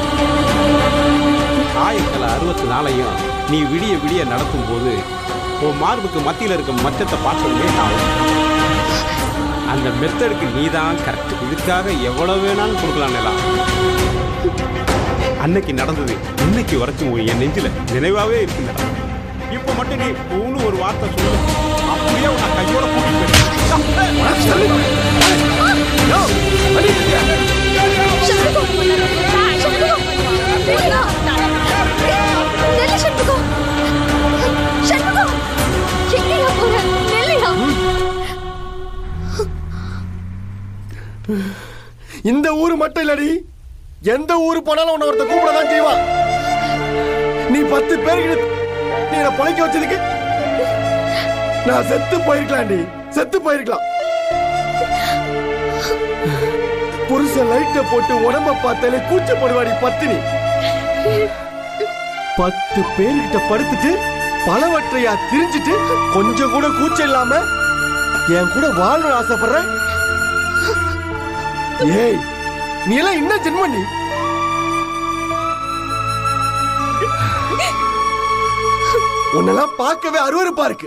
S10: ஆயிரத்தி அறுபத்தி நாளையும் நீ விடிய விடிய நடக்கும் போது உன் மார்புக்கு மத்தியில் இருக்க மச்சத்தை பார்த்ததுமே ஆகும் அந்த மெத்தடுக்கு நீ தான் கரெக்ட் இதுக்காக எவ்வளவு வேணாலும் கொடுக்கலாம் நிலா அன்னைக்கு நடந்தது இன்னைக்கு வரைக்கும் உன் என் நெஞ்சில நினைவாவே இருக்கு நிலா இப்ப மட்டும் நீ ஊனு ஒரு வார்த்தை சொல்லு அப்படியே உன்னை கையோட
S13: இந்த ஊரு மட்டும் இல்லடி எந்த ஊரு போனாலும் உன்னை ஒருத்த கூப்பிட தான் செய்வான் நீ பத்து பேருக்கு நீ என்ன பழைக்க வச்சதுக்கு நான் செத்து போயிருக்கலாம்டி செத்து போயிருக்கலாம் புருஷன் லைட்ட போட்டு உடம்ப பார்த்தாலே கூச்சப்படுவாடி பத்தினி பத்து பேர்கிட்ட படுத்துட்டு பலவற்றையா திரிஞ்சிட்டு கொஞ்சம் கூட கூச்சம் இல்லாம என் கூட வாழணும்னு ஆசைப்படுற ஏய் நீ எல்லாம் என்ன ஜென்மம் நீ உன்னெல்லாம் பார்க்கவே அருவருப்பா இருக்கு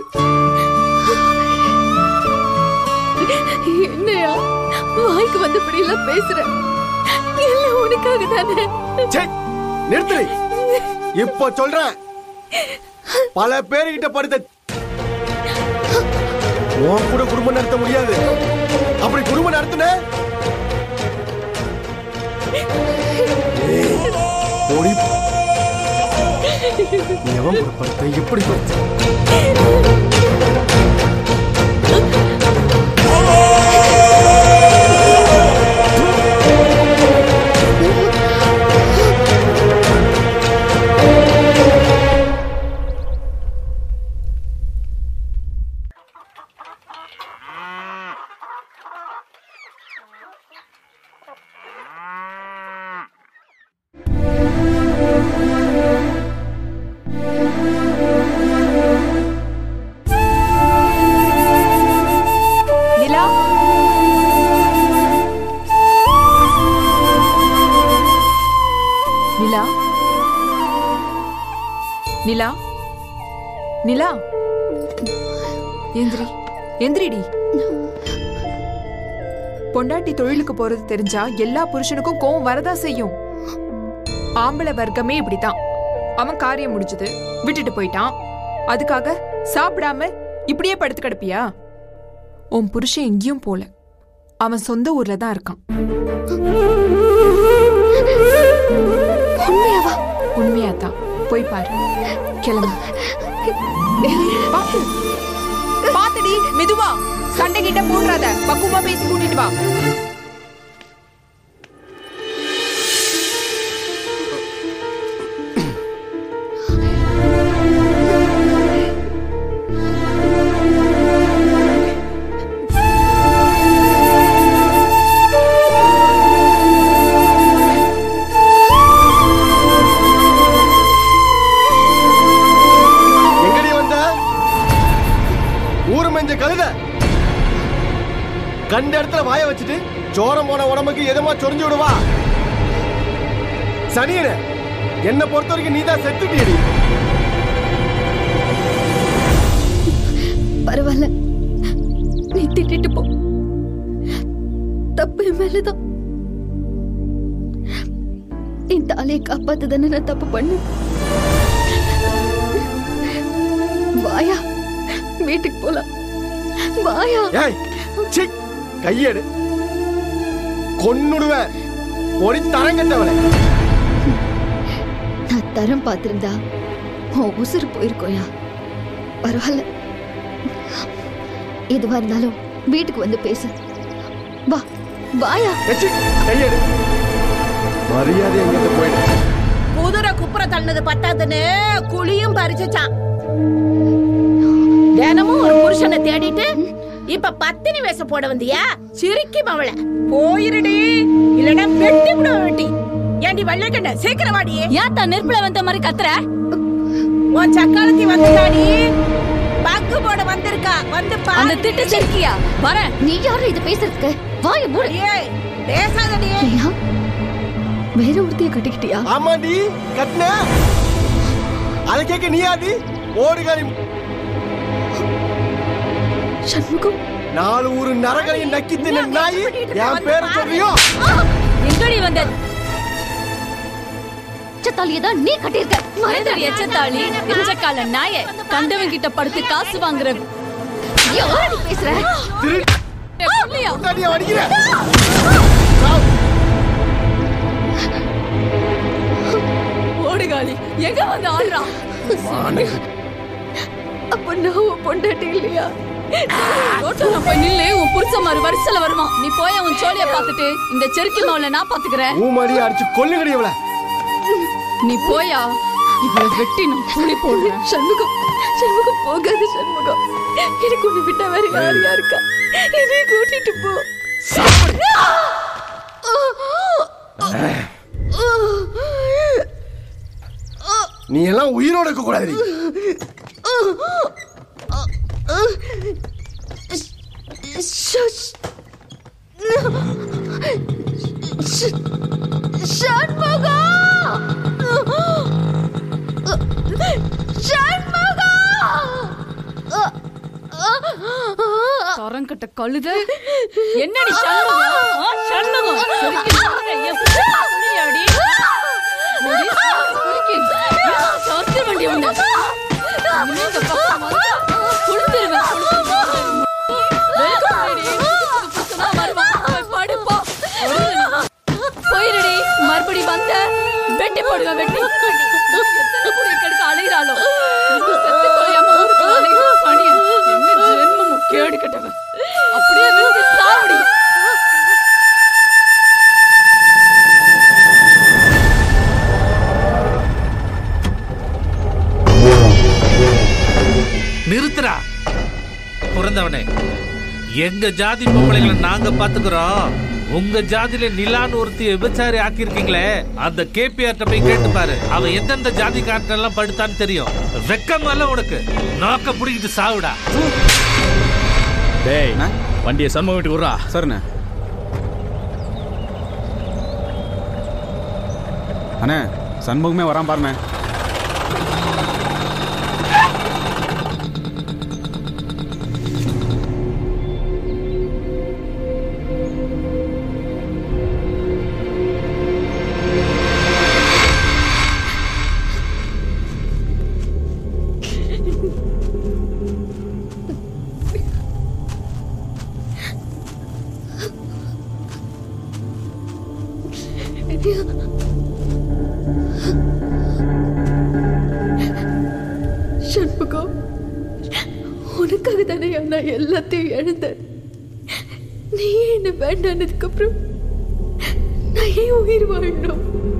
S8: என்னையா வாய்க்கு வந்தபடி எல்லாம் பேசுற எல்லாம் உனக்காக தானே
S13: நிறுத்து இப்ப சொல்றேன் பல பேர்கிட்ட படுத்த உன் கூட குடும்பம் நடத்த முடியாது அப்படி குடும்பம் நடத்தின ஏய், போடி. நீ எவன் கூட படுத்த எப்படி படுத்த
S20: நிலா நிலா எந்திரி எந்திரிடி பொண்டாட்டி தொழிலுக்கு போறது தெரிஞ்சா எல்லா புருஷனுக்கும் கோவம் வரதா செய்யும் ஆம்பளை வர்க்கமே இப்படித்தான் அவன் காரியம் முடிஞ்சது விட்டுட்டு போயிட்டான் அதுக்காக சாப்பிடாம இப்படியே படுத்து கிடப்பியா உன் புருஷன் எங்கேயும் போல அவன் சொந்த ஊர்ல தான் இருக்கான்
S8: உண்மையாவா
S20: உண்மையாதான் போய் பாரு கிளம்பு பாத்து பாத்துடி மெதுவா சண்டை கிட்ட போடுறாத பக்குவமா பேசி கூட்டிட்டு வா
S13: எங்கடி வந்த ஊரு மெஞ்ச கழுத கண்ட இடத்துல வாய வச்சுட்டு சோரம் போன உடம்புக்கு எதமா சொரிஞ்சு விடுவா சனியனே என்ன பொறுத்த வரைக்கும் நீதான் செத்துட்டியடி
S8: பரவாயில்ல நீ திட்டிட்டு போ தப்பு என் மேலதான் என் தாலியை காப்பாத்து தானே நான் தப்பு பண்ணேன் வாயா வீட்டுக்கு போலாம் வாயா
S13: ஏய் சிக் கையெடு கொன்னுடுவேன் பொறி தரங்கட்டவளே
S8: நான் தரம் பார்த்திருந்தா உன் உசுறு போயிருக்கோயா பரவாயில்ல எதுவா இருந்தாலும் வீட்டுக்கு வந்து பேசு வா வாயா
S13: கையெடு மரியாதை எங்கிட்ட போயிடு
S24: குதிரை குப்புற தள்ளது பத்தாதுன்னு குழியும் பறிச்சுச்சான் தினமும் ஒரு புருஷனை தேடிட்டு இப்ப பத்தினி வேஷம் போட வந்தியா சிரிக்கி மவள போயிருடி இல்லனா வெட்டி விட வெட்டி ஏண்டி வெள்ளைக்கண்ண சீக்கிரம் வாடி
S6: ஏன் தான் நெருப்புல வந்த மாதிரி கத்துற
S24: உன் சக்காலத்தி வந்துட்டாடி பங்கு போட வந்திருக்கா வந்து பாரு
S6: அந்த திட்டு சிரிக்கியா வரேன்
S8: நீ யாரு இது பேசுறதுக்கு வாய மூடு
S24: ஏய் பேசாதடி
S8: ஏய்யா, வேற ஒருத்தைய கட்டிக்கிட்டியா
S13: ஆமாண்டி கட்டின அதை கேட்க நீ ஆதி ஓடுகாரி
S8: சண்முகம்
S13: நாலு ஊரு நரகரையும் நக்கி தின்ன நாய் என் பேர் சொல்றியோ
S6: எங்கடி வந்த
S8: எச்சத்தாலியை தான் நீ கட்டியிருக்க
S6: மறந்துடு எச்சத்தாளி எச்சக்கால நாய கண்டவன் கிட்ட படுத்து காசு வாங்குற
S8: யாரடி பேசுற
S13: முன்னாடியே அடிக்கிற
S6: ஓடுகாலி எங்க வந்து ஆடுறான்
S8: அப்ப நான் உன் பொண்டாட்டி இல்லையா
S6: ரோட்டோரம் போய் நில்லு உன் புருஷ மாதிரி வரிசையில வருவான் நீ போய் அவன் சோழிய பார்த்துட்டு இந்த செருக்கி மவுல நான் பாத்துக்கிறேன்
S13: ஊமாடி அடிச்சு கொல்லுங்கடி இவள
S6: நீ போயா இவளை வெட்டி நான் புளி போடுறேன்
S8: சண்முகம் சண்முகம் போகாது சண்முகம் எனக்கு உன்னை விட்டா வேற யார் யாருக்கா என்னைய கூட்டிட்டு போ
S13: நீ எல்லாம் உயிரோட இருக்க கூடாது
S6: தரங்கட்ட கழுத என்னடி சண்முகம் ஆ, சண்முகம் செருக்கி மவுல என் புருஷன் புளியாடி ஓடி, செருக்கி. சவுத்து வண்டி உண்டு இனிமே இந்த பக்கம் வந்தா கொளுத்திருவேன், கொளுத்திருவேன். Welcome lady. புருஷன் புருஷனா வருவான். போய் படு, போ. போயிருடி மறுபடி வந்த வெட்டி போடுங்க வெட்டி எத்தனை குடிய கெடுக்க அலைகிறாளோ இன்னும் செத்து தொலையாம ஊருக்கு அலைகிற பணிய என்ன ஜென்மமும் கேடு கட்டவன் அப்படியே விழுந்து சாவடி
S3: நிறுத்துறா பிறந்தவனே எங்க ஜாதி பொம்பளைங்களை நாங்க பாத்துக்கிறோம் உங்க ஜாதியில நிலான்னு ஒருத்தி விபச்சாரி ஆக்கியிருக்கீங்களே அந்த கேபிஆர்ட்ட போய் கேட்டு பாரு அவன் எந்தெந்த ஜாதி எல்லாம் படுத்தான்னு தெரியும் வெக்கம் அல்ல உனக்கு நோக்க புடிக்கிட்டு சாவுடா
S19: டேய் வண்டியை சண்முகம் வீட்டுக்கு விட்றா
S21: சரிண்ணே அண்ணே சண்முகமே வரான் பாருண்ணே
S8: தானே நான் எல்லாத்தையும் இழந்தேன் நீ என்ன வேண்டானதுக்கு அப்புறம் நான் ஏன் உயிர் வாழணும்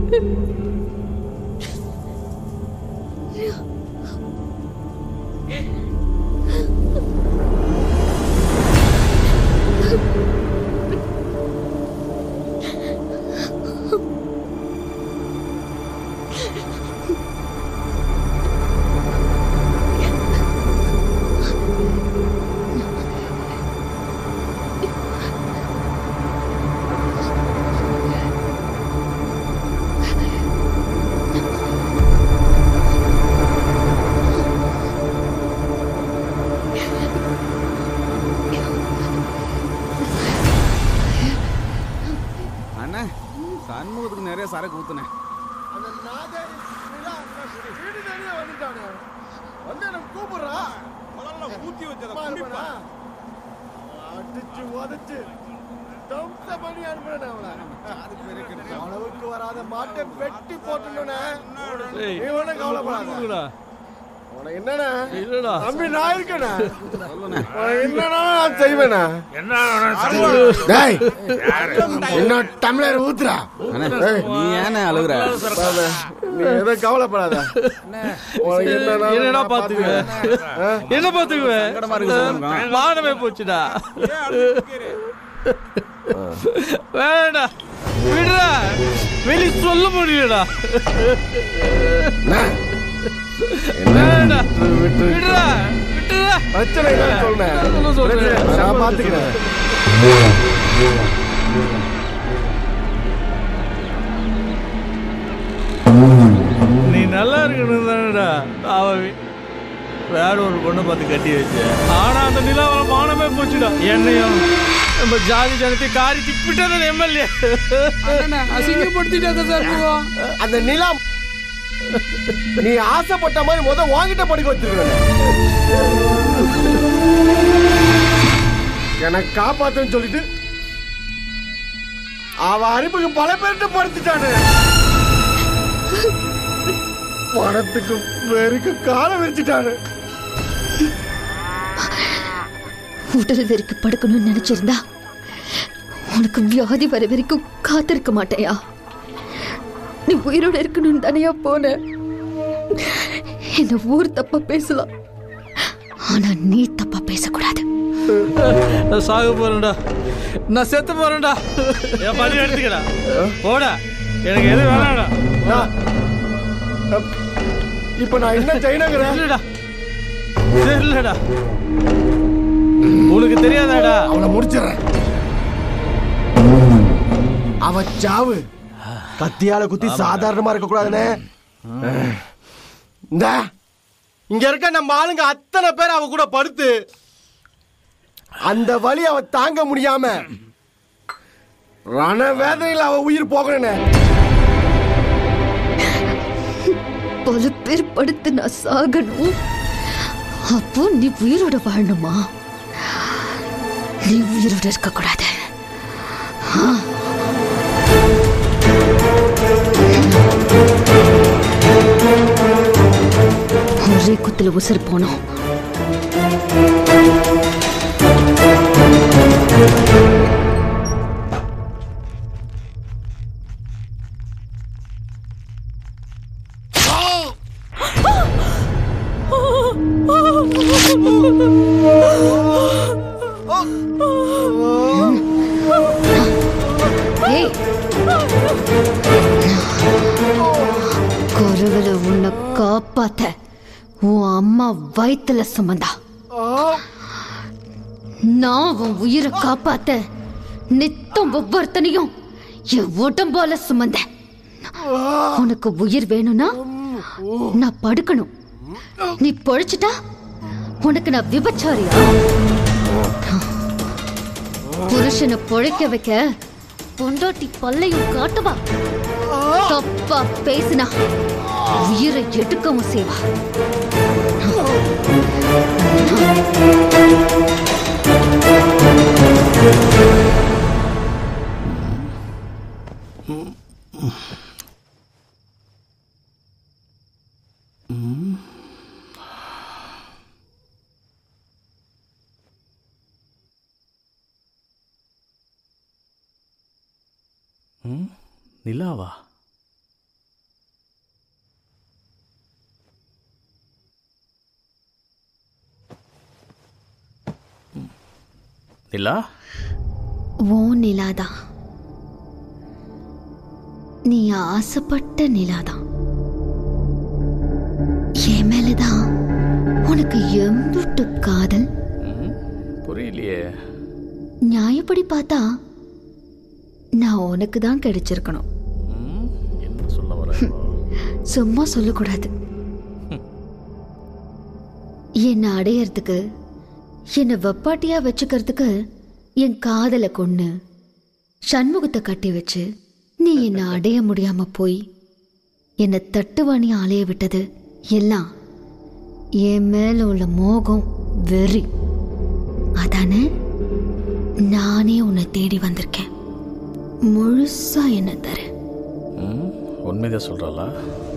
S12: அண்ணா சண்முகத்துக்கு நிறைய சரக்கு ஊத்துனேன்
S7: அடிச்சு உதச்சு தம்ச பண்ணி அனுப்புறேன் அவளை அளவுக்கு வராத மாட்டை வெட்டி போட்டுனே
S19: ஏய்,
S7: நீ ஒண்ணும் கவலைப்படாத
S19: இல்லடா.
S7: உனக்கு என்னண்ணா
S19: இல்லடா.
S7: தம்பி நான் இருக்கேண்ணா உனக்கு என்னண்ணா நான் செய்வேண்ணா டேய் இன்னும் டம்ளர் ஊத்துறா டேய்,
S12: நீ ஏன அழுகுற
S7: பாரு, நீ எதுவும் கவலைப்படாத உனக்கு என்னண்ணா
S19: என்னடா
S7: நான்
S19: பாத்துக்குவேன் என்ன பாத்துக்குவேன்
S12: சங்கடமா இருக்கு சண்முகம்.
S19: மானமே போச்சுடா வேணா விடுடா வெளி சொல்ல முடியலடா வேணா விடுடா விட்டுடா
S7: பிரச்சனை இல்லைன்னு சொன்னேன்
S19: சொல்ல சொல்றேன்.
S7: பிரச்சனை இல்லை, நான் பாத்துக்கிறேன்
S19: நீ நல்லா இருக்கணும் தானடா அவ வேற ஒரு பொண்ணை பார்த்து கட்டி வச்சு ஆனா அந்த நிலாவரம் மானமே போச்சுடா என்னையும் நம்ம ஜாதி ஜனத்தை காரி திப்பிட்டது எம்எல்ஏ
S17: அசிங்கப்படுத்திட்டாங்க சார்
S7: அந்த நிலம் நீ ஆசைப்பட்ட மாதிரி முத வாங்கிட்ட படிக்க வச்சிருக்க எனக்கு காப்பாத்துன்னு சொல்லிட்டு அவ அறிமுக பல பேர்கிட்ட படுத்துட்டானு பணத்துக்கு வெறுக்கு காலம் விரிச்சிட்டானு
S8: உடல் வெறிக்கு படுக்கணும்னு நினைச்சிருந்தா உனக்கு வியாதி வர வரைக்கும் காத்திருக்க மாட்டேயா நீ உயிரோட இருக்கணும்னு தானையா போன இந்த ஊர் தப்பா பேசலாம் ஆனா நீ தப்பா பேசக்கூடாது
S19: நான் சாக போறேன்டா நான் செத்து போறேன்டா என் பணி எடுத்துக்கடா போடா எனக்கு எது வேணாடா
S7: இப்ப நான் என்ன செய்யணுங்கிறேன்
S19: இல்லடா தெரியலடா உனக்கு தெரியாதாடா
S7: அவளை முடிச்சிடுறேன் அவ சாவு கத்தியால குத்தி சாதாரணமா இருக்க கூடாதுனே இந்த இங்க இருக்க நம்ம ஆளுங்க அத்தனை பேர் அவ கூட படுத்து அந்த வலி அவ தாங்க முடியாம ரண வேதனையில் அவ உயிர் போகணுனே
S8: பல பேர் படுத்து நான் சாகணும் அப்போ நீ உயிரோட வாழணுமா நீ உயிரோட இருக்க கூடாது ஒரே குத்துல உசுர் போனோம் ஏய் குருவில உன்னை காப்பாத்த உன் அம்மா வயித்துல சுமந்தா நான் உன் உயிரை காப்பாத்த நித்தம் ஒவ்வொருத்தனையும் என் உடம்பால சுமந்த உனக்கு உயிர் வேணும்னா நான் படுக்கணும் நீ பொழைச்சிட்டா உனக்கு நான் விபச்சாரியா புருஷனை பொழைக்க வைக்க பொண்டாட்டி பல்லையும் காட்டுவா தப்பா பேசினா உயிரை எடுக்கவும் செய்வா
S12: ம் நிலாவா ம். நிலா
S8: ஓ நிலாதான் நீ ஆசைப்பட்ட நிலாதான் என் மேலதான் உனக்கு எம்புட்டு காதல்
S12: ம், புரியலையே
S8: நியாயப்படி பார்த்தா நான் உனக்கு தான் கிடைச்சிருக்கணும்
S12: ம், என்ன சொல்ல வர
S8: சும்மா சொல்லக்கூடாது என்னை அடையறதுக்கு என்னை வெப்பாட்டியா வச்சுக்கிறதுக்கு என் காதலை கொன்னு சண்முகத்தை கட்டி வச்சு நீ என்னை அடைய முடியாம போய் என்னை தட்டுவாணி அலைய விட்டது எல்லாம் என் மேல உள்ள மோகம் வெறி அதானே நானே உன்னை தேடி வந்திருக்கேன் முழுசா என்ன தர
S12: ம், உண்மைதான் சொல்றாளா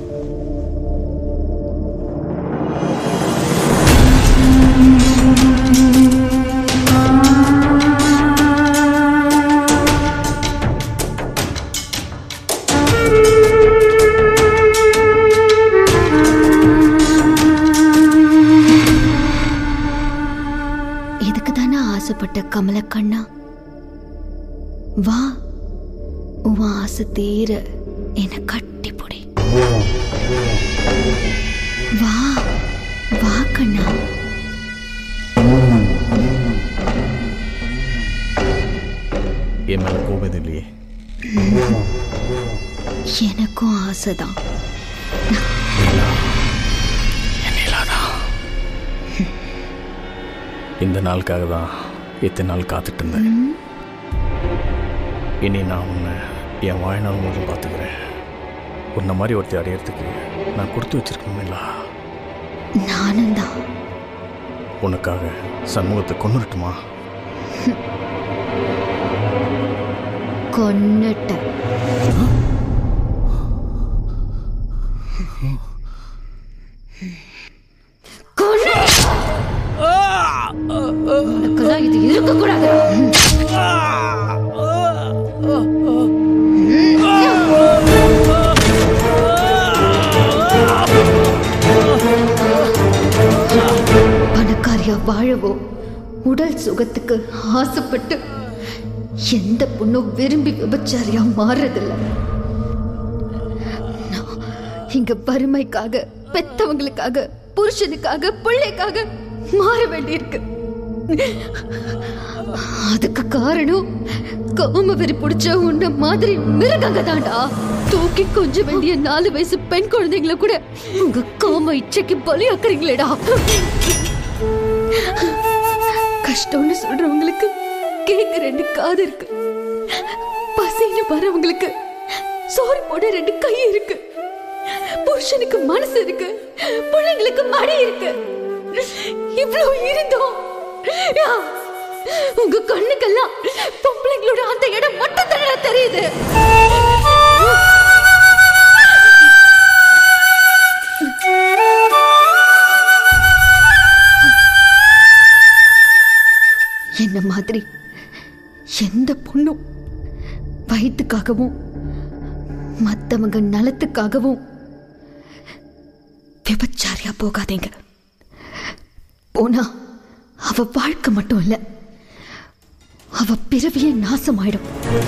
S8: இதுக்கு தானே ஆசைப்பட்ட கமலக்கண்ணா வா உன் ஆசை தீர என்னை கட்டி பிடி வா வா கண்ணா
S12: என் மேல கோபம் இல்லையே
S8: எனக்கும் ஆசைதான்
S12: இந்த நாளுக்காக தான் இத்தனை நாள் காத்துட்டு இருந்தேன் இனி நான் உன்னை என் வாழ்நாள் முழுவதும் பார்த்துக்கிறேன் உன்னை மாதிரி ஒருத்தி அடையிறதுக்கு நான் கொடுத்து வச்சிருக்கணுமில்லா
S8: நானும் தான்
S12: உனக்காக சண்முகத்தை கொன்னுட்டுமா
S8: கொன்னுட்ட கொன்னு உனக்கெல்லாம் இது இருக்கக்கூடாது பணக்காரியா வாழவோ உடல் சுகத்துக்கு ஆசைப்பட்டு எந்த பொண்ணும் விரும்பி விபச்சாரியா மாறுறதில்ல நான் இங்க வறுமைக்காக பெத்தவங்களுக்காக புருஷனுக்காக பிள்ளைக்காக மாற வேண்டியிருக்கு அதுக்கு காரணம் காம வெறி பிடிச்ச உன்ன மாதிரி மிருகங்க தாண்டா தூக்கி கொஞ்ச வேண்டிய நாலு வயசு பெண் குழந்தைங்கள கூட உங்க காம இச்சைக்கு பலியாக்குறீங்களேடா கஷ்டம்னு சொல்றவங்களுக்கு கேட்க ரெண்டு காது இருக்கு பசின்னு வரவங்களுக்கு சோறு போட ரெண்டு கை இருக்கு புருஷனுக்கு மனசு இருக்கு பிள்ளைங்களுக்கு மடி இருக்கு இவ்வளவு இருந்தோம் யா, உங்க கண்ணுக்கெல்லாம் பொம்பளைங்களோட அந்த இடம் மட்டும் தானே தெரியுது என்ன மாதிரி எந்த பொண்ணும் வயிற்றுக்காகவும் மத்தவங்க நலத்துக்காகவும் விபச்சாரியா போகாதீங்க போனா அவ வாழ்க்கை மட்டும் இல்ல அவ பிறவியே நாசமாயிடும்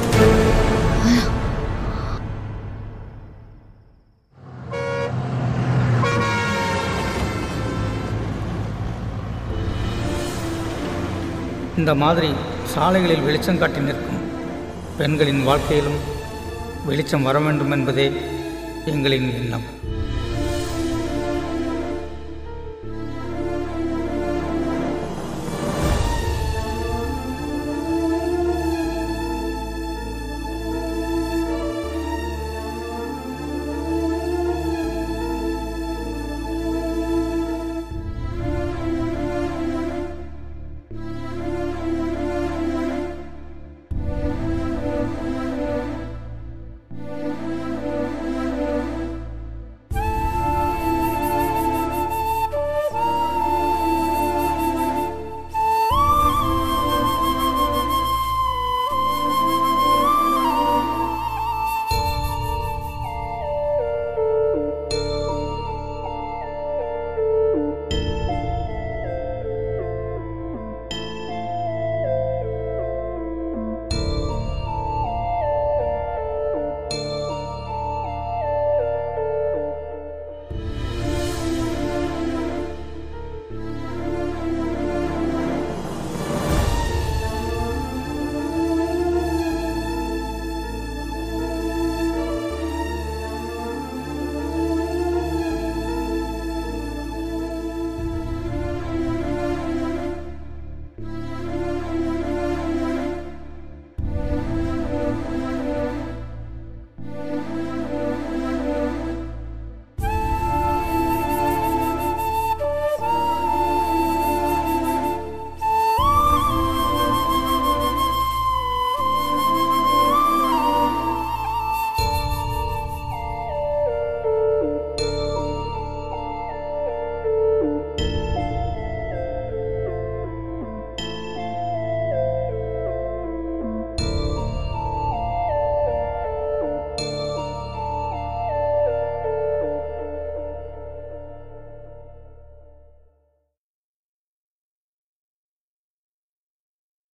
S2: இந்த மாதிரி சாலைகளில் வெளிச்சம் காட்டி நிற்கும் பெண்களின் வாழ்க்கையிலும் வெளிச்சம் வர வேண்டும் என்பதே எங்களின் எண்ணம்